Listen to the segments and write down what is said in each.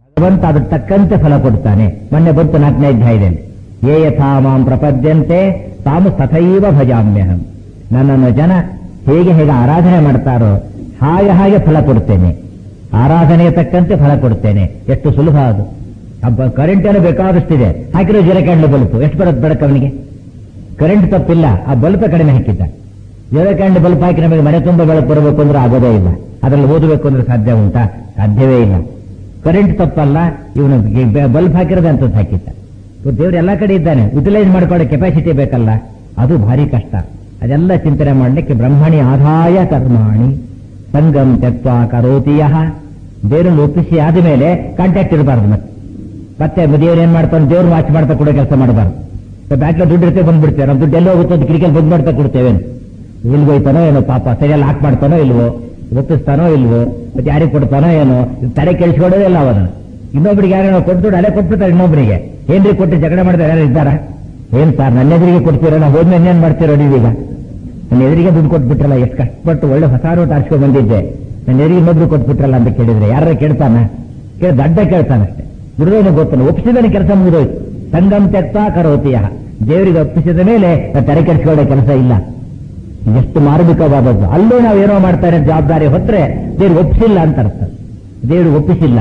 ಭಗವಂತ ಅದ್ರ ತಕ್ಕಂತೆ ಫಲ ಕೊಡ್ತಾನೆ ಮೊನ್ನೆ ಬಂತು ನಾಲ್ಕನೇ ಅಧ್ಯಾಯದಲ್ಲಿ ಯೇ ಯಥಾ ಮಾಂ ಪ್ರಪದ್ಯಂತೆ ತಾವು ತಥೈವ ಭಜಾಮ್ಯಹಂ ನನ್ನನ್ನು ಜನ ಹೇಗೆ ಹೇಗೆ ಆರಾಧನೆ ಮಾಡ್ತಾರೋ ಹಾಗೆ ಹಾಗೆ ಫಲ ಕೊಡ್ತೇನೆ ಆರಾಧನೆಗೆ ತಕ್ಕಂತೆ ಫಲ ಕೊಡ್ತೇನೆ ಎಷ್ಟು ಸುಲಭ ಅದು ಹಬ್ಬ ಕರೆಂಟ್ ಏನೋ ಬೇಕಾದಷ್ಟಿದೆ ಹಾಕಿರೋ ಜೀರ ಕ್ಯಾಂಡ್ಲ್ ಬಲ್ಪು ಎಷ್ಟು ಬರುತ್ತೆ ಬೆಳಕು ಅವನಿಗೆ ಕರೆಂಟ್ ತಪ್ಪಿಲ್ಲ ಆ ಬಲ್ಪೇ ಕಡಿಮೆ ಹಾಕಿದ್ದ ಜೀರ ಕ್ಯಾಂಡ್ ಬಲ್ಪ್ ಹಾಕಿ ನಮಗೆ ಮನೆ ತುಂಬ ಬೆಳಕು ಬರಬೇಕು ಅಂದ್ರೆ ಆಗೋದೇ ಇಲ್ಲ ಅದರಲ್ಲಿ ಓದಬೇಕು ಅಂದ್ರೆ ಸಾಧ್ಯ ಉಂಟಾ ಸಾಧ್ಯವೇ ಇಲ್ಲ ಕರೆಂಟ್ ತಪ್ಪಲ್ಲ ಇವನು ಬಲ್ಬ್ ಹಾಕಿರೋದು ಅಂತದ್ದು ಹಾಕಿದ್ದ ಇವತ್ತು ದೇವ್ರು ಎಲ್ಲ ಕಡೆ ಇದ್ದಾನೆ ಯುಟಿಲೈಸ್ ಮಾಡ್ಕೊಳ್ಳೋ ಕೆಪಾಸಿಟಿ ಬೇಕಲ್ಲ ಅದು ಭಾರಿ ಕಷ್ಟ ಅದೆಲ್ಲ ಚಿಂತನೆ ಮಾಡಲಿಕ್ಕೆ ಬ್ರಹ್ಮಣಿ ಆದಾಯ ಕರ್ಮಾಣಿ ಸಂಗಮ್ ತತ್ವ ಕರೋತಿಯ ದೇವರನ್ನು ಒಪ್ಪಿಸಿ ಆದ ಮೇಲೆ ಕಾಂಟ್ಯಾಕ್ಟ್ ಇರಬಾರ್ದು ಮತ್ತೆ ಮತ್ತೆ ದೇವ್ರು ಏನ್ ಮಾಡ್ತಾನೆ ದೇವ್ರು ವಾಚ್ ಮಾಡ್ತಾ ಕೊಡೋ ಕೆಲಸ ಮಾಡಬಾರ್ದು ಬ್ಯಾಂಕ್ಲ ದುಡ್ಡು ಇರ್ತೇವೆ ಬಂದ್ಬಿಡ್ತೇವೆ ನಮ್ಮ ದುಡ್ಡು ಎಲ್ಲೋ ಹೋಗುತ್ತೆ ಅಂತ ಕಿರಿಕೆಲ್ ಬಂದ್ ಮಾಡ್ತಾ ಕೊಡ್ತೇವೆ ಎಲ್ಲಿ ಹೋಯ್ತಾನೋ ಏನೋ ಪಾಪ ಸರಿಯಲ್ಲ ಹಾಕ್ ಮಾಡ್ತಾನೋ ಇಲ್ವೋ ಒಪ್ಪಿಸ್ತಾನೋ ಇಲ್ವೋ ಮತ್ತೆ ಯಾರಿಗೆ ಕೊಡ್ತಾನೋ ಏನೋ ಇದು ತಲೆ ಕೆಳಿಸ್ಕೊಳ್ಳೋದೇ ಇಲ್ಲ ಅವನ ಇನ್ನೊಬ್ಬರಿಗೆ ಯಾರೋ ಕೊಟ್ಟು ಅಲ್ಲೇ ಕೊಟ್ಬಿಡ್ತಾರೆ ಇನ್ನೊಬ್ಬರಿಗೆ ಏನ್ರಿ ಕೊಟ್ಟು ಜಗಳ ಮಾಡಿದ್ರೆ ಯಾರು ಇದ್ದಾರ ಏನ್ ಸರ್ ನನ್ನ ಎದುರಿಗೆ ಕೊಡ್ತೀರೋ ನಾವು ಹೋದ್ಮೇಲೆ ಇನ್ನೇನ್ ಮಾಡ್ತೀರೋ ನೀವೀಗ ನನ್ನ ಎದುರಿಗೆ ದುಡ್ಡು ಕೊಟ್ಬಿಟ್ರಲ್ಲ ಎಷ್ಟು ಕಷ್ಟಪಟ್ಟು ಒಳ್ಳೆ ಹೊಸ ನೋಟ್ ಆಡ್ಸ್ಕೊಂಡ್ ಬಂದಿದ್ದೆ ನನ್ನ ಎದುರಿಗೆ ಇನ್ನೊಬ್ರು ಕೊಟ್ಬಿಟ್ರಲ್ಲ ಅಂತ ಕೇಳಿದ್ರೆ ಯಾರ ಕೇಳ್ತಾನ ಕೇಳ ದಡ್ಡ ಕೇಳ್ತಾನಷ್ಟೇ ದುರ್ದೇವನ ಗೊತ್ತಲ್ಲ ಒಪ್ಪಿಸಿದನೆ ಕೆಲಸ ಮುಗಿದೋಯ್ತು ಸಂಗಮ್ ತೆಕ್ತ ಕರೋತಿಯ ದೇವರಿಗೆ ಒಪ್ಪಿಸಿದ ಮೇಲೆ ತಲೆ ಕೆಡಿಸ್ಕೊಳ್ಳೋ ಕೆಲಸ ಇಲ್ಲ ಎಷ್ಟು ಮಾರ್ಮಿಕವಾದದ್ದು ಅಲ್ಲೂ ನಾವು ಏನೋ ಮಾಡ್ತಾರೆ ಜವಾಬ್ದಾರಿ ಹೊತ್ತರೆ ದೇವ್ರು ಒಪ್ಪಿಸಿಲ್ಲ ಅಂತ ಅರ್ಥ ದೇವ್ರು ಒಪ್ಪಿಸಿಲ್ಲ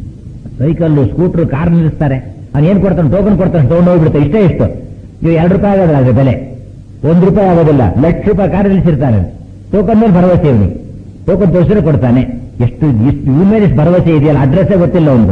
ಸೈಕಲ್ಲು ಸ್ಕೂಟರ್ ಕಾರ್ ನಿಲ್ಲಿಸ್ತಾರೆ ಅವ್ನು ಏನ್ ಕೊಡ್ತಾನೆ ಟೋಕನ್ ಕೊಡ್ತಾನೆ ತಗೊಂಡು ಹೋಗ್ಬಿಡ್ತಾರೆ ಇಷ್ಟೇ ಇಷ್ಟು ನೀವು ಎರಡು ರೂಪಾಯಿ ಆಗೋದಿಲ್ಲ ಅದ್ರ ಬೆಲೆ ಒಂದು ರೂಪಾಯಿ ಆಗೋದಿಲ್ಲ ಲಕ್ಷ ರೂಪಾಯಿ ಕಾರ್ ನಿಲ್ಲಿಸಿರ್ತಾನೆ ಟೋಕನ್ ಮೇಲೆ ಭರವಸೆ ಇವನಿಗೆ ಟೋಕನ್ ತೋರಿಸಿದ್ರೆ ಕೊಡ್ತಾನೆ ಎಷ್ಟು ಇಷ್ಟು ಇವ್ನ ಮೇಲೆ ಇಷ್ಟು ಭರವಸೆ ಇದೆಯಲ್ಲ ಅಡ್ರೆಸ್ಸೇ ಗೊತ್ತಿಲ್ಲ ಒಂದು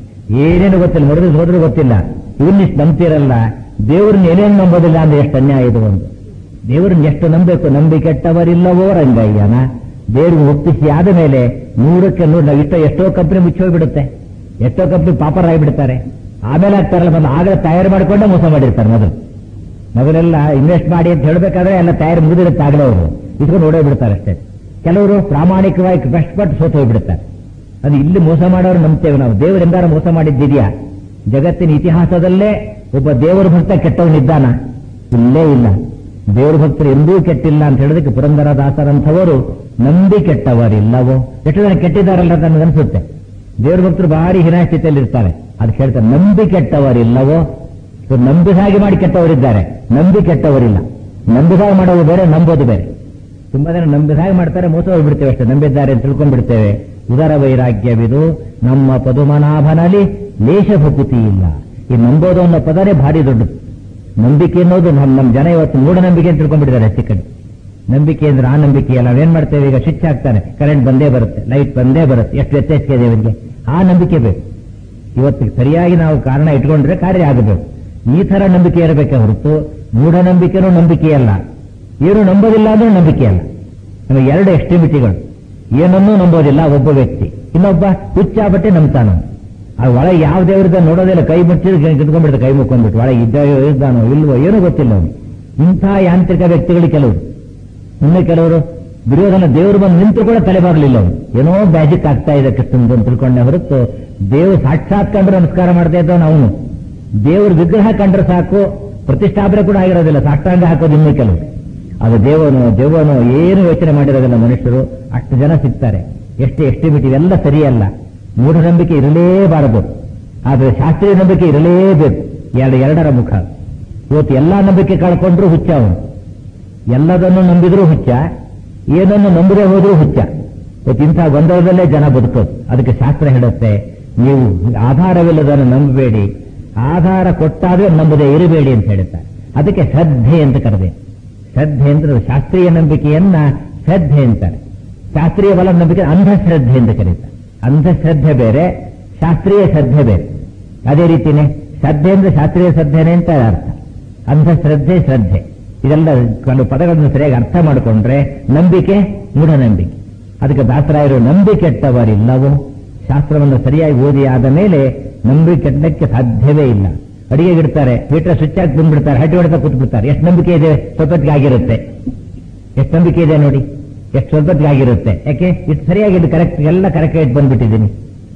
ಏನೇನು ಗೊತ್ತಿಲ್ಲ ಹೊಡೆದು ಹೋದ್ರೂ ಗೊತ್ತಿಲ್ಲ ಇವನ್ನ ಇಷ್ಟು ನಂಬ್ತಿರಲ್ಲ ದೇವ್ರನ್ನ ಏನೇನು ನಂಬೋದಿಲ್ಲ ಅಂದ್ರೆ ಎಷ್ಟು ಅನ್ಯಾಯ ಇದು ಒಂದು ದೇವರನ್ನ ಎಷ್ಟು ನಂಬಬೇಕು ನಂಬಿ ಕೆಟ್ಟವರಿಲ್ಲವೋ ರಂಗಯ್ಯನ ದೇವ್ರಿಗೆ ಒಪ್ಪಿಸಿ ಆದ ಮೇಲೆ ನೂರಕ್ಕೆ ನೂರು ನಾವು ಇಷ್ಟ ಎಷ್ಟೋ ಕಂಪನಿ ಮುಚ್ಚೋಗ್ಬಿಡುತ್ತೆ ಎಷ್ಟೋ ಕಂಪನಿ ಪಾಪರ್ ಆಗಿಬಿಡ್ತಾರೆ ಆಮೇಲೆ ಆಗ್ತಾರಲ್ಲ ಮೊದಲು ಆಗಲೇ ತಯಾರು ಮಾಡಿಕೊಂಡೇ ಮೋಸ ಮಾಡಿರ್ತಾರೆ ಮೊದಲು ಮೊದಲೆಲ್ಲ ಇನ್ವೆಸ್ಟ್ ಮಾಡಿ ಅಂತ ಹೇಳಬೇಕಾದ್ರೆ ಎಲ್ಲ ತಯಾರು ಮುಗಿದಿರುತ್ತೆ ಆಗಲೇ ಅವರು ಇಟ್ಕೊಂಡು ಓಡೋಗ್ಬಿಡ್ತಾರೆ ಅಷ್ಟೇ ಕೆಲವರು ಪ್ರಾಮಾಣಿಕವಾಗಿ ಕಷ್ಟಪಟ್ಟು ಸೋತು ಹೋಗ್ಬಿಡ್ತಾರೆ ಅದು ಇಲ್ಲಿ ಮೋಸ ಮಾಡೋರು ನಂಬ್ತೇವೆ ನಾವು ದೇವರೆಂದಾರು ಮೋಸ ಮಾಡಿದ್ದಿದೆಯಾ ಜಗತ್ತಿನ ಇತಿಹಾಸದಲ್ಲೇ ಒಬ್ಬ ದೇವರ ಭಕ್ತ ಕೆಟ್ಟವನಿದ್ದಾನ ಇಲ್ಲೇ ಇಲ್ಲ ದೇವರ ಭಕ್ತರು ಎಂದೂ ಕೆಟ್ಟಿಲ್ಲ ಅಂತ ಹೇಳೋದಕ್ಕೆ ಪುರಂದರದಾಸರಂಥವರು ನಂಬಿ ಕೆಟ್ಟವರಿಲ್ಲವೋ ಎಷ್ಟು ಜನ ಕೆಟ್ಟಿದ್ದಾರಲ್ಲ ಅಂತ ನನಗನ್ಸುತ್ತೆ ದೇವ್ರ ಭಕ್ತರು ಭಾರಿ ಹೀನಾಸ್ಥಿತಿಯಲ್ಲಿ ಇರ್ತಾರೆ ಅದು ಹೇಳ್ತಾರೆ ನಂಬಿ ಕೆಟ್ಟವರಿಲ್ಲವೋ ಇವ್ರು ನಂಬಿದ ಹಾಗೆ ಮಾಡಿ ಕೆಟ್ಟವರಿದ್ದಾರೆ ನಂಬಿ ಕೆಟ್ಟವರಿಲ್ಲ ನಂಬಿದ ಹಾಗೆ ಮಾಡೋದು ಬೇರೆ ನಂಬೋದು ಬೇರೆ ತುಂಬಾ ಜನ ನಂಬಿದ ಹಾಗೆ ಮಾಡ್ತಾರೆ ಮೋಸ ಹೋಗ್ಬಿಡ್ತೇವೆ ಅಷ್ಟೇ ನಂಬಿದ್ದಾರೆ ಅಂತ ತಿಳ್ಕೊಂಡ್ಬಿಡ್ತೇವೆ ಉದರ ವೈರಾಗ್ಯವಿದು ನಮ್ಮ ಪದುಮನಾಭನಲ್ಲಿ ಲೇಷ ಭಕುತಿ ಇಲ್ಲ ಈ ನಂಬೋದು ಅನ್ನೋ ಪದನೇ ಭಾರಿ ದೊಡ್ಡದು ನಂಬಿಕೆ ಅನ್ನೋದು ನಮ್ಮ ನಮ್ಮ ಜನ ಇವತ್ತು ಮೂಢನಂಬಿಕೆ ಅಂತ ತಿಳ್ಕೊಂಡ್ಬಿಟ್ಟಿದ್ದಾರೆ ಹೆಚ್ಚು ಕಡೆ ನಂಬಿಕೆ ಅಂದ್ರೆ ಆ ನಂಬಿಕೆ ಅಲ್ಲ ನಾವೇನ್ ಮಾಡ್ತೇವೆ ಈಗ ಸ್ವಿಚ್ ಹಾಕ್ತಾನೆ ಕರೆಂಟ್ ಬಂದೇ ಬರುತ್ತೆ ಲೈಟ್ ಬಂದೇ ಬರುತ್ತೆ ಎಷ್ಟು ವ್ಯತ್ಯಾಸ ಇದೆ ಇವರಿಗೆ ಆ ನಂಬಿಕೆ ಬೇಕು ಇವತ್ತು ಸರಿಯಾಗಿ ನಾವು ಕಾರಣ ಇಟ್ಕೊಂಡ್ರೆ ಕಾರ್ಯ ಆಗಬೇಕು ಈ ತರ ನಂಬಿಕೆ ಇರಬೇಕೆ ಹೊರತು ಮೂಢನಂಬಿಕೆನೂ ನಂಬಿಕೆಯಲ್ಲ ಏನು ನಂಬೋದಿಲ್ಲ ಅಂದ್ರೂ ನಂಬಿಕೆ ಅಲ್ಲ ನಮಗೆ ಎರಡು ಎಕ್ಸ್ಟ್ರಿಮಿಟಿಗಳು ಏನನ್ನೂ ನಂಬೋದಿಲ್ಲ ಒಬ್ಬ ವ್ಯಕ್ತಿ ಇನ್ನೊಬ್ಬ ಹುಚ್ಚಾಬಟ್ಟೆ ನಂಬ್ತಾನ ಆ ಒಳಗೆ ಯಾವ ದೇವರಿದ್ದ ನೋಡೋದಿಲ್ಲ ಕೈ ಮುಚ್ಚಿದ್ರೆ ಕಿತ್ಕೊಂಡ್ಬಿಡ್ತಾರೆ ಕೈ ಮುಕ್ಕೊಂಡ್ಬಿಟ್ಟು ಒಳಗೆ ಇದ್ದ ಇದ್ದಾನೋ ಇಲ್ವೋ ಏನೂ ಗೊತ್ತಿಲ್ಲ ಅವನು ಇಂಥ ಯಾಂತ್ರಿಕ ವ್ಯಕ್ತಿಗಳು ಕೆಲವರು ಇನ್ನು ಕೆಲವರು ದುರ್ಯೋಧನ ದೇವರು ಬಂದು ನಿಂತು ಕೂಡ ತಲೆ ಬರಲಿಲ್ಲ ಅವನು ಏನೋ ಮ್ಯಾಜಿಕ್ ಆಗ್ತಾ ಇದೆ ಕೃಷ್ಣಂದು ಅಂತ ತಿಳ್ಕೊಂಡೆ ಹೊರತು ದೇವರು ಸಾಕ್ಷಾತ್ ಕಂಡ್ರೆ ನಮಸ್ಕಾರ ಮಾಡ್ತಾ ಇದ್ದವನು ಅವನು ದೇವ್ರ ವಿಗ್ರಹ ಕಂಡ್ರೆ ಸಾಕು ಪ್ರತಿಷ್ಠಾಪನೆ ಕೂಡ ಆಗಿರೋದಿಲ್ಲ ಸಾಷ್ಟಾಂಗ ಹಾಕೋದು ಇನ್ನೂ ಕೆಲವು ಅದು ದೇವನು ದೇವನು ಏನು ಯೋಚನೆ ಮಾಡಿರೋದಿಲ್ಲ ಮನುಷ್ಯರು ಅಷ್ಟು ಜನ ಸಿಗ್ತಾರೆ ಎಷ್ಟು ಎಸ್ಟಿಮೇಟ್ ಇವೆಲ್ಲ ಸರಿಯಲ್ಲ ಮೂಢನಂಬಿಕೆ ಇರಲೇಬಾರದು ಆದರೆ ಶಾಸ್ತ್ರೀಯ ನಂಬಿಕೆ ಇರಲೇಬೇಕು ಎರಡು ಎರಡರ ಮುಖ ಇವತ್ತು ಎಲ್ಲಾ ನಂಬಿಕೆ ಕಳ್ಕೊಂಡ್ರು ಹುಚ್ಚ ಅವನು ಎಲ್ಲದನ್ನು ನಂಬಿದ್ರೂ ಹುಚ್ಚ ಏನನ್ನು ನಂಬದೇ ಹೋದ್ರೂ ಹುಚ್ಚ ಇವತ್ತು ಇಂಥ ಗೊಂದಲದಲ್ಲೇ ಜನ ಬದುಕೋದು ಅದಕ್ಕೆ ಶಾಸ್ತ್ರ ಹೇಳುತ್ತೆ ನೀವು ಆಧಾರವಿಲ್ಲದನ್ನು ನಂಬಬೇಡಿ ಆಧಾರ ಕೊಟ್ಟಾದ್ರೆ ನಂಬದೇ ಇರಬೇಡಿ ಅಂತ ಹೇಳುತ್ತಾರೆ ಅದಕ್ಕೆ ಶ್ರದ್ಧೆ ಅಂತ ಕರೆದೆ ಶ್ರದ್ಧೆ ಅಂದ್ರೆ ಶಾಸ್ತ್ರೀಯ ನಂಬಿಕೆಯನ್ನ ಶ್ರದ್ಧೆ ಅಂತಾರೆ ಶಾಸ್ತ್ರೀಯ ಬಲ ನಂಬಿಕೆ ಅಂಧಶ್ರದ್ಧೆ ಅಂತ ಕರೀತಾರೆ ಅಂಧಶ್ರದ್ಧೆ ಬೇರೆ ಶಾಸ್ತ್ರೀಯ ಶ್ರದ್ಧೆ ಬೇರೆ ಅದೇ ರೀತಿನೇ ಶ್ರದ್ಧೆ ಅಂದ್ರೆ ಶಾಸ್ತ್ರೀಯ ಶ್ರದ್ಧೆನೆ ಅಂತ ಅರ್ಥ ಅಂಧಶ್ರದ್ಧೆ ಶ್ರದ್ಧೆ ಇದೆಲ್ಲ ಕೆಲವು ಪದಗಳನ್ನು ಸರಿಯಾಗಿ ಅರ್ಥ ಮಾಡಿಕೊಂಡ್ರೆ ನಂಬಿಕೆ ಮೂಢನಂಬಿಕೆ ಅದಕ್ಕೆ ದಾಸರಾಯರು ನಂಬಿ ಕೆಟ್ಟವರಿಲ್ಲವೋ ಶಾಸ್ತ್ರವನ್ನು ಸರಿಯಾಗಿ ಓದಿ ಆದ ಮೇಲೆ ನಂಬಿ ಕೆಟ್ಟಕ್ಕೆ ಸಾಧ್ಯವೇ ಇಲ್ಲ ಅಡಿಗೆ ಇಡ್ತಾರೆ ಮೀಟರ್ ಸ್ವಿಚ್ ಹಾಕಿ ಬಂದ್ಬಿಡ್ತಾರೆ ಹಟ್ಟಿ ಹೊಡೆದ ಕೂತ್ಬಿಡ್ತಾರೆ ಎಷ್ಟು ನಂಬಿಕೆ ಇದೆ ಸ್ವಲ್ಪತ್ತಿಗೆ ಆಗಿರುತ್ತೆ ಎಷ್ಟು ನಂಬಿಕೆ ಇದೆ ನೋಡಿ ಎಷ್ಟು ಸ್ವಲ್ಪತ್ತಿಗೆ ಆಗಿರುತ್ತೆ ಯಾಕೆ ಇಷ್ಟು ಸರಿಯಾಗಿ ಇದು ಕರೆಕ್ಟ್ ಎಲ್ಲ ಕರೆಕ್ಟ್ ಆಗಿ ಬಂದ್ಬಿಟ್ಟಿದ್ದೀನಿ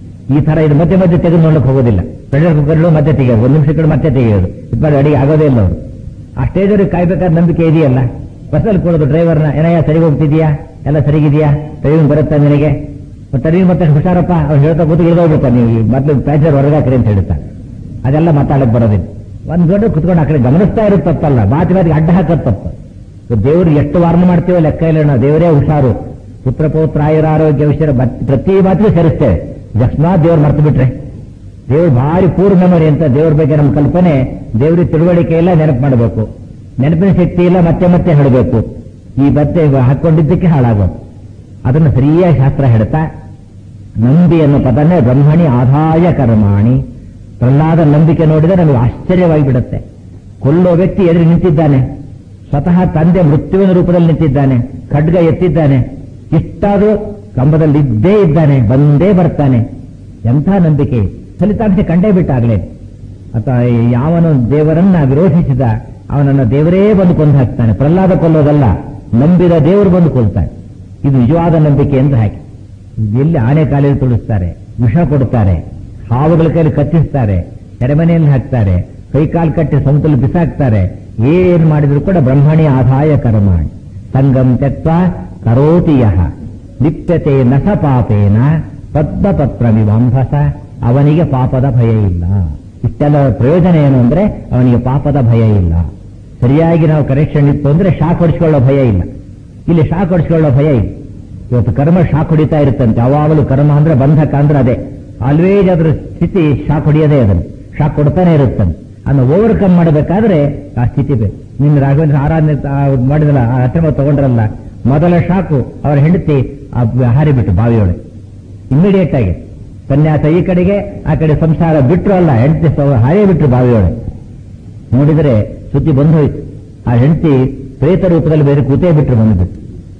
ಈ ತರ ಇದು ಮಧ್ಯೆ ಮಧ್ಯೆ ತೆಗೆದು ನೋಡಕ್ ಹೋಗೋದಿಲ್ಲ ಪ್ರೆಷರ್ ಕುಕ್ಕರ್ಲು ಮತ್ತೆ ತೆಗೆಯೋದು ಒಂದು ನಿಮಿಷ ಕಡೆ ಮತ್ತೆ ತೆಗೆಯೋದು ಇದು ಮಾಡಿ ಅಡಿಗೆ ಆಗೋದೇ ಇಲ್ಲ ಅವರು ಆ ಸ್ಟೇಜವ್ರಿಗೆ ಕಾಯ್ಬೇಕಾದ ನಂಬಿಕೆ ಇದೆಯಲ್ಲ ಬಸ್ಸಲ್ಲಿ ಕೊಡೋದು ಡ್ರೈವರ್ನ ಏನಯ್ಯ ಸರಿ ಹೋಗ್ತಿದ್ಯಾ ಎಲ್ಲ ಸರಿಗಿದೆಯಾ ಡ್ರೈವಿಂಗ್ ಬರುತ್ತಾ ನಿನಗೆ ಮತ್ತೆ ನೀವು ಮತ್ತೆ ಹುಷಾರಪ್ಪ ಅವ್ರು ಹೇಳ್ತಾ ಕೂತು ಇಳಿದೋಗ್ಬಿಡ್ತಾರೆ ನೀವು ಮೊದಲು ಪ್ಯಾಸೆಂಜರ್ ಹೊರಗೆ ಹಾಕ್ರಿ ಅಂತ ಹೇಳ್ತಾರೆ ಅದೆಲ್ಲ ಮಾತಾಡಕ್ ಬರೋದಿಲ್ಲ ಒಂದ್ ಗಂಟೆ ಕುತ್ಕೊಂಡು ಆ ಕಡೆ ಗಮನಿಸ್ತಾ ಇರೋದು ತಪ್ಪಲ್ಲ ಮಾತಿ ಮಾತಿಗೆ ಅಡ್ಡ ಹಾಕೋದು ತಪ್ಪು ದೇವ್ರು ಎಷ್ಟು ವಾರ್ನ ಮಾಡ್ತೀವೋ ಲೆಕ್ಕ ಇಲ್ಲ ನಾವು ದೇವರೇ ಹುಷಾರು ಪುತ್ರ ಪೌತ್ರ ಆಯುರ ಆರೋಗ್ಯ ವಿಷಯ ಪ್ರತಿ ಮಾತಿಗೂ ಸೇರಿಸ್ತೇವೆ ಅಕಸ್ಮಾತ್ ದೇವ್ರು ಮರ್ತು ಬಿಟ್ರೆ ದೇವ್ರು ಭಾರಿ ಪೂರ್ ಮೆಮೊರಿ ಅಂತ ದೇವ್ರ ಬಗ್ಗೆ ನಮ್ಮ ಕಲ್ಪನೆ ದೇವ್ರಿಗೆ ತಿಳುವಳಿಕೆ ಇಲ್ಲ ನೆನಪು ಮಾಡಬೇಕು ನೆನಪಿನ ಶಕ್ತಿ ಇಲ್ಲ ಮತ್ತೆ ಮತ್ತೆ ಹೇಳಬೇಕು ಈ ಮತ್ತೆ ಹಾಕೊಂಡಿದ್ದಕ್ಕೆ ಹಾಳಾಗೋದು ಅದನ್ನು ಸರಿಯಾಗಿ ಶಾಸ್ತ್ರ ಹೇಳ್ತಾ ನಂಬಿ ಅನ್ನೋ ಪದನೇ ಬ್ರಹ್ಮಣಿ ಆದಾಯ ಕರ್ಮಾಣಿ ಪ್ರಹ್ಲಾದ ನಂಬಿಕೆ ನೋಡಿದರೆ ನಮಗೆ ಆಶ್ಚರ್ಯವಾಗಿ ಬಿಡುತ್ತೆ ಕೊಲ್ಲೋ ವ್ಯಕ್ತಿ ಎದುರು ನಿಂತಿದ್ದಾನೆ ಸ್ವತಃ ತಂದೆ ಮೃತ್ಯುವಿನ ರೂಪದಲ್ಲಿ ನಿಂತಿದ್ದಾನೆ ಖಡ್ಗ ಎತ್ತಿದ್ದಾನೆ ಇಷ್ಟಾದರೂ ಕಂಬದಲ್ಲಿ ಇದ್ದೇ ಇದ್ದಾನೆ ಬಂದೇ ಬರ್ತಾನೆ ಎಂಥ ನಂಬಿಕೆ ಫಲಿತಾಂಶ ಕಂಡೇ ಬಿಟ್ಟಾಗಲೇ ಅಥವಾ ಯಾವನು ದೇವರನ್ನ ವಿರೋಧಿಸಿದ ಅವನನ್ನ ದೇವರೇ ಬಂದು ಕೊಂದು ಹಾಕ್ತಾನೆ ಪ್ರಹ್ಲಾದ ಕೊಲ್ಲೋದಲ್ಲ ನಂಬಿದ ದೇವರು ಬಂದು ಕೊಲ್ತಾನೆ ಇದು ನಿಜವಾದ ನಂಬಿಕೆ ಎಂದು ಹಾಕಿ ಎಲ್ಲಿ ಆನೆ ಕಾಲಿಗೆ ತುಳಿಸ್ತಾರೆ ವಿಷ ಕೊಡ್ತಾರೆ ಹಾವುಗಳ ಕೈಲಿ ಕಚ್ಚಿಸ್ತಾರೆ ಸೆರೆಮನೆಯಲ್ಲಿ ಹಾಕ್ತಾರೆ ಕೈಕಾಲು ಕಟ್ಟಿ ಸಮುದ್ರ ಬಿಸಾಕ್ತಾರೆ ಏನ್ ಮಾಡಿದ್ರು ಕೂಡ ಬ್ರಹ್ಮಣಿ ಆದಾಯ ಕರ್ಮಾಣಿ ಸಂಗಂ ತ್ಯಕ್ತ ಕರೋತಿಯ ಲಿಪ್ಯತೆ ನಸ ಪಾಪೇನ ಪದ್ಮಪತ್ರಮಿವಾಂಭಸ ಅವನಿಗೆ ಪಾಪದ ಭಯ ಇಲ್ಲ ಇಷ್ಟೆಲ್ಲ ಪ್ರಯೋಜನ ಏನು ಅಂದ್ರೆ ಅವನಿಗೆ ಪಾಪದ ಭಯ ಇಲ್ಲ ಸರಿಯಾಗಿ ನಾವು ಕರೆಕ್ಷನ್ ಇತ್ತು ಅಂದ್ರೆ ಶಾಕ್ ಹೊಡಿಸ್ಕೊಳ್ಳೋ ಭಯ ಇಲ್ಲ ಇಲ್ಲಿ ಶಾಕ್ ಹೊಡಿಸ್ಕೊಳ್ಳೋ ಭಯ ಇಲ್ಲ ಇವತ್ತು ಕರ್ಮ ಶಾಕ್ ಹೊಡಿತಾ ಇರುತ್ತಂತೆ ಯಾವಾಗಲೂ ಕರ್ಮ ಅಂದ್ರೆ ಬಂಧಕ ಅಂದ್ರೆ ಅದೇ ಆಲ್ವೇಜ್ ಅದರ ಸ್ಥಿತಿ ಶಾಕ್ ಹೊಡಿಯೋದೇ ಅದನ್ನು ಶಾಕ್ ಕೊಡ್ತಾನೆ ಇರುತ್ತಂತೆ ಅದನ್ನು ಓವರ್ಕಮ್ ಮಾಡಬೇಕಾದ್ರೆ ಆ ಸ್ಥಿತಿ ಬೇಕು ನಿನ್ನ ರಾಘವೇಂದ್ರ ಆರಾಧನೆ ಮಾಡಿದಲ್ಲ ಆ ಆಶ್ರಮ ತಗೊಂಡ್ರಲ್ಲ ಮೊದಲ ಶಾಕು ಅವರ ಹೆಂಡತಿ ಹಾರಿಬಿಟ್ಟು ಬಾವಿಯೊಳಗೆ ಇಮಿಡಿಯೇಟ್ ಆಗಿ ಸನ್ಯಾಸ ಈ ಕಡೆಗೆ ಆ ಕಡೆ ಸಂಸಾರ ಬಿಟ್ರು ಅಲ್ಲ ಹೆಂಡತಿ ಹಾರೇ ಬಿಟ್ರು ಬಾವಿಯೊಳಗೆ ನೋಡಿದರೆ ಸುದ್ದಿ ಬಂದು ಹೋಯ್ತು ಆ ಹೆಂಡತಿ ಪ್ರೇತ ರೂಪದಲ್ಲಿ ಬೇರೆ ಕೂತೇ ಬಿಟ್ರು ಬಂದ್ಬಿಟ್ಟು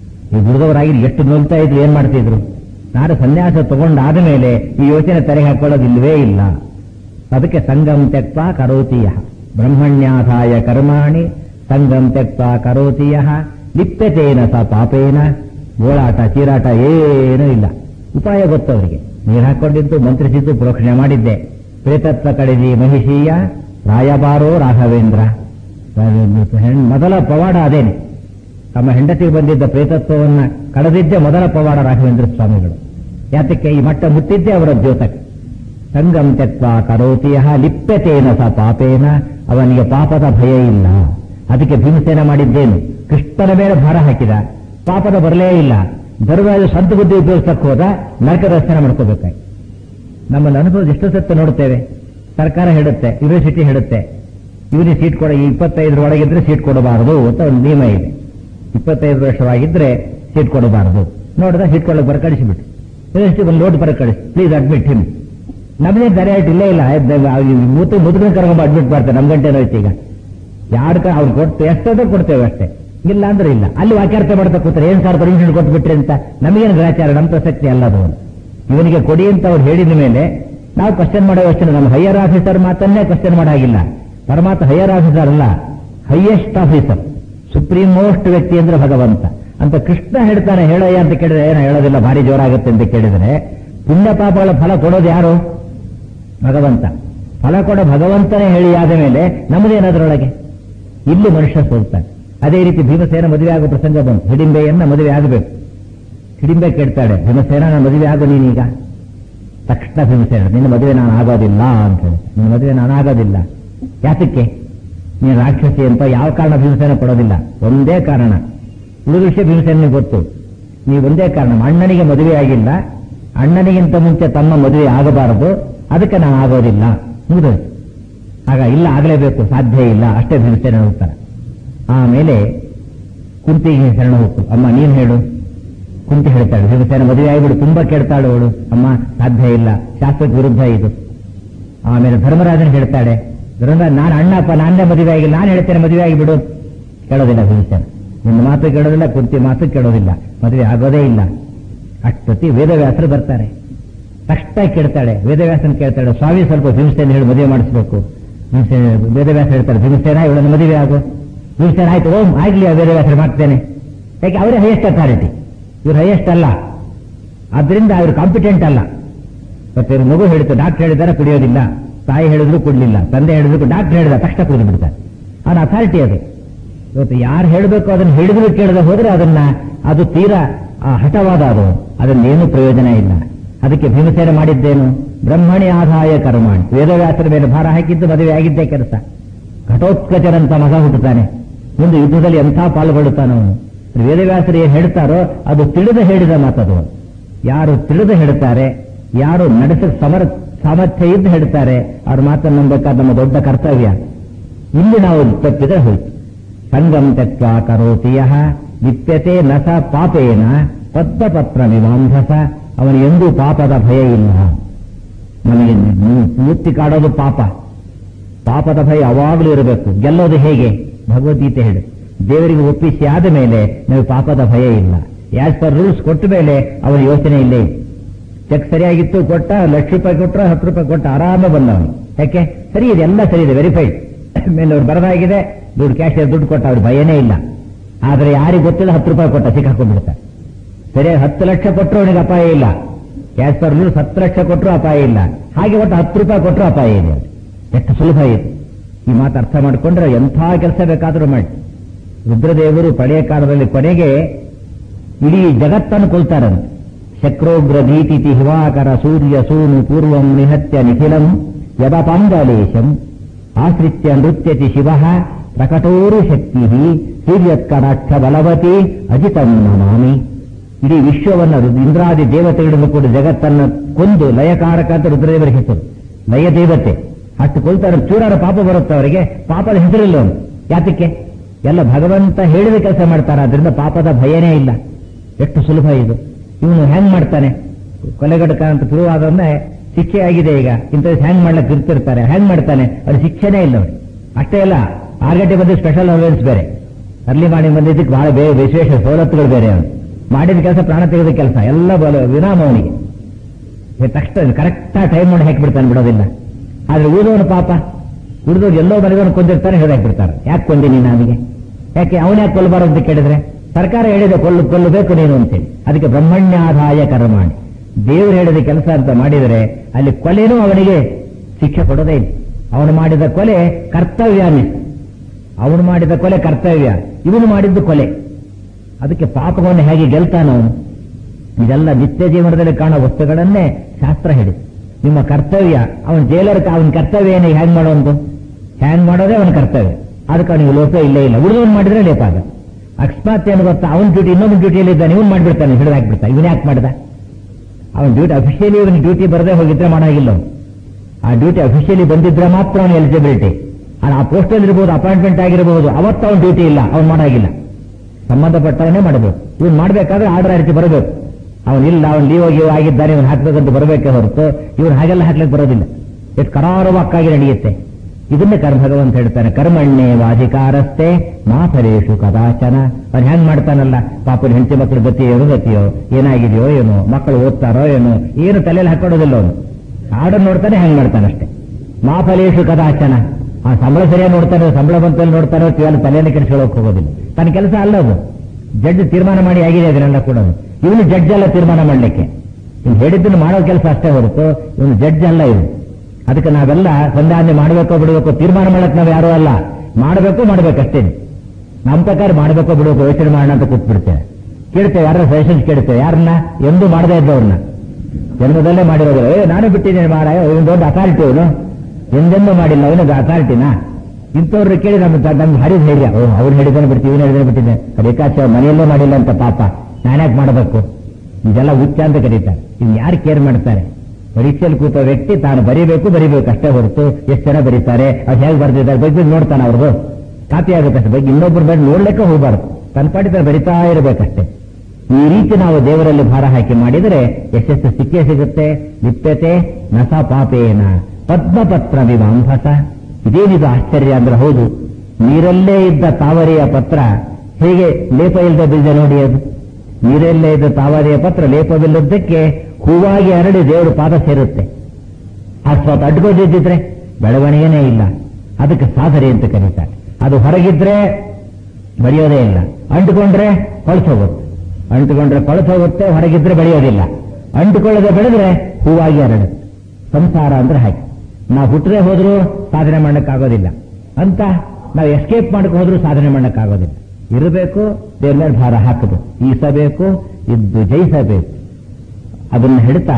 ಈ ದುರ್ಗವರಾಗಿ ಎಷ್ಟು ನೋಲ್ತಾ ಇದ್ರು ಏನ್ ಮಾಡ್ತಿದ್ರು ನಾನು ಸನ್ಯಾಸ ತಗೊಂಡಾದ ಮೇಲೆ ಈ ಯೋಚನೆ ತಲೆಗೆ ಹಾಕೊಳ್ಳೋದಿಲ್ವೇ ಇಲ್ಲ ಅದಕ್ಕೆ ಸಂಗಂ ತೆಕ್ತ ಕರೋತಿಯ ಬ್ರಹ್ಮಣ್ಯಾಧಾಯ ಕರ್ಮಾಣಿ ಸಂಗಂ ತೆಕ್ತ ಕರೋತಿಯ ಲಿಪ್ಯತೇನ ಸ ಪಾಪೇನ ಗೋಳಾಟ ಚೀರಾಟ ಏನೂ ಇಲ್ಲ ಉಪಾಯ ಗೊತ್ತವರಿಗೆ ನೀರು ಹಾಕೊಂಡಿದ್ದು ಮಂತ್ರಿಸಿದ್ದು ಪ್ರೋಕ್ಷಣೆ ಮಾಡಿದ್ದೆ ಪ್ರೇತತ್ವ ಕಡೆದಿ ಮಹಿಷೀಯ ರಾಯಬಾರೋ ರಾಘವೇಂದ್ರ ಮೊದಲ ಪವಾಡ ಅದೇನೆ ತಮ್ಮ ಹೆಂಡತಿಗೆ ಬಂದಿದ್ದ ಪ್ರೇತತ್ವವನ್ನ ಕಳೆದಿದ್ದೇ ಮೊದಲ ಪವಾಡ ರಾಘವೇಂದ್ರ ಸ್ವಾಮಿಗಳು ಯಾತಕ್ಕೆ ಈ ಮಟ್ಟ ಮುಟ್ಟಿದ್ದೇ ಅವರ ದ್ಯೋತಕ ಸಂಗಂ ತೆಕ್ವ ಕರೋತಿಯ ಲಿಪ್ಯತೇನ ಸ ಪಾಪೇನ ಅವನಿಗೆ ಪಾಪದ ಭಯ ಇಲ್ಲ ಅದಕ್ಕೆ ಭೀಮಸೇನ ಮಾಡಿದ್ದೇನು ಕೃಷ್ಣನ ಮೇಲೆ ಭಾರ ಹಾಕಿದ ಪಾಪದ ಬರಲೇ ಇಲ್ಲ ಧರ್ಮರಾಜ ಸ್ವಂತ ಬುದ್ಧಿ ಉಪಯೋಗಿಸಕ್ಕೆ ಹೋದ ನರಕ ದರ್ಶನ ಮಾಡ್ಕೋಬೇಕಾಗಿ ನಮ್ಮಲ್ಲಿ ಅನುಭವ ಎಷ್ಟು ಸತ್ತು ನೋಡುತ್ತೇವೆ ಸರ್ಕಾರ ಹೇಳುತ್ತೆ ಯೂನಿವರ್ಸಿಟಿ ಹೇಳುತ್ತೆ ಇವನಿಗೆ ಸೀಟ್ ಕೊಡ ಇಪ್ಪತ್ತೈದರ ಒಳಗಿದ್ರೆ ಸೀಟ್ ಕೊಡಬಾರದು ಅಂತ ಒಂದು ನಿಯಮ ಇದೆ ಇಪ್ಪತ್ತೈದು ವರ್ಷವಾಗಿದ್ರೆ ಸೀಟ್ ಕೊಡಬಾರದು ನೋಡಿದ ಸೀಟ್ ಕೊಡಕ್ಕೆ ಬರಕಳಿಸಿಬಿಟ್ಟು ಯೂನಿವರ್ಸಿಟಿ ಒಂದು ಲೋಡ್ ಬರಕಳಿಸಿ ಪ್ಲೀಸ್ ಅಡ್ಮಿಟ್ ಹಿಮ್ ನಮ್ಮದೇ ದರಿಯಾಯ್ತು ಇಲ್ಲೇ ಇಲ್ಲ ಮೂತು ಮುದುಕನ ಕರ್ಕೊಂಡು ಅಡ್ಮಿಟ್ ಮಾಡ್ತಾರೆ ನಮ್ ಗಂಟೆ ಹೋಯ್ತು ಈಗ ಯಾರ್ಕ ಅವ್ರು ಕೊಟ್ಟು ಎಷ್ಟೋ ಕೊಡ್ತೇವೆ ಅಷ್ಟೇ ಇಲ್ಲ ಅಂದ್ರೆ ಇಲ್ಲ ಅಲ್ಲಿ ವಾಕ್ಯಾರ್ಥ ಮಾಡ್ತಾ ಕೂತಾರೆ ಏನ್ ಸರ್ ಪರ್ಮಿಷನ್ ಕೊಟ್ಬಿಟ್ರಿ ಅಂತ ನಮಗೇನು ಗ್ರಾಚಾರ ನಮ್ಮ ಪ್ರಸಕ್ತಿ ಅಲ್ಲ ಅದು ಇವನಿಗೆ ಕೊಡಿ ಅಂತ ಅವ್ರು ಹೇಳಿದ ಮೇಲೆ ನಾವು ಕ್ವಶನ್ ಮಾಡೋ ಯೋಚನೆ ನಮ್ಮ ಹೈಯರ್ ಆಫೀಸರ್ ಮಾತನ್ನೇ ಕ್ವಶನ್ ಮಾಡಾಗಿಲ್ಲ ಪರಮಾತ್ಮ ಹೈಯರ್ ಆಫೀಸರ್ ಅಲ್ಲ ಹೈಯೆಸ್ಟ್ ಆಫೀಸರ್ ಸುಪ್ರೀಂ ಮೋಸ್ಟ್ ವ್ಯಕ್ತಿ ಅಂದ್ರೆ ಭಗವಂತ ಅಂತ ಕೃಷ್ಣ ಹೇಳ್ತಾನೆ ಹೇಳಯ್ಯ ಅಂತ ಕೇಳಿದ್ರೆ ಏನೋ ಹೇಳೋದಿಲ್ಲ ಭಾರಿ ಜೋರಾಗುತ್ತೆ ಅಂತ ಕೇಳಿದ್ರೆ ಪುಣ್ಯ ಪಾಪಗಳ ಫಲ ಕೊಡೋದು ಯಾರು ಭಗವಂತ ಫಲ ಕೊಡೋ ಭಗವಂತನೇ ಹೇಳಿ ಆದ ಮೇಲೆ ನಮ್ಮದೇನದರೊಳಗೆ ಇಲ್ಲಿ ಮನುಷ್ಯ ಸೋಲ್ತಾನೆ ಅದೇ ರೀತಿ ಭೀಮಸೇನ ಮದುವೆ ಆಗೋ ಪ್ರಸಂಗ ಬಂತು ಹಿಡಿಂಬೆಯನ್ನ ಮದುವೆ ಆಗಬೇಕು ಹಿಡಿಂಬೆ ಕೇಳ್ತಾಳೆ ಭೀಮಸೇನ ನಾನು ಮದುವೆ ಆಗೋ ನೀನೀಗ ತಕ್ಷಣ ಭೀಮಸೇನ ನಿನ್ನ ಮದುವೆ ನಾನು ಆಗೋದಿಲ್ಲ ಅಂತ ಹೇಳಿ ನಿನ್ನ ಮದುವೆ ನಾನು ಆಗೋದಿಲ್ಲ ಯಾತಕ್ಕೆ ನೀನು ರಾಕ್ಷಸಿ ಅಂತ ಯಾವ ಕಾರಣ ಭೀಮಸೇನ ಕೊಡೋದಿಲ್ಲ ಒಂದೇ ಕಾರಣ ಉಳಿದ ವಿಷಯ ಭೀಮಸೇನಿಗೆ ಗೊತ್ತು ನೀವು ಒಂದೇ ಕಾರಣ ಅಣ್ಣನಿಗೆ ಮದುವೆ ಆಗಿಲ್ಲ ಅಣ್ಣನಿಗಿಂತ ಮುಂಚೆ ತಮ್ಮ ಮದುವೆ ಆಗಬಾರದು ಅದಕ್ಕೆ ನಾನು ಆಗೋದಿಲ್ಲ ಮುಗಿದೋಯ್ತು ಆಗ ಇಲ್ಲ ಆಗಲೇಬೇಕು ಸಾಧ್ಯ ಇಲ್ಲ ಅಷ್ಟೇ ಭೀಮಸೇನ ಉತ್ತರ ಆಮೇಲೆ ಕುಂತಿಗೆ ಶರಣ ಹೋಗ್ತು ಅಮ್ಮ ನೀನು ಹೇಳು ಕುಂತಿ ಹೇಳ್ತಾಳೆ ಭೀಮಸೇನ ಮದುವೆ ಆಗಿಬಿಡು ತುಂಬಾ ಕೇಳ್ತಾಳು ಅವಳು ಅಮ್ಮ ಸಾಧ್ಯ ಇಲ್ಲ ಶಾಸ್ತ್ರಕ್ಕೆ ವಿರುದ್ಧ ಇದು ಆಮೇಲೆ ಧರ್ಮರಾಜನ್ ಹೇಳ್ತಾಳೆ ಧರ್ಮರಾಜ್ ನಾನು ಅಣ್ಣಪ್ಪ ನಾನೇ ಮದುವೆ ಆಗಿಲ್ಲ ನಾನು ಹೇಳ್ತೇನೆ ಮದುವೆ ಆಗಿಬಿಡು ಕೇಳೋದಿಲ್ಲ ಭೀಮಸೇನ ನಿನ್ನ ಮಾತು ಕೇಳೋದಿಲ್ಲ ಕುಂತಿ ಮಾತು ಕೇಳೋದಿಲ್ಲ ಮದುವೆ ಆಗೋದೇ ಇಲ್ಲ ಅಷ್ಟೊತ್ತಿ ವೇದವ್ಯಾಸರು ಬರ್ತಾರೆ ತಕ್ಷಣ ಕೇಳ್ತಾಳೆ ವೇದವ್ಯಾಸನ ಕೇಳ್ತಾಳೆ ಸ್ವಾಮಿ ಸ್ವಲ್ಪ ಭೀಮಸೇನ ಹೇಳಿ ಮದುವೆ ಮಾಡಿಸ್ಬೇಕು ಭೀಮಸೇನ ವೇದವ್ಯಾಸ ಹೇಳ್ತಾರೆ ಭೀಮಸೇನ ಇವಳನ್ನು ಮದುವೆ ಆಗು ಭೀಮಸೇನ ಆಯ್ತು ಓಂ ಆಗ್ಲಿ ಆ ವೇದವ್ಯಾಸರು ಮಾಡ್ತೇನೆ ಯಾಕೆ ಅವರೇ ಹೈಯೆಸ್ಟ್ ಅಥಾರಿಟಿ ಇವ್ರು ಹೈಯೆಸ್ಟ್ ಅಲ್ಲ ಆದ್ರಿಂದ ಅವ್ರು ಕಾಂಪಿಟೆಂಟ್ ಅಲ್ಲ ಮತ್ತೆ ಇವ್ರ ಮಗು ಹೇಳಿತು ಡಾಕ್ಟರ್ ಹೇಳಿದಾರೆ ಕುಡಿಯೋದಿಲ್ಲ ತಾಯಿ ಹೇಳಿದ್ರು ಕುಡ್ಲಿಲ್ಲ ತಂದೆ ಹೇಳಿದ್ರು ಡಾಕ್ಟರ್ ಹೇಳಿದ ತಕ್ಷಣ ಕುಡಿದು ಬಿಡ್ತಾರೆ ಅವನ ಅಥಾರಿಟಿ ಅದು ಇವತ್ತು ಯಾರು ಹೇಳಬೇಕು ಅದನ್ನು ಹಿಡಿದ್ರು ಕೇಳದೆ ಹೋದ್ರೆ ಅದನ್ನ ಅದು ತೀರಾ ಆ ಹಠವಾದ ಅದು ಅದನ್ನೇನು ಪ್ರಯೋಜನ ಇಲ್ಲ ಅದಕ್ಕೆ ಭೀಮಸೇನ ಮಾಡಿದ್ದೇನು ಬ್ರಹ್ಮಣಿ ಆದಾಯ ಕರ್ಮಾಣಿ ವೇದವ್ಯಾಸರ ಮೇಲೆ ಭಾರ ಹಾಕಿದ್ದು ಮದುವೆ ಆಗಿದ್ದೇ ಕೆಲಸ ಘಟೋತ್ಕಚರಂತ ಮಗ ಹುಟ್ಟುತ್ತಾನೆ ಮುಂದೆ ಯುದ್ಧದಲ್ಲಿ ಎಂಥ ಪಾಲ್ಗೊಳ್ಳುತ್ತಾನೆ ಅವನು ವೇದವ್ಯಾಸರು ಏನು ಹೇಳ್ತಾರೋ ಅದು ತಿಳಿದು ಹೇಳಿದ ಮಾತದು ಯಾರು ತಿಳಿದು ಹೇಳ್ತಾರೆ ಯಾರು ನಡೆಸ ಸಮರ ಸಾಮರ್ಥ್ಯ ಇದ್ದು ಹೇಳ್ತಾರೆ ಅವ್ರ ಮಾತನ್ನು ನಂಬಬೇಕಾದ ನಮ್ಮ ದೊಡ್ಡ ಕರ್ತವ್ಯ ಇಲ್ಲಿ ನಾವು ತಪ್ಪಿದ್ರೆ ಹೋಯ್ತು ಸಂಗಂ ತತ್ವ ಕರೋತಿಯ ವಿಪ್ಯತೆ ನಸ ಪಾಪೇನ ಪದ್ಮಪತ್ರ ಮೀಮಾಂಸಸ ಅವನು ಎಂದೂ ಪಾಪದ ಭಯ ಇಲ್ಲ ನಮಗೆ ಮುಕ್ತಿ ಕಾಡೋದು ಪಾಪ ಪಾಪದ ಭಯ ಯಾವಾಗಲೂ ಇರಬೇಕು ಗೆಲ್ಲೋದು ಹೇಗೆ ಭಗವದ್ಗೀತೆ ಹೇಳಿ ದೇವರಿಗೆ ಒಪ್ಪಿಸಿ ಆದ ಮೇಲೆ ನಾವು ಪಾಪದ ಭಯ ಇಲ್ಲ ಯಾಸ್ ಪರ್ ರೂಲ್ಸ್ ಕೊಟ್ಟ ಮೇಲೆ ಅವನ ಯೋಚನೆ ಇಲ್ಲೇ ಇಲ್ಲ. ಚೆಕ್ ಸರಿಯಾಗಿತ್ತು ಕೊಟ್ಟ ಲಕ್ಷ ರೂಪಾಯಿ ಕೊಟ್ಟರೆ ಹತ್ತು ರೂಪಾಯಿ ಕೊಟ್ಟ ಆರಾಮ ಬಂದವನು ಯಾಕೆ ಸರಿ ಇದೆ ಎಲ್ಲ ಸರಿ ಇದೆ ವೆರಿಫೈಡ್ ಮೇಲೆ ಅವ್ರು ಬರದಾಗಿದೆ ದುಡ್ಡು ಕ್ಯಾಶ್ ದುಡ್ಡು ಕೊಟ್ಟ ಅವ್ರ ಭಯನೇ ಇಲ್ಲ ಆದ್ರೆ ಯಾರಿಗೆ ಗೊತ್ತಿಲ್ಲ ಹತ್ತು ರೂಪಾಯಿ ಕೊಟ್ಟ ಸಿಕ್ಕಾಕೊಂಡ್ಬಿಡ್ತಾರೆ ಸರಿ ಹತ್ತು ಲಕ್ಷ ಕೊಟ್ಟರು ಅವನಿಗೆ ಅಪಾಯ ಇಲ್ಲ ಕ್ಯಾಶ್ ಪರ್ ರೂಲ್ಸ್ ಹತ್ತು ಲಕ್ಷ ಕೊಟ್ಟರು ಅಪಾಯ ಇಲ್ಲ ಹಾಗೆ ಒಟ್ಟು ಹತ್ತು ರೂಪಾಯಿ ಕೊಟ್ಟರು ಅಪಾಯ ಇದೆ ಎಷ್ಟು ಸುಲಭ ಇದೆ ಈ ಮಾತು ಅರ್ಥ ಮಾಡಿಕೊಂಡ್ರೆ ಎಂಥ ಕೆಲಸ ಬೇಕಾದರೂ ಮಾಡಿ ರುದ್ರದೇವರು ಪಳೆಯ ಕಾಲದಲ್ಲಿ ಕೊನೆಗೆ ಇಡೀ ಜಗತ್ತನ್ನು ಕೊಲ್ತಾರಂತೆ ಶಕ್ರೋಗ್ರ ದೀತಿತಿ ಹಿವಾಕರ ಸೂರ್ಯ ಸೂನು ಪೂರ್ವಂ ನಿಹತ್ಯ ನಿಖಿಲಂ ಯದಪಾಂಗಲೇಶಂ ಆಶ್ರಿತ್ಯ ನೃತ್ಯತಿ ಶಿವ ಪ್ರಕಟೋರು ಶಕ್ತಿ ಸೂರ್ಯತ್ಕರಾಕ್ಷ ಬಲವತಿ ಅಜಿತಂ ನಮಾಮಿ ಇಡೀ ವಿಶ್ವವನ್ನು ರು- ಇಂದ್ರಾದಿ ದೇವತೆಗಳಿಂದ ಕೂಡ ಜಗತ್ತನ್ನು ಕೊಂದು ಲಯಕಾರಕ ಅಂತ ರುದ್ರದೇವರ ಹೆಸರು ಲಯ ದೇವತೆ ಅಷ್ಟು ಕೊಲ್ತಾರೆ ಚೂರಾರ ಪಾಪ ಬರುತ್ತೆ ಅವರಿಗೆ ಪಾಪದ ಹೆಸರಿಲ್ಲ ಅವನು ಯಾತಕ್ಕೆ ಎಲ್ಲ ಭಗವಂತ ಹೇಳಿದ ಕೆಲಸ ಮಾಡ್ತಾರೆ ಅದರಿಂದ ಪಾಪದ ಭಯನೇ ಇಲ್ಲ ಎಷ್ಟು ಸುಲಭ ಇದು ಇವನು ಹ್ಯಾಂಗ್ ಮಾಡ್ತಾನೆ ಕೊಲೆಗಡಕ ಅಂತ ಶುರುವಾದ್ರೆ ಶಿಕ್ಷೆ ಆಗಿದೆ ಈಗ ಇಂಥದ್ದು ಹ್ಯಾಂಗ್ ಮಾಡ್ಲಿಕ್ಕೆ ಇರ್ತಿರ್ತಾರೆ ಹ್ಯಾಂಗ್ ಮಾಡ್ತಾನೆ ಅವ್ರ ಶಿಕ್ಷೆನೇ ಇಲ್ಲ ಅವ್ರಿಗೆ ಅಷ್ಟೇ ಅಲ್ಲ ಆರು ಗಂಟೆ ಬಂದು ಸ್ಪೆಷಲ್ ಅವೇನ್ಸ್ ಬೇರೆ ಅರ್ಲಿ ಮಾಡಿ ಬಂದಿದ್ದಕ್ಕೆ ಬಹಳ ಬೇರೆ ವಿಶೇಷ ಸವಲತ್ತುಗಳು ಬೇರೆ ಅವನು ಮಾಡಿದ ಕೆಲಸ ಪ್ರಾಣ ತೆಗೆದ ಕೆಲಸ ಎಲ್ಲ ಬಲ- ವಿರಾಮ ಅವನಿಗೆ ಏ, ತಕ್ಷಣ ಕರೆಕ್ಟ್ ಟೈಮ್ ಮಾಡಿ ಹಾಕಿಬಿಡ್ತಾನೆ ಬಿಡೋದಿಲ್ಲ ಆದ್ರೆ ಉಳಿದವನು ಪಾಪ ಉಳಿದವ್ರು ಎಲ್ಲೋ ಮನೆದವನು ಕೊಂದಿರ್ತಾನೆ ಹಿಡಿದಾಕ್ಬಿಡ್ತಾರೆ ಯಾಕೆ ಕೊಂದಿ ನೀನು ಅವನಿಗೆ ಯಾಕೆ ಅವನ ಯಾಕೆ ಕೊಲ್ಲಬಾರದು ಅಂತ ಕೇಳಿದ್ರೆ ಸರ್ಕಾರ ಹೇಳಿದೆ ಕೊಲ್ಲು ಕೊಲ್ಲಬೇಕು ನೀನು ಅಂತೇಳಿ ಅದಕ್ಕೆ ಬ್ರಹ್ಮಣ್ಯಾದಾಯ ಕರ್ಮಾಣಿ ದೇವರು ಹೇಳಿದ ಕೆಲಸ ಅಂತ ಮಾಡಿದರೆ ಅಲ್ಲಿ ಕೊಲೆನೂ ಅವನಿಗೆ ಶಿಕ್ಷೆ ಕೊಡೋದೇ ಇಲ್ಲ ಅವನು ಮಾಡಿದ ಕೊಲೆ ಕರ್ತವ್ಯ ಅನ್ನಿಸ್ತು ಅವನು ಮಾಡಿದ ಕೊಲೆ ಕರ್ತವ್ಯ ಇವನು ಮಾಡಿದ್ದು ಕೊಲೆ ಅದಕ್ಕೆ ಪಾಪವನ್ನು ಹೇಗೆ ಗೆಲ್ತಾನ ಅವನು ಇದೆಲ್ಲ ನಿತ್ಯ ಜೀವನದಲ್ಲಿ ಕಾಣೋ ವಸ್ತುಗಳನ್ನೇ ಶಾಸ್ತ್ರ ಹೇಳಿ ನಿಮ್ಮ ಕರ್ತವ್ಯ ಅವನ ಜೈಲರ್ ಅವನ ಕರ್ತವ್ಯ ಏನು ಹ್ಯಾಂಗ್ ಮಾಡೋದು ಹ್ಯಾಂಗ್ ಮಾಡೋದೇ ಅವನ ಕರ್ತವ್ಯ ಅದಕ್ಕೆ ಅವನಿಗೆ ಲೋಪ ಇಲ್ಲೇ ಇಲ್ಲ ಉಳಿದವನು ಮಾಡಿದ್ರೆ ಲೇಪ ಆಗ ಅಕಸ್ಮಾತ್ ಏನು ಗೊತ್ತಾ ಅವನ ಡ್ಯೂಟಿ ಇನ್ನೊಬ್ಬ ಡ್ಯೂಟಿಯಲ್ಲಿ ಇದ್ದಾನೆ ಇವನು ಮಾಡ್ಬಿಡ್ತಾನೆ ಹಿಡಿದು ಹಾಕ್ಬಿಡ್ತಾನೆ ಇವನು ಯಾಕೆ ಮಾಡ್ದ ಅವನ ಡ್ಯೂಟಿ ಅಫಿಷಿಯಲಿ ಇವನ ಡ್ಯೂಟಿ ಬರದೇ ಹೋಗಿದ್ರೆ ಮಾಡಾಗಿಲ್ಲ ಅವನು ಆ ಡ್ಯೂಟಿ ಅಫಿಷಿಯಲಿ ಬಂದಿದ್ರೆ ಮಾತ್ರ ಅವನ ಎಲಿಜಿಬಿಲಿಟಿ ಆ ಪೋಸ್ಟಲ್ಲಿ ಇರಬಹುದು ಅಪಾಯಿಂಟ್ಮೆಂಟ್ ಆಗಿರಬಹುದು ಅವತ್ತು ಅವನ ಡ್ಯೂಟಿ ಇಲ್ಲ ಅವ್ನು ಮಾಡಾಗಿಲ್ಲ ಸಂಬಂಧಪಟ್ಟವನ್ನೇ ಮಾಡಬೇಕು ಇವನು ಮಾಡಬೇಕಾದ್ರೆ ಆರ್ಡರ್ ಅರಿಸಿ ಬರಬೇಕು ಅವನಿಲ್ಲ ಅವನು ಲೀವ್ ಗೀವ್ ಆಗಿದ್ದಾನೆ ಇವನು ಹಾಕ್ಬೇಕಂತ ಬರಬೇಕೆ ಹೊರತು ಇವನು ಹಾಗೆಲ್ಲ ಹಾಕ್ಲಿಕ್ಕೆ ಬರೋದಿಲ್ಲ ಎಷ್ಟು ಕರಾರುವಕ್ಕಾಗಿ ನಡೆಯುತ್ತೆ ಇದನ್ನೇ ಕರ್ಮ ಭಗವಂತ ಹೇಳ್ತಾನೆ ಕರ್ಮಣ್ಣೆ ವಾಧಿಕಾರಸ್ಥೆ ಮಾಫಲೇಶು ಕದಾಚನ ಅವನು ಹೆಂಗ್ ಮಾಡ್ತಾನಲ್ಲ ಪಾಪನ ಹೆಂಡತಿ ಮಕ್ಕಳ ಗತಿ ಏನು ಗತಿಯೋ ಏನಾಗಿದೆಯೋ ಏನೋ ಮಕ್ಕಳು ಓದ್ತಾರೋ ಏನೋ ಏನು ತಲೆಯಲ್ಲಿ ಹಾಕೊಳ್ಳೋದಿಲ್ಲ ಅವನು ಆರ್ಡರ್ ನೋಡ್ತಾನೆ ಹೆಂಗ್ ಮಾಡ್ತಾನೆ ಅಷ್ಟೇ ಮಾಫಲೇಶು ಕದಾಚನ ಆ ಸಂಬಳ ಸರಿಯಾಗಿ ನೋಡ್ತಾನೆ ಸಂಬಳ ಬಂತಲ್ಲಿ ನೋಡ್ತಾನೆ ಇವೆಲ್ಲ ತಲೆಯನ್ನು ಕೆಡಿಸ್ಕೊಳ್ಳೋಕೆ ಹೋಗೋದಿಲ್ಲ ತನ್ನ ಕೆಲಸ ಅಲ್ಲ ಅದು ಜಡ್ಜ್ ತೀರ್ಮಾನ ಮಾಡಿ ಆಗಿದೆ ಅದನ್ನೆಲ್ಲ ಕೂಡ ಇವನು ಜಡ್ಜ್ ಅಲ್ಲ ತೀರ್ಮಾನ ಮಾಡಲಿಕ್ಕೆ ಇವ್ನು ಹೇಳಿದ್ದನ್ನು ಮಾಡೋ ಕೆಲಸ ಅಷ್ಟೇ ಹೊರತು ಇವನು ಜಡ್ಜ್ ಅಲ್ಲ ಇವನು ಅದಕ್ಕೆ ನಾವೆಲ್ಲ ಸಂಧಾನ ಮಾಡಬೇಕೋ ಬಿಡಬೇಕೋ ತೀರ್ಮಾನ ಮಾಡಕ್ ನಾವು ಯಾರೂ ಅಲ್ಲ ಮಾಡಬೇಕು ಮಾಡಬೇಕಷ್ಟೇ ನಮ್ಮ ಪ್ರಕಾರ ಮಾಡಬೇಕೋ ಬಿಡಬೇಕೋ ಯೋಚನೆ ಮಾಡೋಣ ಅಂತ ಕೂತ್ಬಿಡ್ತೇವೆ ಕೇಳ್ತೇವೆ ಯಾರ ಸಜೆಷನ್ಸ್ ಕೇಳ್ತೇವೆ ಯಾರನ್ನ ಎಂದೂ ಮಾಡದೇ ಇದ್ದವ್ರನ್ನ ಜನ್ಮದಲ್ಲೇ ಮಾಡಿರೋದಿಲ್ಲ ಏ ನಾನು ಬಿಟ್ಟಿದ್ದೇನೆ ಮಾಡ ಇವನು ದೊಡ್ಡ ಅಥಾರಿಟಿ ಅವನು ಎಂದೆಂದೂ ಮಾಡಿಲ್ಲ ಅವನಿಗೆ ಅಥಾರಿಟಿನಾ ಇಂಥವ್ರು ಕೇಳಿ ನಮ್ಮ ನಮ್ಗೆ ಹರಿದು ಹೇಳಿದ ಓ ಅವ್ರು ಹೇಳಿದಾನೆ ಬಿಡ್ತೀವಿ ಇವನು ಹೇಳಿದಾನೆ ಬಿಟ್ಟಿದ್ದೆ ರೇಖಾಚ ಮನೆಯಲ್ಲೇ ಮಾಡಿಲ್ಲ ಅಂತ ಪಾಪ ನಾನ್ಯಾಕೆ ಮಾಡಬೇಕು ಇದೆಲ್ಲ ಹುಚ್ಚ ಅಂತ ಕರೀತಾರೆ ಇವ್ ಯಾರು ಕೇರ್ ಮಾಡ್ತಾರೆ ಪರೀಕ್ಷೆಯಲ್ಲಿ ಕೂತ ವ್ಯಕ್ತಿ ತಾನು ಬರೀಬೇಕು ಬರೀಬೇಕು ಅಷ್ಟೇ ಹೊರತು ಎಷ್ಟು ಜನ ಬರೀತಾರೆ ಅವ್ರು ಹೇಗೆ ಬರ್ದಿದ್ದಾರೆ ಬಗ್ಗೆ ನೋಡ್ತಾನೆ ಅವ್ರದ್ದು ಕಾಪಿ ಆಗುತ್ತೆ ಅಷ್ಟೇ ಬಗ್ಗೆ ಇನ್ನೊಬ್ಬರ ಮೇಲೆ ನೋಡ್ಲಿಕ್ಕೆ ಹೋಗಬಾರ್ದು ತನ್ನ ಪಾಟಿ ತಾನು ಬರಿತಾ ಇರಬೇಕಷ್ಟೇ ಈ ರೀತಿ ನಾವು ದೇವರಲ್ಲಿ ಭಾರ ಹಾಕಿ ಮಾಡಿದರೆ ಯಶಸ್ಸು ಸಿಕ್ಕೇ ಸಿಗುತ್ತೆ ಲಿಪ್ಯತೆ ನಸ ಪಾಪೇನ ಪದ್ಮಪತ್ರ ವಿವಾಂಭಸ ಇದೇನಿದು ಆಶ್ಚರ್ಯ ಅಂದ್ರೆ ಹೌದು ನೀರಲ್ಲೇ ಇದ್ದ ತಾವರೆಯ ಪತ್ರ ಹೇಗೆ ಲೇಪ ಇಲ್ಲದೆ ಬಿದ್ದ ನೋಡಿ ಅದು ನೀರಲ್ಲೇ ಇದ್ದ ತಾವರೆಯ ಪತ್ರ ಲೇಪವಿಲ್ಲದಕ್ಕೆ ಹೂವಾಗಿ ಹರಡಿ ದೇವರು ಪಾದ ಸೇರುತ್ತೆ ಆ ಸ್ವತ ಅಡ್ಕೋದಿದ್ದಿದ್ರೆ ಬೆಳವಣಿಗೆನೇ ಇಲ್ಲ ಅದಕ್ಕೆ ಸಾಧನೆ ಅಂತ ಕರೀತಾರೆ ಅದು ಹೊರಗಿದ್ರೆ ಬೆಳೆಯೋದೇ ಇಲ್ಲ ಅಂಟುಕೊಂಡ್ರೆ ಕೊಳಸೋಗುತ್ತೆ ಅಂಟುಕೊಂಡ್ರೆ ಕೊಳಸೋಗುತ್ತೆ ಹೊರಗಿದ್ರೆ ಬೆಳೆಯೋದಿಲ್ಲ ಅಂಟುಕೊಳ್ಳದೆ ಬೆಳೆದ್ರೆ ಹೂವಾಗಿ ಹರಡುತ್ತೆ ಸಂಸಾರ ಅಂದ್ರೆ ಹಾಗೆ ನಾವು ಹುಟ್ಟದೆ ಹೋದ್ರೂ ಸಾಧನೆ ಮಾಡಕ್ಕಾಗೋದಿಲ್ಲ ಅಂತ ನಾವು ಎಸ್ಕೇಪ್ ಮಾಡಕ್ ಹೋದ್ರೂ ಸಾಧನೆ ಮಾಡಕ್ಕಾಗೋದಿಲ್ಲ ಇರಬೇಕು ದೇವ್ರ ಮೇಲೆ ಭಾರ ಹಾಕಬೇಕು ಈಸಬೇಕು ಇದ್ದು ಜಯಿಸಬೇಕು ಅದನ್ನು ಹಿಡ್ತಾ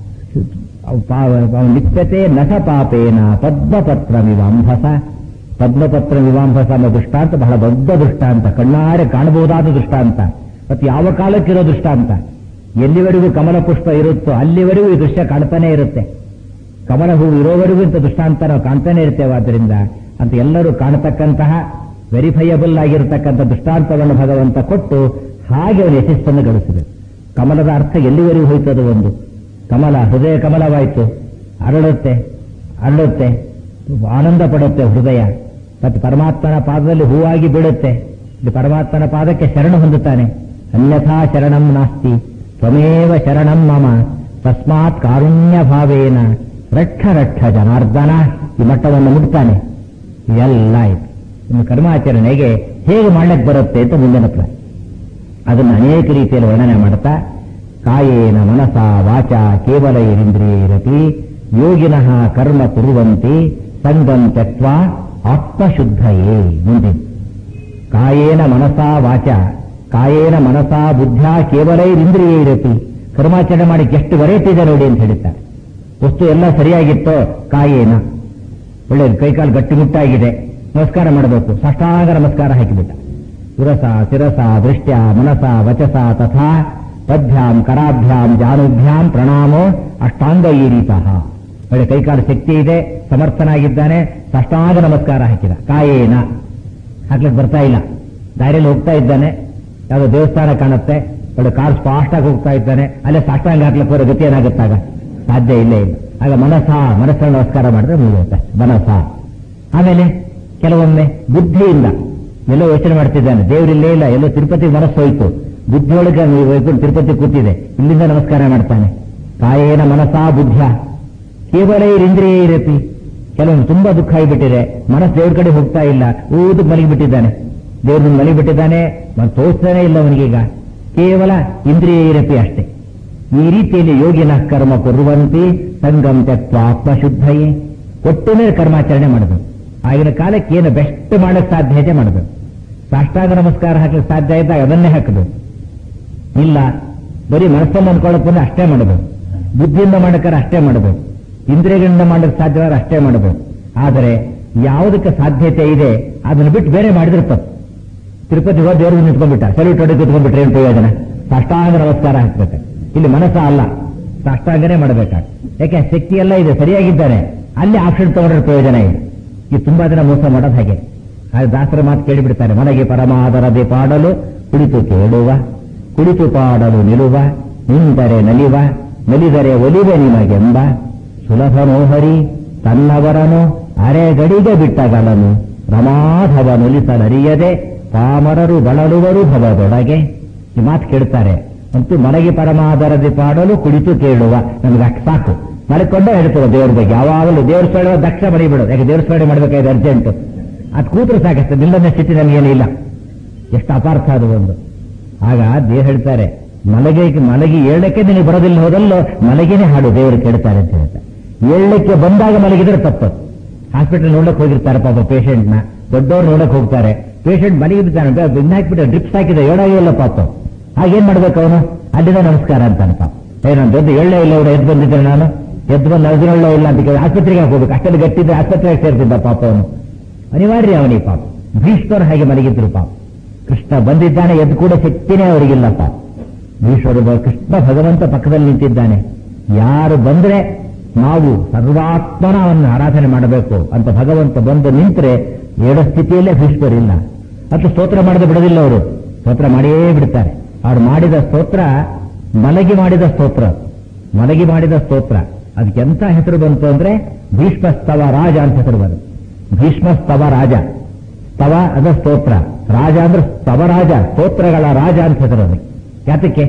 ನಿತ್ಯತೆ ನಸ ಪಾಪೇನ ಪದ್ಮಪತ್ರ ವಿವಾಂಭಸ ಪದ್ಮಪತ್ರ ವಿವಾಂಭಸ ಅನ್ನೋ ದೃಷ್ಟಾಂತ ಬಹಳ ದೊಡ್ಡ ದೃಷ್ಟಾಂತ ಕಣ್ಣಾರೆ ಕಾಣಬಹುದಾದ ದೃಷ್ಟಾಂತ ಮತ್ತು ಯಾವ ಕಾಲಕ್ಕಿರೋ ದೃಷ್ಟಾಂತ ಎಲ್ಲಿವರೆಗೂ ಕಮಲ ಪುಷ್ಪ ಇರುತ್ತೋ ಅಲ್ಲಿವರೆಗೂ ಈ ದೃಶ್ಯ ಕಾಣ್ತಾನೆ ಇರುತ್ತೆ ಕಮಲ ಹೂವು ಇರೋವರೆಗೂ ಇಂಥ ದೃಷ್ಟಾಂತ ನಾವು ಕಾಣ್ತಾನೆ ಇರ್ತೇವೆ ಆದ್ದರಿಂದ ಅಂತ ಎಲ್ಲರೂ ಕಾಣತಕ್ಕಂತಹ ವೆರಿಫೈಯಬಲ್ ಆಗಿರತಕ್ಕಂಥ ದೃಷ್ಟಾಂತವನ್ನು ಭಗವಂತ ಕೊಟ್ಟು ಹಾಗೆ ಅವನು ಯಶಸ್ಸನ್ನು ಗಳಿಸಿದೆ ಕಮಲದ ಅರ್ಥ ಎಲ್ಲಿವರೆಗೂ ಹೋಯ್ತದು ಒಂದು ಕಮಲ ಹೃದಯ ಕಮಲವಾಯಿತು ಅರಳುತ್ತೆ ಅರಳುತ್ತೆ ಆನಂದ ಪಡುತ್ತೆ ಹೃದಯ ಮತ್ತು ಪರಮಾತ್ಮನ ಪಾದದಲ್ಲಿ ಹೂವಾಗಿ ಬೀಳುತ್ತೆ ಇದು ಪರಮಾತ್ಮನ ಪಾದಕ್ಕೆ ಶರಣ ಹೊಂದುತ್ತಾನೆ ಅನ್ಯಥಾ ಶರಣಂ ನಾಸ್ತಿ ತ್ವಮೇವ ಶರಣಂ ಮಮ ತಸ್ಮಾತ್ ಕಾರುಣ್ಯ ಭಾವೇನ ರಕ್ಷ ರಕ್ಷ ಜನಾರ್ದನ ಈ ಮಟ್ಟವನ್ನು ಮುಟ್ತಾನೆ ಇದೆಲ್ಲ ಆಯ್ತು ಇನ್ನು ಕರ್ಮಾಚರಣೆಗೆ ಹೇಗೆ ಮಾಡ್ಲಿಕ್ಕೆ ಬರುತ್ತೆ ಅಂತ ಮುಂದಿನ ಪ್ರಶ್ನೆ ಅದನ್ನು ಅನೇಕ ರೀತಿಯಲ್ಲಿ ವರ್ಣನೆ ಮಾಡ್ತಾ ಕಾಯೇನ ಮನಸ ವಾಚ ಕೇವಲ ಇರಿಂದ್ರಿಯೈರಪಿ ಯೋಗಿನಃ ಕರ್ಮ ಕುರುವಂತಿ ಸಂಗಂ ತ್ಯಕ್ವ ಆತ್ಮಶುದ್ಧಯೇ ಮುಂದಿನ ಕಾಯೇನ ಮನಸಾ ವಾಚ ಕಾಯೇನ ಮನಸಾ ಬುದ್ಧ ಕೇವಲೈರಿಂದ್ರಿಯೈರಪಿ ಕರ್ಮಾಚರಣೆ ಮಾಡಿ ಎಷ್ಟು ವೆರೈಟಿ ಇದೆ ನೋಡಿ ಅಂತ ಹೇಳ್ತಾರೆ ವಸ್ತು ಎಲ್ಲ ಸರಿಯಾಗಿತ್ತೋ ಕಾಯೇನ ಒಳ್ಳೆಯದು ಕೈಕಾಲು ಗಟ್ಟಿಮುಟ್ಟಾಗಿದೆ ನಮಸ್ಕಾರ ಮಾಡಬೇಕು ಸಾಷ್ಟಾಂಗ ನಮಸ್ಕಾರ ಹಾಕಿಬಿಟ್ಟ ಸುರಸ ಶಿರಸ ದೃಷ್ಟ್ಯ ಮನಸ ವಚಸ ತಥಾ ಪದ್ಭ್ಯಾಂ ಕರಾಭ್ಯಾಂ ಜಾನುಭ್ಯಾಂ ಪ್ರಣಾಮೋ ಅಷ್ಟಾಂಗ ಈ ರೀತಃ ಒಳ್ಳೆ ಕೈಕಾಲು ಶಕ್ತಿ ಇದೆ ಸಮರ್ಥನಾಗಿದ್ದಾನೆ ಸಾಷ್ಟಾಂಗ ನಮಸ್ಕಾರ ಹಾಕಿದ ಕಾಯೇನ ಹಾಕ್ಲಿಕ್ಕೆ ಬರ್ತಾ ಇಲ್ಲ ದಾರಿಯಲ್ಲಿ ಹೋಗ್ತಾ ಇದ್ದಾನೆ ಯಾವುದೋ ದೇವಸ್ಥಾನ ಕಾಣುತ್ತೆ ಒಳ್ಳೆ ಕಾರ್ ಫಾಸ್ಟ್ ಆಗಿ ಹೋಗ್ತಾ ಇದ್ದಾನೆ ಅಲ್ಲೇ ಸಾಷ್ಟಾಂಗ ಹಾಕ್ಲಿಕ್ಕೆ ಬರೋ ಗತಿ ಏನಾಗುತ್ತಾಗ ಸಾಧ್ಯ ಇಲ್ಲೇ ಇಲ್ಲ ಆಗ ಮನಸ ಮನಸ್ಸನ್ನು ನಮಸ್ಕಾರ ಮಾಡಿದ್ರೆ ಮುಗಿಯುತ್ತೆ ಮನಸ ಆಮೇಲೆ ಕೆಲವೊಮ್ಮೆ ಬುದ್ಧಿಯಿಂದ ಎಲ್ಲೋ ಯೋಚನೆ ಮಾಡ್ತಿದ್ದಾನೆ ದೇವರಿಲ್ಲೇ ಇಲ್ಲ ಎಲ್ಲೋ ತಿರುಪತಿ ಮನಸ್ಸು ಹೋಯ್ತು ಬುದ್ಧಿಯೊಳಗೆ ನೀವು ಹೋಯ್ತು ತಿರುಪತಿ ಕೂತಿದೆ ಇಲ್ಲಿಂದ ನಮಸ್ಕಾರ ಮಾಡ್ತಾನೆ ಕಾಯೇನ ಮನಸಾ ಬುದ್ಧ ಕೇವಲ ಇಂದ್ರಿಯ ಇರತಿ ಕೆಲವೊಂದು ತುಂಬಾ ದುಃಖ ಆಗಿಬಿಟ್ಟಿದೆ ಮನಸ್ಸು ದೇವ್ರ ಕಡೆ ಹೋಗ್ತಾ ಇಲ್ಲ ಊದಕ್ಕೆ ಮಲಗಿಬಿಟ್ಟಿದ್ದಾನೆ ದೇವ್ರನ್ನ ಮಲಗಿಬಿಟ್ಟಿದ್ದಾನೆ ಮತ್ತು ತೋರಿಸ್ತಾನೆ ಇಲ್ಲ ಅವನಿಗೀಗ ಕೇವಲ ಇಂದ್ರಿಯ ಇರತಿ ಅಷ್ಟೇ ಈ ರೀತಿಯಲ್ಲಿ ಯೋಗಿನ ಕರ್ಮ ಕೊರುವಂತಿ ಸಂಗಂ ತತ್ವ ಆತ್ಮಶುದ್ಧಯೇ ಒಟ್ಟು ಮೇಲೆ ಕರ್ಮಾಚರಣೆ ಮಾಡಬೇಕು ಆಗಿನ ಕಾಲಕ್ಕೆ ಏನು ಬೆಸ್ಟ್ ಮಾಡಕ್ ಸಾಧ್ಯತೆ ಮಾಡಬೇಕು ಸಾಷ್ಟಾಂಗ ನಮಸ್ಕಾರ ಹಾಕಲಿಕ್ಕೆ ಸಾಧ್ಯ ಇದ್ದಾಗ ಅದನ್ನೇ ಹಾಕಬೇಕು ಇಲ್ಲ ಬರೀ ಮನಸ್ಸಲ್ಲಿ ಅನ್ಕೊಳ್ಳೋಕೆ ಬಂದ್ರೆ ಅಷ್ಟೇ ಮಾಡಬೇಕು ಬುದ್ಧಿಯಿಂದ ಮಾಡಕ್ಕಾರ ಅಷ್ಟೇ ಮಾಡಬೇಕು ಇಂದ್ರಿಯಗಳಿಂದ ಮಾಡಕ್ಕೆ ಸಾಧ್ಯವಾದ್ರೆ ಅಷ್ಟೇ ಮಾಡಬೇಕು ಆದರೆ ಯಾವುದಕ್ಕೆ ಸಾಧ್ಯತೆ ಇದೆ ಅದನ್ನು ಬಿಟ್ಟು ಬೇರೆ ಮಾಡಿದ್ರೆ ತಪ್ಪು ತಿರುಪತಿ ಹೋದ ದೇವ್ರಿಗೆ ನಿಂತ್ಕೊಂಡ್ಬಿಟ್ಟ ಸಲ್ಯೂಟ್ ಹೊಡೆದು ಕುತ್ಕೊಂಡ್ಬಿಟ್ರೆ ಏನು ಪ್ರಯೋಜನ ಸಾಷ್ಟಾಂಗ ನಮಸ್ಕಾರ ಹಾಕ್ಬೇಕು ಇಲ್ಲಿ ಮನಸ್ಸ ಅಲ್ಲ ಸಾಷ್ಟಾಂಗನೇ ಮಾಡಬೇಕಾಗ ಯಾಕೆ ಶಕ್ತಿ ಎಲ್ಲ ಇದೆ ಸರಿಯಾಗಿದ್ದಾನೆ ಅಲ್ಲಿ ಆಪ್ಷನ್ ತಗೊಂಡ್ರೆ ಪ್ರಯೋಜನ ಇದೆ ಇದು ತುಂಬಾ ಜನ ಮೋಸ ಮಾಡೋದು ಹಾಗೆ ಹಾಗೆ ದಾಸರ ಮಾತು ಕೇಳಿಬಿಡ್ತಾರೆ ಮನೆಗೆ ಪರಮಾದರದೆ ಪಾಡಲು ಕುಳಿತು ಕೇಳುವ ಕುಳಿತು ಪಾಡಲು ನಿಲುವ ನಿಂತರೆ ನಲಿವ ನಲಿದರೆ ಒಲಿವೆ ನಿಮಗೆಂಬ ಸುಲಭನೋಹರಿ ತನ್ನವರನು ಅರೆಗಡಿಗೆ ಬಿಟ್ಟಗಳನು ರಮಾಧವ ನೊಲಿಸಲರಿಯದೆ ಪಾಮರರು ಬಳಲುವರು ಭವದೊಳಗೆ ಈ ಮಾತು ಕೇಳ್ತಾರೆ ಮತ್ತು ಮನೆಗೆ ಪರಮಾದರದಿ ಪಾಡಲು ಕುಳಿತು ಕೇಳುವ ನಮ್ಗೆ ಅಷ್ಟು ಸಾಕು ಮಲ್ಕೊಂಡೇ ಹೇಳ್ತೇವೆ ದೇವ್ರ ಬಗ್ಗೆ ಯಾವಾಗಲೂ ದೇವ್ರ ಸ್ಮರಣೆ ದಕ್ಷ ಮಡಿಬಿಡೋದು ಯಾಕೆ ದೇವ್ರ ಸ್ಮರಣೆ ಮಾಡಬೇಕಾಗಿದೆ ಅರ್ಜೆಂಟ್ ಅದು ಕೂತ್ರೆ ಸಾಕಷ್ಟೇ ನಿಲ್ಲದ ಸ್ಥಿತಿ ನಮಗೇನಿಲ್ಲ ಎಷ್ಟು ಅಪಾರ್ಥ ಅದು ಒಂದು ಆಗ ದೇವ್ ಹೇಳ್ತಾರೆ ಮಲಗಿ ಮಲಗಿ ಏಳಕ್ಕೆ ನಿನಗೆ ಬರೋದಿಲ್ಲ ಹೋದಲ್ಲೋ ಮಲಗಿನೇ ಹಾಡು ದೇವರು ಕೇಳ್ತಾರೆ ಅಂತ ಹೇಳ್ತಾರೆ ಏಳಕ್ಕೆ ಬಂದಾಗ ಮಲಗಿದ್ರೆ ತಪ್ಪು ಹಾಸ್ಪಿಟಲ್ ನೋಡಕ್ ಹೋಗಿರ್ತಾರೆ ಪಾಪ ಪೇಷಂಟ್ನ ದೊಡ್ಡವ್ರು ನೋಡಕ್ ಹೋಗ್ತಾರೆ ಪೇಷಂಟ್ ಮಲಗಿರ್ತಾನೆ ಇನ್ನ ಹಾಕ್ಬಿಟ್ಟು ಡ್ರಿಪ್ಸ್ ಹಾಕಿದೆ ಏಳಾಗೇ ಇಲ್ಲ ಪಾಪ ಹಾಗೇನ್ ಮಾಡ್ಬೇಕು ಅವನು ಅಲ್ಲಿಂದ ನಮಸ್ಕಾರ ಅಂತಾನೆ ಪಾಪ ಏ ನಾನು ದೊಡ್ಡ ಎಳ್ಳೆ ಇಲ್ಲ ಇವ್ರು ಎದ್ದು ಬಂದಿದ್ದೆ ನಾನು ಎದ್ದು ಬಂದು ನದಿನೊಳ್ಳೆ ಇಲ್ಲ ಅಂತ ಕೇಳಿ ಆಸ್ಪತ್ರೆಗೆ ಹೋಗ್ಬೇಕು ಅಷ್ಟಲ್ಲಿ ಗಟ್ಟಿದ್ರೆ ಆಸ್ಪತ್ರೆಗೆ ಸೇರ್ತಿದ್ದ ಪಾಪ ಅವನು ಅನಿವಾರ್ಯ ಅವನಿಗೆ ಪಾಪ ಭೀಷ್ಮರು ಹಾಗೆ ಮಲಗಿದ್ರು ಪಾಪ ಕೃಷ್ಣ ಬಂದಿದ್ದಾನೆ ಎದ್ದು ಕೂಡ ಶಕ್ತಿನೇ ಅವರಿಗಿಲ್ಲ ಪಾಪ ಭೀಷ್ಮರು ಬ- ಕೃಷ್ಣ ಭಗವಂತ ಪಕ್ಕದಲ್ಲಿ ನಿಂತಿದ್ದಾನೆ ಯಾರು ಬಂದ್ರೆ ನಾವು ಸರ್ವಾತ್ಮನ ಅವನ್ನ ಆರಾಧನೆ ಮಾಡಬೇಕು ಅಂತ ಭಗವಂತ ಬಂದು ನಿಂತರೆ ಏಳೋ ಸ್ಥಿತಿಯಲ್ಲೇ ಭೀಷ್ಮರಿಲ್ಲ ಅಥವಾ ಸ್ತೋತ್ರ ಮಾಡದೆ ಬಿಡೋದಿಲ್ಲ ಅವರು ಸ್ತೋತ್ರ ಮಾಡಿಯೇ ಬಿಡ್ತಾರೆ ಅವ್ರು ಮಾಡಿದ ಸ್ತೋತ್ರ ಮಲಗಿ ಮಾಡಿದ ಸ್ತೋತ್ರ ಮಲಗಿ ಮಾಡಿದ ಸ್ತೋತ್ರ ಅದಕ್ಕೆ ಎಂತ ಹೆಸರು ಬಂತು ಅಂದ್ರೆ ಭೀಷ್ಮ ಸ್ತವ ರಾಜ ಅಂತ ಹೆಸರು ಬಂತು ಭೀಷ್ಮ ಸ್ತವ ರಾಜ ಸ್ತವ ಅದ ಸ್ತೋತ್ರ ರಾಜ ಅಂದ್ರೆ ಸ್ತವರಾಜ ಸ್ತೋತ್ರಗಳ ರಾಜ ಅಂತ ಹೆಸರು ಅದಕ್ಕೆ ಯಾತಕ್ಕೆ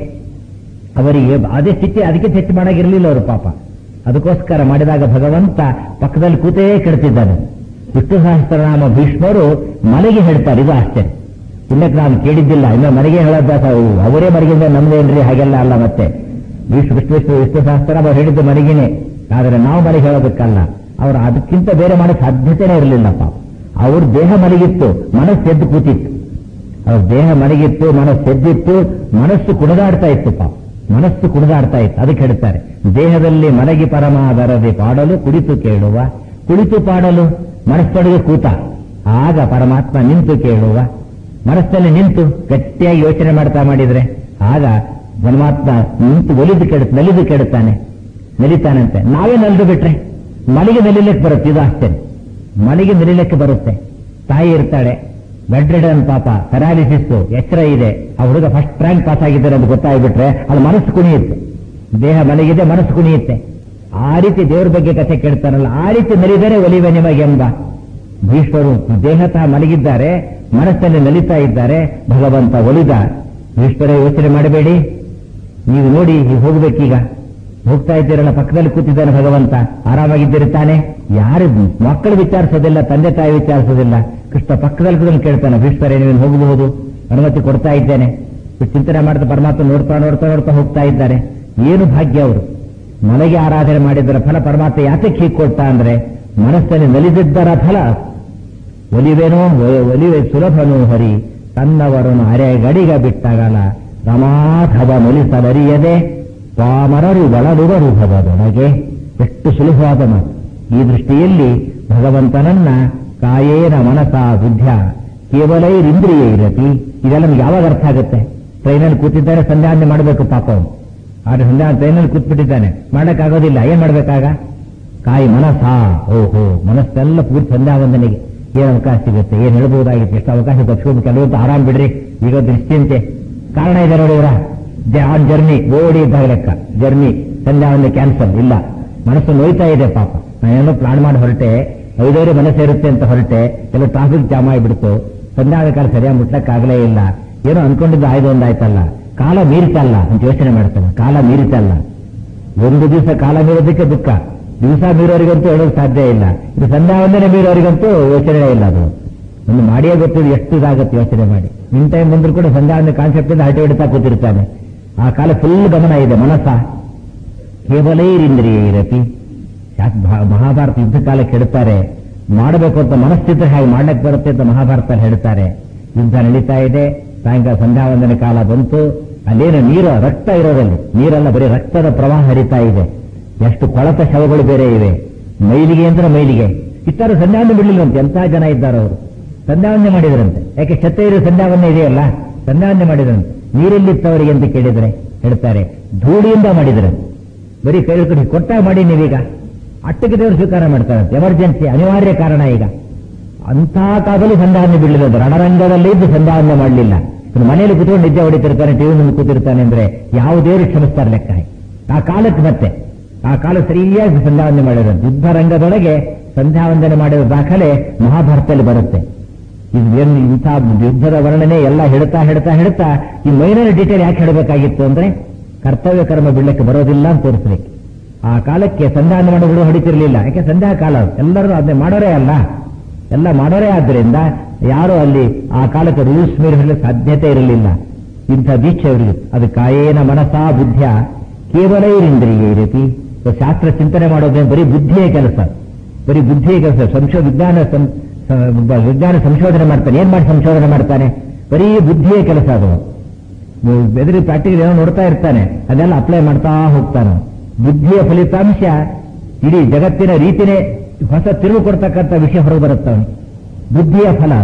ಅವರಿಗೆ ಅದೇ ಸ್ಥಿತಿ ಅದಕ್ಕೆ ಹೆಚ್ಚು ಮಾಡಾಗಿರ್ಲಿಲ್ಲ ಅವರು ಪಾಪ ಅದಕ್ಕೋಸ್ಕರ ಮಾಡಿದಾಗ ಭಗವಂತ ಪಕ್ಕದಲ್ಲಿ ಕೂತೇ ಕೆಡ್ತಿದ್ದಾನೆ ವಿಷ್ಣು ಸಹಸ್ರನಾಮ ಭೀಷ್ಮರು ಮನೆಗೆ ಹೇಳ್ತಾರೆ ಇದು ಆಶ್ಚರ್ಯ ಇನ್ನಕ್ಕೆ ನಾನು ಕೇಳಿದ್ದಿಲ್ಲ ಇನ್ನು ಮನೆಗೆ ಹೇಳೋದಾಸ ಅವರೇ ಮನೆಗಿಂದ ನಮ್ದೇನ್ರಿ ಹಾಗೆಲ್ಲ ಅಲ್ಲ ಮತ್ತೆ ವಿಷ್ಣು ವಿಷ್ಣು ವಿಷ್ಣು ವಿಷ್ಣು ಸಹಸ್ರನಾಮ ಹೇಳಿದ್ದು ಮನೆಗೇನೆ ಆದರೆ ನಾವು ಮನೆಗೆ ಹೇಳೋದಕ್ಕಲ್ಲ ಅವರು ಅದಕ್ಕಿಂತ ಬೇರೆ ಮಾಡೋ ಸಾಧ್ಯತೆನೇ ಇರಲಿಲ್ಲ ಪಾಪ ಅವ್ರ ದೇಹ ಮಲಗಿತ್ತು ಮನಸ್ಸು ಎದ್ದು ಕೂತಿತ್ತು ಅವ್ರ ದೇಹ ಮಲಗಿತ್ತು ಮನಸ್ಸು ಎದ್ದಿತ್ತು ಮನಸ್ಸು ಕುಣಿದಾಡ್ತಾ ಇತ್ತು ಪಾಪ ಮನಸ್ಸು ಕುಣಿದಾಡ್ತಾ ಇತ್ತು ಅದಕ್ಕೆ ಹೇಳ್ತಾರೆ ದೇಹದಲ್ಲಿ ಮಲಗಿ ಪರಮಾದರದೆ ಪಾಡಲು ಕುಳಿತು ಕೇಳುವ ಕುಳಿತು ಪಾಡಲು ಮನಸ್ಸೊಳಗೆ ಕೂತ ಆಗ ಪರಮಾತ್ಮ ನಿಂತು ಕೇಳುವ ಮನಸ್ಸಲ್ಲಿ ನಿಂತು ಗಟ್ಟಿಯಾಗಿ ಯೋಚನೆ ಮಾಡ್ತಾ ಮಾಡಿದ್ರೆ ಆಗ ಪರಮಾತ್ಮ ನಿಂತು ಒಲಿದು ಕೆಡ ನಲಿದು ಕೆಡುತ್ತಾನೆ ನಲಿತಾನಂತೆ ನಾವೇ ನಲಿದು ಬಿಟ್ರೆ ಮಲಿಗೆ ನಲಿಲಿಕ್ಕೆ ಬರುತ್ತೆ ಇದು ಆಶ್ಚರ್ಯ ಮಲಿಗೆ ನಲಿಲಿಕ್ಕೆ ಬರುತ್ತೆ ತಾಯಿ ಇರ್ತಾಳೆ ಬೆಡ್ ರಿಡನ್ ಪಾಪ ಪೆರಾಲಿಸಿಸ್ ಎಚ್ಚರ ಇದೆ ಆ ಹುಡುಗ ಫಸ್ಟ್ ರ್ಯಾಂಕ್ ಪಾಸ್ ಆಗಿದ್ದಾರೆ ಅಂತ ಗೊತ್ತಾಗ್ಬಿಟ್ರೆ ಅದು ಮನಸ್ಸು ಕುಣಿಯುತ್ತೆ ದೇಹ ಮಲಗಿದೆ ಮನಸ್ಸು ಕುಣಿಯುತ್ತೆ ಆ ರೀತಿ ದೇವರ ಬಗ್ಗೆ ಕಥೆ ಕೇಳ್ತಾರಲ್ಲ ಆ ರೀತಿ ನಲಿದರೆ ಒಲಿವೆ ನಿಮಗೆಂಬ ಭೀಷ್ಮರು ದೇಹತಃ ಮಲಗಿದ್ದಾರೆ ಮನಸ್ಸಲ್ಲಿ ನಲಿತಾ ಇದ್ದಾರೆ ಭಗವಂತ ಒಲಿದ ಭೀಷ್ಮರೇ ಯೋಚನೆ ಮಾಡಬೇಡಿ ನೀವು ನೋಡಿ ಈಗ ಹೋಗ್ಬೇಕೀಗ ಹೋಗ್ತಾ ಇದ್ದೀರಲ್ಲ ಪಕ್ಕದಲ್ಲಿ ಕೂತಿದ್ದಾನೆ ಭಗವಂತ ಆರಾಮಾಗಿದ್ದೀರಿ ತಾನೆ ಯಾರು ಮಕ್ಕಳು ವಿಚಾರಿಸೋದಿಲ್ಲ ತಂದೆ ತಾಯಿ ವಿಚಾರಿಸೋದಿಲ್ಲ ಕೃಷ್ಣ ಪಕ್ಕದಲ್ಲಿ ಕೂತ್ಕೊಂಡು ಕೇಳ್ತಾನೆ ಭೀಷ್ಮರೇ ನೀವು ಹೋಗಬಹುದು ಅನುಮತಿ ಕೊಡ್ತಾ ಇದ್ದೇನೆ ಇಷ್ಟು ಚಿಂತನೆ ಮಾಡ್ತಾ ಪರಮಾತ್ಮ ನೋಡ್ತಾ ನೋಡ್ತಾ ನೋಡ್ತಾ ಹೋಗ್ತಾ ಇದ್ದಾರೆ ಏನು ಭಾಗ್ಯ ಅವರು ಮನೆಗೆ ಆರಾಧನೆ ಮಾಡಿದ್ದರ ಫಲ ಪರಮಾತ್ಮ ಯಾತಕ್ಕೆ ಹೀಗೆ ಕೊಡ್ತಾ ಅಂದ್ರೆ ಮನಸ್ಸಲ್ಲಿ ನಲಿದಿದ್ದರ ಫಲ ಒಲಿವೆನೋ ಒ- ಒಲಿವೆ ಸುಲಭನು ಹರಿ ತನ್ನವರನ್ನು ಅರೆಗಡಿಗ ಬಿಟ್ಟಾಗಲ ರಮಾಧವ ನೊಲಿಸಲರಿಯದೆ ಪಾಮರರು ಬಳಲುವರು ಭವದೊಳಗೆ ಎಷ್ಟು ಸುಲಭವಾದ ಮಾತು ಈ ದೃಷ್ಟಿಯಲ್ಲಿ ಭಗವಂತನನ್ನ ಕಾಯೇನ ಮನಸ ಬುದ್ಧ ಕೇವಲೈರಿಂದ್ರಿಯ ಇರತಿ ಇದೆಲ್ಲ ನಮ್ಗೆ ಯಾವಾಗ ಅರ್ಥ ಆಗುತ್ತೆ ಟ್ರೈನಲ್ಲಿ ಕೂತಿದ್ದಾರೆ ಸಂಧ್ಯಾವಂದನೆ ಮಾಡಬೇಕು ಪಾಪ ಅವನು ಆದ್ರೆ ಸಂಧ್ಯಾ ಟ್ರೈನಲ್ಲಿ ಕೂತ್ಬಿಟ್ಟಿದ್ದಾನೆ ಮಾಡಕ್ಕಾಗೋದಿಲ್ಲ ಏನ್ ಮಾಡ್ಬೇಕಾಗ ಕಾಯಿ ಮನಸ ಓಹೋ ಮನಸ್ಸೆಲ್ಲ ಪೂರ್ತಿ ಸಂಧ್ಯಾವಂದನೆಗೆ ಏನ್ ಅವಕಾಶ ಸಿಗುತ್ತೆ ಏನ್ ಹೇಳ್ಬಹುದಾಗಿತ್ತು ಎಷ್ಟು ಅವಕಾಶ ತಪ್ಪಿಸ್ಕೊಂಡು ಕೆಲವೊಂದು ಆರಾಮ್ ಬಿಡ್ರಿ ಈಗ ನಿಶ್ಚಿಂತೆ ಕಾರಣ ಇದೆ ನೋಡಿ ಇವರ ಆನ್ ಜರ್ನಿ ಓಡಿ ಇದ್ದಾಗ ಲೆಕ್ಕ ಜರ್ನಿ ಸಂಧ್ಯಾವಂದನೆ ಕ್ಯಾನ್ಸಲ್ ಇಲ್ಲ ಮನಸ್ಸು ನೋಯ್ತಾ ಇದೆ ಪಾಪ ನಾನೇನೋ ಪ್ಲಾನ್ ಮಾಡಿ ಹೊರಟೆ ಐದೂವರೆ ಮನಸ್ಸು ಇರುತ್ತೆ ಅಂತ ಹೊರಟೆ ಎಲ್ಲ ಟ್ರಾಫಿಕ್ ಜಾಮ್ ಆಗಿಬಿಡ್ತು ಸಂಧ್ಯಾದ ಕಾಲ ಸರಿಯಾಗಿ ಮುಟ್ಲಕ್ಕಾಗಲೇ ಇಲ್ಲ ಏನೋ ಅನ್ಕೊಂಡಿದ್ದು ಆಯ್ದು ಒಂದಾಯ್ತಲ್ಲ ಕಾಲ ಮೀರಿತಲ್ಲ ಅಂತ ಯೋಚನೆ ಮಾಡ್ತಾನೆ ಕಾಲ ಮೀರಿತಲ್ಲ ಒಂದು ದಿವಸ ಕಾಲ ಮೀರೋದಕ್ಕೆ ದುಃಖ ದಿವಸ ಮೀರೋರಿಗಂತೂ ಹೇಳೋದು ಸಾಧ್ಯ ಇಲ್ಲ ಇದು ಸಂಧ್ಯಾವಂದನೆ ಮೀರೋರಿಗಂತೂ ಯೋಚನೆ ಇಲ್ಲ ಅದು ಒಂದು ಮಾಡಿಯೇ ಗೊತ್ತಿದ್ದು ಎಷ್ಟು ಇದಾಗುತ್ತೆ ಯೋಚನೆ ಮಾಡಿ ನಿನ್ ಟೈಮ್ ಬಂದ್ರು ಕೂಡ ಸಂಧ್ಯಾವಂದನೆ ಕಾನ್ಸೆಪ್ಟ್ ಇಂದ ಹರಟೆ ಹೊಡಿತಾ ಕೂತಿರ್ತಾನೆ ಆ ಕಾಲ ಫುಲ್ ಗಮನ ಇದೆ ಮನಸ್ಸ ಕೇವಲೈರಿಂದ್ರಿಯ ಇರತಿ ಯಾಕೆ ಭಾ- ಮಹಾಭಾರತ ಯುದ್ಧ ಕಾಲಕ್ಕೆ ಹೇಳ್ತಾರೆ ಮಾಡಬೇಕು ಅಂತ ಮನಸ್ಥಿತಿ ಹಾಗೆ ಮಾಡ್ಲಿಕ್ಕೆ ಬರುತ್ತೆ ಅಂತ ಮಹಾಭಾರತ ಹೇಳ್ತಾರೆ ಯುದ್ಧ ನಡೀತಾ ಇದೆ ಸಾಯಂಕಾಲ ಸಂಧ್ಯಾವಂದನೆ ಕಾಲ ಬಂತು ಅಲ್ಲೇನು ನೀರು ರಕ್ತ ಇರೋದಲ್ಲಿ ನೀರೆಲ್ಲ ಬರೀ ರಕ್ತದ ಪ್ರವಾಹ ಹರಿತಾ ಇದೆ ಎಷ್ಟು ಕೊಳತ ಶವಗಳು ಬೇರೆ ಇವೆ ಮೈಲಿಗೆ ಅಂದ್ರೆ ಮೈಲಿಗೆ ಇತ್ತಾರ ಸಂಧ್ಯಾವಂದನೆ ಬಿಡಲಿಲ್ಲಂತೆ ಎಂತ ಜನ ಇದ್ದಾರೆ ಅವರು ಸಂಧ್ಯಾವಂದನೆ ಮಾಡಿದ್ರಂತೆ ಯಾಕೆ ಕ್ಷತ್ರಿಯರು ಸಂಧ್ಯಾವಂದನೆ ಇದೆಯಲ್ಲ ಸಂಧ್ಯಾವಂದನೆ ಮಾಡಿದ್ರಂತೆ ನೀರೆಲ್ಲಿತ್ತವರಿಗೆ ಅಂತ ಕೇಳಿದ್ರೆ ಹೇಳ್ತಾರೆ ಧೂಳಿಯಿಂದ ಮಾಡಿದ್ರಂತೆ ಬರೀ ಕೈ ಕಡೆ ಕೊಟ್ಟಾಗ ಮಾಡಿ ನೀವೀಗ ಅಟ್ಟಕ್ಕೆ ದೇವರು ಸ್ವೀಕಾರ ಮಾಡ್ತಾರಂತೆ ಎಮರ್ಜೆನ್ಸಿ ಅನಿವಾರ್ಯ ಕಾರಣ ಈಗ ಅಂಥ ಕಾಲದಲ್ಲಿ ಸಂಧಾನ ಬಿಡಲಿಲ್ಲ ಅದು ರಣರಂಗದಲ್ಲಿ ಇದ್ದು ಸಂಧಾನ ಮಾಡಲಿಲ್ಲ ಇನ್ನು ಮನೆಯಲ್ಲಿ ಕೂತ್ಕೊಂಡು ನಿದ್ದೆ ಹೊಡಿತಿರ್ತಾನೆ ಟಿವಿ ಮುಂದೆ ಕೂತಿರ್ತಾನೆ ಅಂದ್ರೆ ಯಾವ ದೇವರು ಕ್ಷಮಿಸ್ತಾರೆ ಲೆಕ್ಕ ಹಾಕಿ. ಆ ಕಾಲಕ್ಕೆ ಮತ್ತೆ ಆ ಕಾಲ ಸರಿಯಾಗಿ ಸಂಧ್ಯಾವಂದನೆ ಮಾಡಿದ್ರು ಯುದ್ಧ ರಂಗದೊಳಗೆ ಸಂಧ್ಯಾವಂದನೆ ಮಾಡಿದ ದಾಖಲೆ ಮಹಾಭಾರತದಲ್ಲಿ ಬರುತ್ತೆ ಇದು ಏನು ಇಂಥ ಯುದ್ಧದ ವರ್ಣನೆ ಎಲ್ಲ ಹೇಳ್ತಾ ಹೇಳ್ತಾ ಹೇಳ್ತಾ ಈ ಮೈನರ್ ಡೀಟೇಲ್ ಯಾಕೆ ಹೇಳಬೇಕಾಗಿತ್ತು ಅಂದ್ರೆ ಕರ್ತವ್ಯ ಕರ್ಮ ಬಿಡ್ಲಿಕ್ಕೆ ಬರೋದಿಲ್ಲ ಅಂತ ತೋರಿಸ್ಲಿಕ್ಕೆ ಆ ಕಾಲಕ್ಕೆ ಸಂಧಾನ ಮಾಡೋಗಳು ಹೊಡಿತಿರ್ಲಿಲ್ಲ ಯಾಕೆ ಸಂಧ್ಯಾ ಕಾಲ ಅದು. ಎಲ್ಲರೂ ಅದನ್ನೇ ಮಾಡೋರೇ ಅಲ್ಲ ಎಲ್ಲ ಮಾಡೋರೇ ಆದ್ರಿಂದ ಯಾರು ಅಲ್ಲಿ ಆ ಕಾಲಕ್ಕೆ ರೂಲ್ಸ್ ಮೀರಿ ಹೇಳಲಿಕ್ಕೆ ಸಾಧ್ಯತೆ ಇರಲಿಲ್ಲ ಇಂಥ ದೀಕ್ಷೆ ಅವರಿಗೆ ಅದು ಕಾಯೇನ ಮನಸಾ ಬುದ್ಧ ಕೇವಲ ಇಂದ್ರಿಯ ಈ ರೀತಿ ಶಾಸ್ತ್ರ ಚಿಂತನೆ ಮಾಡೋದೇ ಬರೀ ಬುದ್ಧಿಯೇ ಕೆಲಸ ಬರೀ ಬುದ್ಧಿಯೇ ಕೆಲಸ ಸಂಶೋ ವಿಜ್ಞಾನ ಸಂ- ಸ- ಒಬ್ಬ ವಿಜ್ಞಾನ ಸಂಶೋಧನೆ ಮಾಡ್ತಾನೆ ಏನ್ ಮಾಡಿ ಸಂಶೋಧನೆ ಮಾಡ್ತಾನೆ ಬರೀ ಬುದ್ಧಿಯೇ ಕೆಲಸ ಅದು ಬೆದರಿ ಪ್ರಾಕ್ಟಿಕಲ್ ಏನೋ ನೋಡ್ತಾ ಇರ್ತಾನೆ ಅದೆಲ್ಲ ಅಪ್ಲೈ ಮಾಡ್ತಾ ಹೋಗ್ತಾನೆ ಬುದ್ಧಿಯ ಫಲಿತಾಂಶ ಇಡೀ ಜಗತ್ತಿನ ರೀತಿನೇ ಹೊಸ ತಿರುವು ಕೊಡ್ತಕ್ಕಂಥ ವಿಷಯ ಹೊರಗೆ ಬರುತ್ತವನು ಬುದ್ಧಿಯ ಫಲ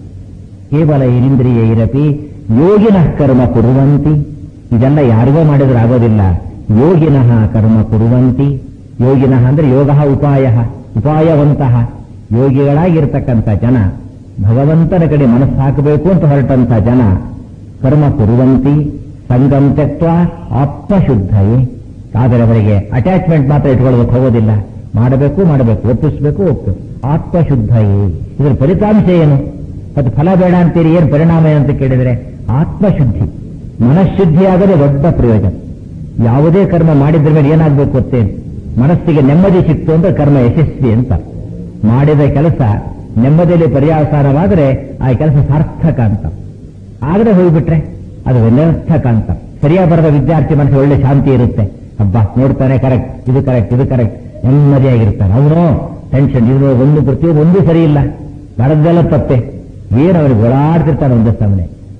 ಕೇವಲ ಇಂದ್ರಿಯ ಇರಪಿ ಯೋಗಿನಃ ಕರ್ಮ ಕುರುವಂತಿ ಇದೆಲ್ಲ ಯಾರಿಗೋ ಮಾಡಿದ್ರೆ ಆಗೋದಿಲ್ಲ ಯೋಗಿನಃ ಕರ್ಮ ಕುರುವಂತಿ ಯೋಗಿನಃ ಅಂದ್ರೆ ಯೋಗ ಉಪಾಯ ಉಪಾಯವಂತಹ ಯೋಗಿಗಳಾಗಿರ್ತಕ್ಕಂಥ ಜನ ಭಗವಂತನ ಕಡೆ ಮನಸ್ಸು ಹಾಕಬೇಕು ಅಂತ ಹೊರಟಂತ ಜನ ಕರ್ಮ ಕುರುವಂತಿ ಸಂಗಂ ತೆಕ್ವ ಆತ್ಮಶುದ್ಧಯೇ ಆದರೆ ಅವರಿಗೆ ಅಟ್ಯಾಚ್ಮೆಂಟ್ ಮಾತ್ರ ಇಟ್ಕೊಳ್ಳೋದಕ್ಕೆ ಹೋಗೋದಿಲ್ಲ ಮಾಡಬೇಕು ಮಾಡಬೇಕು ಒಪ್ಪಿಸಬೇಕು ಒಪ್ಪಬೇಕು ಆತ್ಮಶುದ್ಧಯೇ ಇದರ ಫಲಿತಾಂಶ ಏನು ಅದು ಫಲ ಬೇಡ ಅಂತೀರಿ ಏನು ಪರಿಣಾಮ ಏನು ಅಂತ ಕೇಳಿದರೆ ಆತ್ಮಶುದ್ಧಿ ಮನಃಶುದ್ಧಿಯಾದರೆ ದೊಡ್ಡ ಪ್ರಯೋಜನ ಯಾವುದೇ ಕರ್ಮ ಮಾಡಿದ್ರ ಮೇಲೆ ಏನಾಗಬೇಕು ಗೊತ್ತೇನು ಮನಸ್ಸಿಗೆ ನೆಮ್ಮದಿ ಸಿಕ್ತು ಅಂದ್ರೆ ಕರ್ಮ ಯಶಸ್ವಿ ಅಂತ ಮಾಡಿದ ಕೆಲಸ ನೆಮ್ಮದಿಯಲ್ಲಿ ಪರ್ಯಾವಸಾನವಾದರೆ ಆ ಕೆಲಸ ಸಾರ್ಥಕ ಅಂತ ಆಗದೆ ಹೋಗ್ಬಿಟ್ರೆ ಅದು ವ್ಯರ್ಥಕ ಅಂತ ಸರಿಯಾಗಿ ಬರದ ವಿದ್ಯಾರ್ಥಿ ಮನಸ್ಸು ಒಳ್ಳೆ ಶಾಂತಿ ಇರುತ್ತೆ ಹಬ್ಬ ನೋಡ್ತಾನೆ ಕರೆಕ್ಟ್ ಇದು ಕರೆಕ್ಟ್ ಇದು ಕರೆಕ್ಟ್ ನೆಮ್ಮದಿಯಾಗಿರ್ತಾನೆ ಅವನು ಟೆನ್ಷನ್ ಇದು ಒಂದು ಪ್ರತಿಯೊಂದು ಒಂದು ಸರಿ ಇಲ್ಲ ಬರದ್ದೆಲ್ಲ ತಪ್ಪೆ ಏನು ಅವನಿಗೆ ಓಡಾಡ್ತಿರ್ತಾನೆ ಒಂದೇ ಸಮನೆ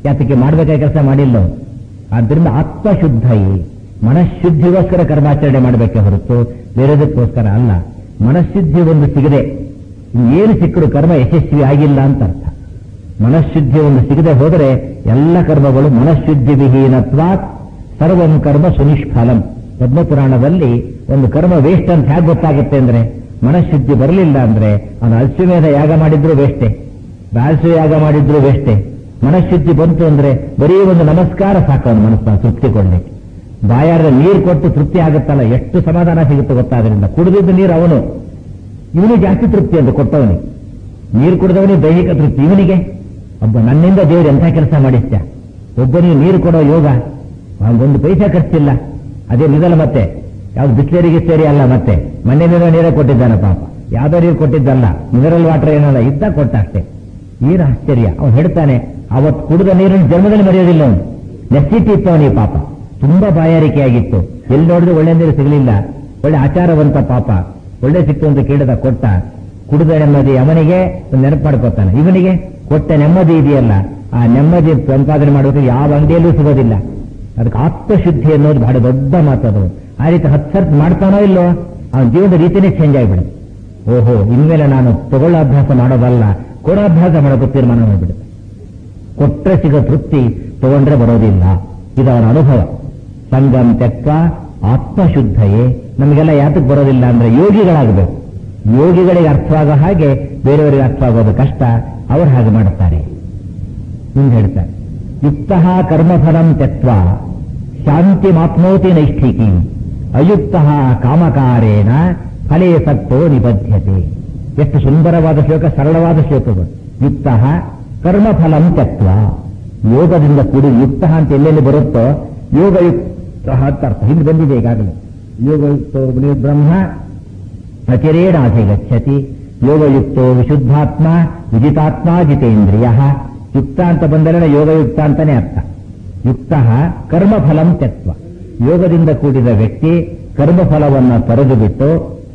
ಯಾತಕ್ಕೆ ಮಾಡಬೇಕಾದ ಕೆಲಸ ಮಾಡಿಲ್ಲ ಅವ್ನು. ಆದ್ದರಿಂದ ಆತ್ಮಶುದ್ಧಯಿ ಮನಃಶುದ್ಧಿಗೋಸ್ಕರ ಕರ್ಮಾಚರಣೆ ಮಾಡಬೇಕೆ ಹೊರತು ಬೇರೆದಕ್ಕೋಸ್ಕರ ಅಲ್ಲ ಮನಃಶುದ್ಧಿ ಒಂದು ಸಿಗದೆ ಏನು ಸಿಕ್ಕರು ಕರ್ಮ ಯಶಸ್ವಿ ಆಗಿಲ್ಲ ಅಂತ ಅರ್ಥ ಮನಃಶುದ್ಧಿ ಒಂದು ಸಿಗದೆ ಹೋದರೆ ಎಲ್ಲ ಕರ್ಮಗಳು ಮನಃಶುದ್ಧಿ ವಿಹೀನತ್ವಾತ್ ಸರ್ವಂ ಕರ್ಮ ಸುನಿಷ್ಫಲಂ ಪದ್ಮಪುರಾಣದಲ್ಲಿ ಒಂದು ಕರ್ಮ ವೇಸ್ಟ್ ಅಂತ ಹೇಗೆ ಗೊತ್ತಾಗುತ್ತೆ ಅಂದ್ರೆ ಮನಃಶುದ್ಧಿ ಬರಲಿಲ್ಲ ಅಂದ್ರೆ ಅವನು ಅಶ್ವಮೇಧ ಯಾಗ ಮಾಡಿದ್ರು ವೇಷ್ಟೇ ಬ್ಯಾಸು ಯಾಗ ಮಾಡಿದ್ರು ವೇಷ್ಟೇ ಮನಃಶುದ್ಧಿ ಬಂತು ಅಂದ್ರೆ ಬರೀ ಒಂದು ನಮಸ್ಕಾರ ಸಾಕು ಅವನ ಮನಸ್ಸನ್ನು ತೃಪ್ತಿ ಕೊಡ್ಲಿಕ್ಕೆ ಬಾಯಾರ ನೀರು ಕೊಟ್ಟು ತೃಪ್ತಿ ಆಗುತ್ತಲ್ಲ ಎಷ್ಟು ಸಮಾಧಾನ ಸಿಗುತ್ತೆ ಗೊತ್ತಾದ್ರಿಂದ ಕುಡಿದಿದ್ದು ನೀರು ಅವನು ಇವನು ಜಾಸ್ತಿ ತೃಪ್ತಿ ಅಂತ ಕೊಟ್ಟವನಿಗೆ ನೀರು ಕುಡಿದವನಿಗೆ ದೈಹಿಕ ತೃಪ್ತಿ ಇವನಿಗೆ ಒಬ್ಬ ನನ್ನಿಂದ ದೇವರು ಎಂಥ ಕೆಲಸ ಮಾಡಿಸ್ತ ಒಬ್ಬನಿಗೆ ನೀರು ಕೊಡೋ ಯೋಗ ಒಂದು ಪೈಸಾ ಖರ್ಚಿಲ್ಲ ಅದೇ ನಿಧಲ ಮತ್ತೆ ಯಾವ್ದು ಬಿಸ್ಲೇರಿಗೆ ಸೇರಿ ಅಲ್ಲ ಮತ್ತೆ ಮನೆಯಿಂದ ನೀರೇ ಕೊಟ್ಟಿದ್ದಾನೆ ಪಾಪ ಯಾವ್ದೋ ನೀರು ಕೊಟ್ಟಿದ್ದಲ್ಲ ಮಿನರಲ್ ವಾಟರ್ ಏನಲ್ಲ ಇದ್ದ ಕೊಟ್ಟ ಅಷ್ಟೇ ನೀರು ಆಶ್ಚರ್ಯ ಅವನು ಹೇಳ್ತಾನೆ ಅವತ್ತು ಕುಡಿದ ನೀರನ್ನು ಜನ್ಮದಲ್ಲಿ ಮರೆಯೋದಿಲ್ಲ ಅವನು ನೆಸಿಟಿ ಇತ್ತು ಅವನಿಗೆ ಪಾಪ ತುಂಬಾ ಬಾಯಾರಿಕೆ ಆಗಿತ್ತು ಎಲ್ಲಿ ನೋಡಿದ್ರೆ ಒಳ್ಳೆ ನೀರು ಸಿಗಲಿಲ್ಲ ಒಳ್ಳೆ ಆಚಾರವಂತ ಪಾಪ ಒಳ್ಳೆ ಸಿಕ್ತು ಅಂತ ಕೇಳಿದ ಕೊಟ್ಟ ಕುಡಿದ ನೆಮ್ಮದಿ ಅವನಿಗೆ ಒಂದು ನೆನಪು ಮಾಡ್ಕೊತಾನೆ ಇವನಿಗೆ ಕೊಟ್ಟ ನೆಮ್ಮದಿ ಇದೆಯಲ್ಲ ಆ ನೆಮ್ಮದಿ ಸಂಪಾದನೆ ಮಾಡೋದು ಯಾವ ಅಂಗಡಿಯಲ್ಲೂ ಸಿಗೋದಿಲ್ಲ ಅದಕ್ಕೆ ಆತ್ಮಶುದ್ಧಿ ಅನ್ನೋದು ಬಹಳ ದೊಡ್ಡ ಮಾತದು ಆ ರೀತಿ ಹತ್ತು ಸರ್ತ್ ಮಾಡ್ತಾನೋ ಇಲ್ಲೋ ಅವನ ಜೀವನದ ರೀತಿನೇ ಚೇಂಜ್ ಆಗಿಬಿಡುತ್ತೆ ಓಹೋ ಇನ್ಮೇಲೆ ನಾನು ತಗೊಳ್ಳೋ ಅಭ್ಯಾಸ ಮಾಡೋದಲ್ಲ ಕೊಡೋ ಅಭ್ಯಾಸ ಮಾಡೋದು ತೀರ್ಮಾನ ಮಾಡಿಬಿಡುತ್ತೆ ಕೊಟ್ರೆ ಸಿಗೋ ತೃಪ್ತಿ ತಗೊಂಡ್ರೆ ಬರೋದಿಲ್ಲ ಇದು ಅವನ ಅನುಭವ ಸಂಗಮ್ ತೆಕ್ಕ ಆತ್ಮಶುದ್ಧಯೇ ನಮಗೆಲ್ಲ ಯಾತಕ್ಕೆ ಬರೋದಿಲ್ಲ ಅಂದ್ರೆ ಯೋಗಿಗಳಾಗಬೇಕು ಯೋಗಿಗಳಿಗೆ ಅರ್ಥವಾಗೋ ಹಾಗೆ ಬೇರೆಯವರಿಗೆ ಅರ್ಥವಾಗೋದು ಕಷ್ಟ ಅವರು ಹಾಗೆ ಮಾಡುತ್ತಾರೆ ಮುಂದೆ ಹೇಳ್ತಾರೆ ಯುಕ್ತ ಕರ್ಮಫಲಂ ತ್ಯಕ್ವ ಶಾಂತಿ ಮಾಪ್ನೋತಿ ನೈಷ್ಠಿಕಿ ಅಯುಕ್ತ ಕಾಮಕಾರೇಣ ಫಲೇ ಸತ್ತೋ ನಿಬದ್ಧತೆ ಎಷ್ಟು ಸುಂದರವಾದ ಶ್ಲೋಕ ಸರಳವಾದ ಶ್ಲೋಕಗಳು ಯುಕ್ತ ಕರ್ಮಫಲಂ ತ್ಯಕ್ವ ಯೋಗದಿಂದ ಕೂಡಿ ಯುಕ್ತ ಅಂತ ಎಲ್ಲೆಲ್ಲಿ ಬರುತ್ತೋ ಯೋಗಯುಕ್ತ ಅಂತ ಅರ್ಥ ಹಿಂದೆ ಬಂದಿದೆ ಈಗಾಗಲೇ ಯೋಗಯುಕ್ತೋ ಬ್ರಹ್ಮ ಅಚಿರೇಣಾಧಿಗಚ್ಚತಿ ಯೋಗಯುಕ್ತೋ ವಿಶುದ್ಧಾತ್ಮ ವಿಜಿತಾತ್ಮ ಜಿತೇಂದ್ರಿಯ ಯುಕ್ತ ಅಂತ ಬಂದರೆ ಯೋಗಯುಕ್ತ ಅಂತಾನೆ ಅರ್ಥ ಯುಕ್ತ ಕರ್ಮಫಲಂ ತ್ಯಕ್ವ ಯೋಗದಿಂದ ಕೂಡಿದ ವ್ಯಕ್ತಿ ಕರ್ಮಫಲವನ್ನ ತೊರೆದು ಬಿಟ್ಟು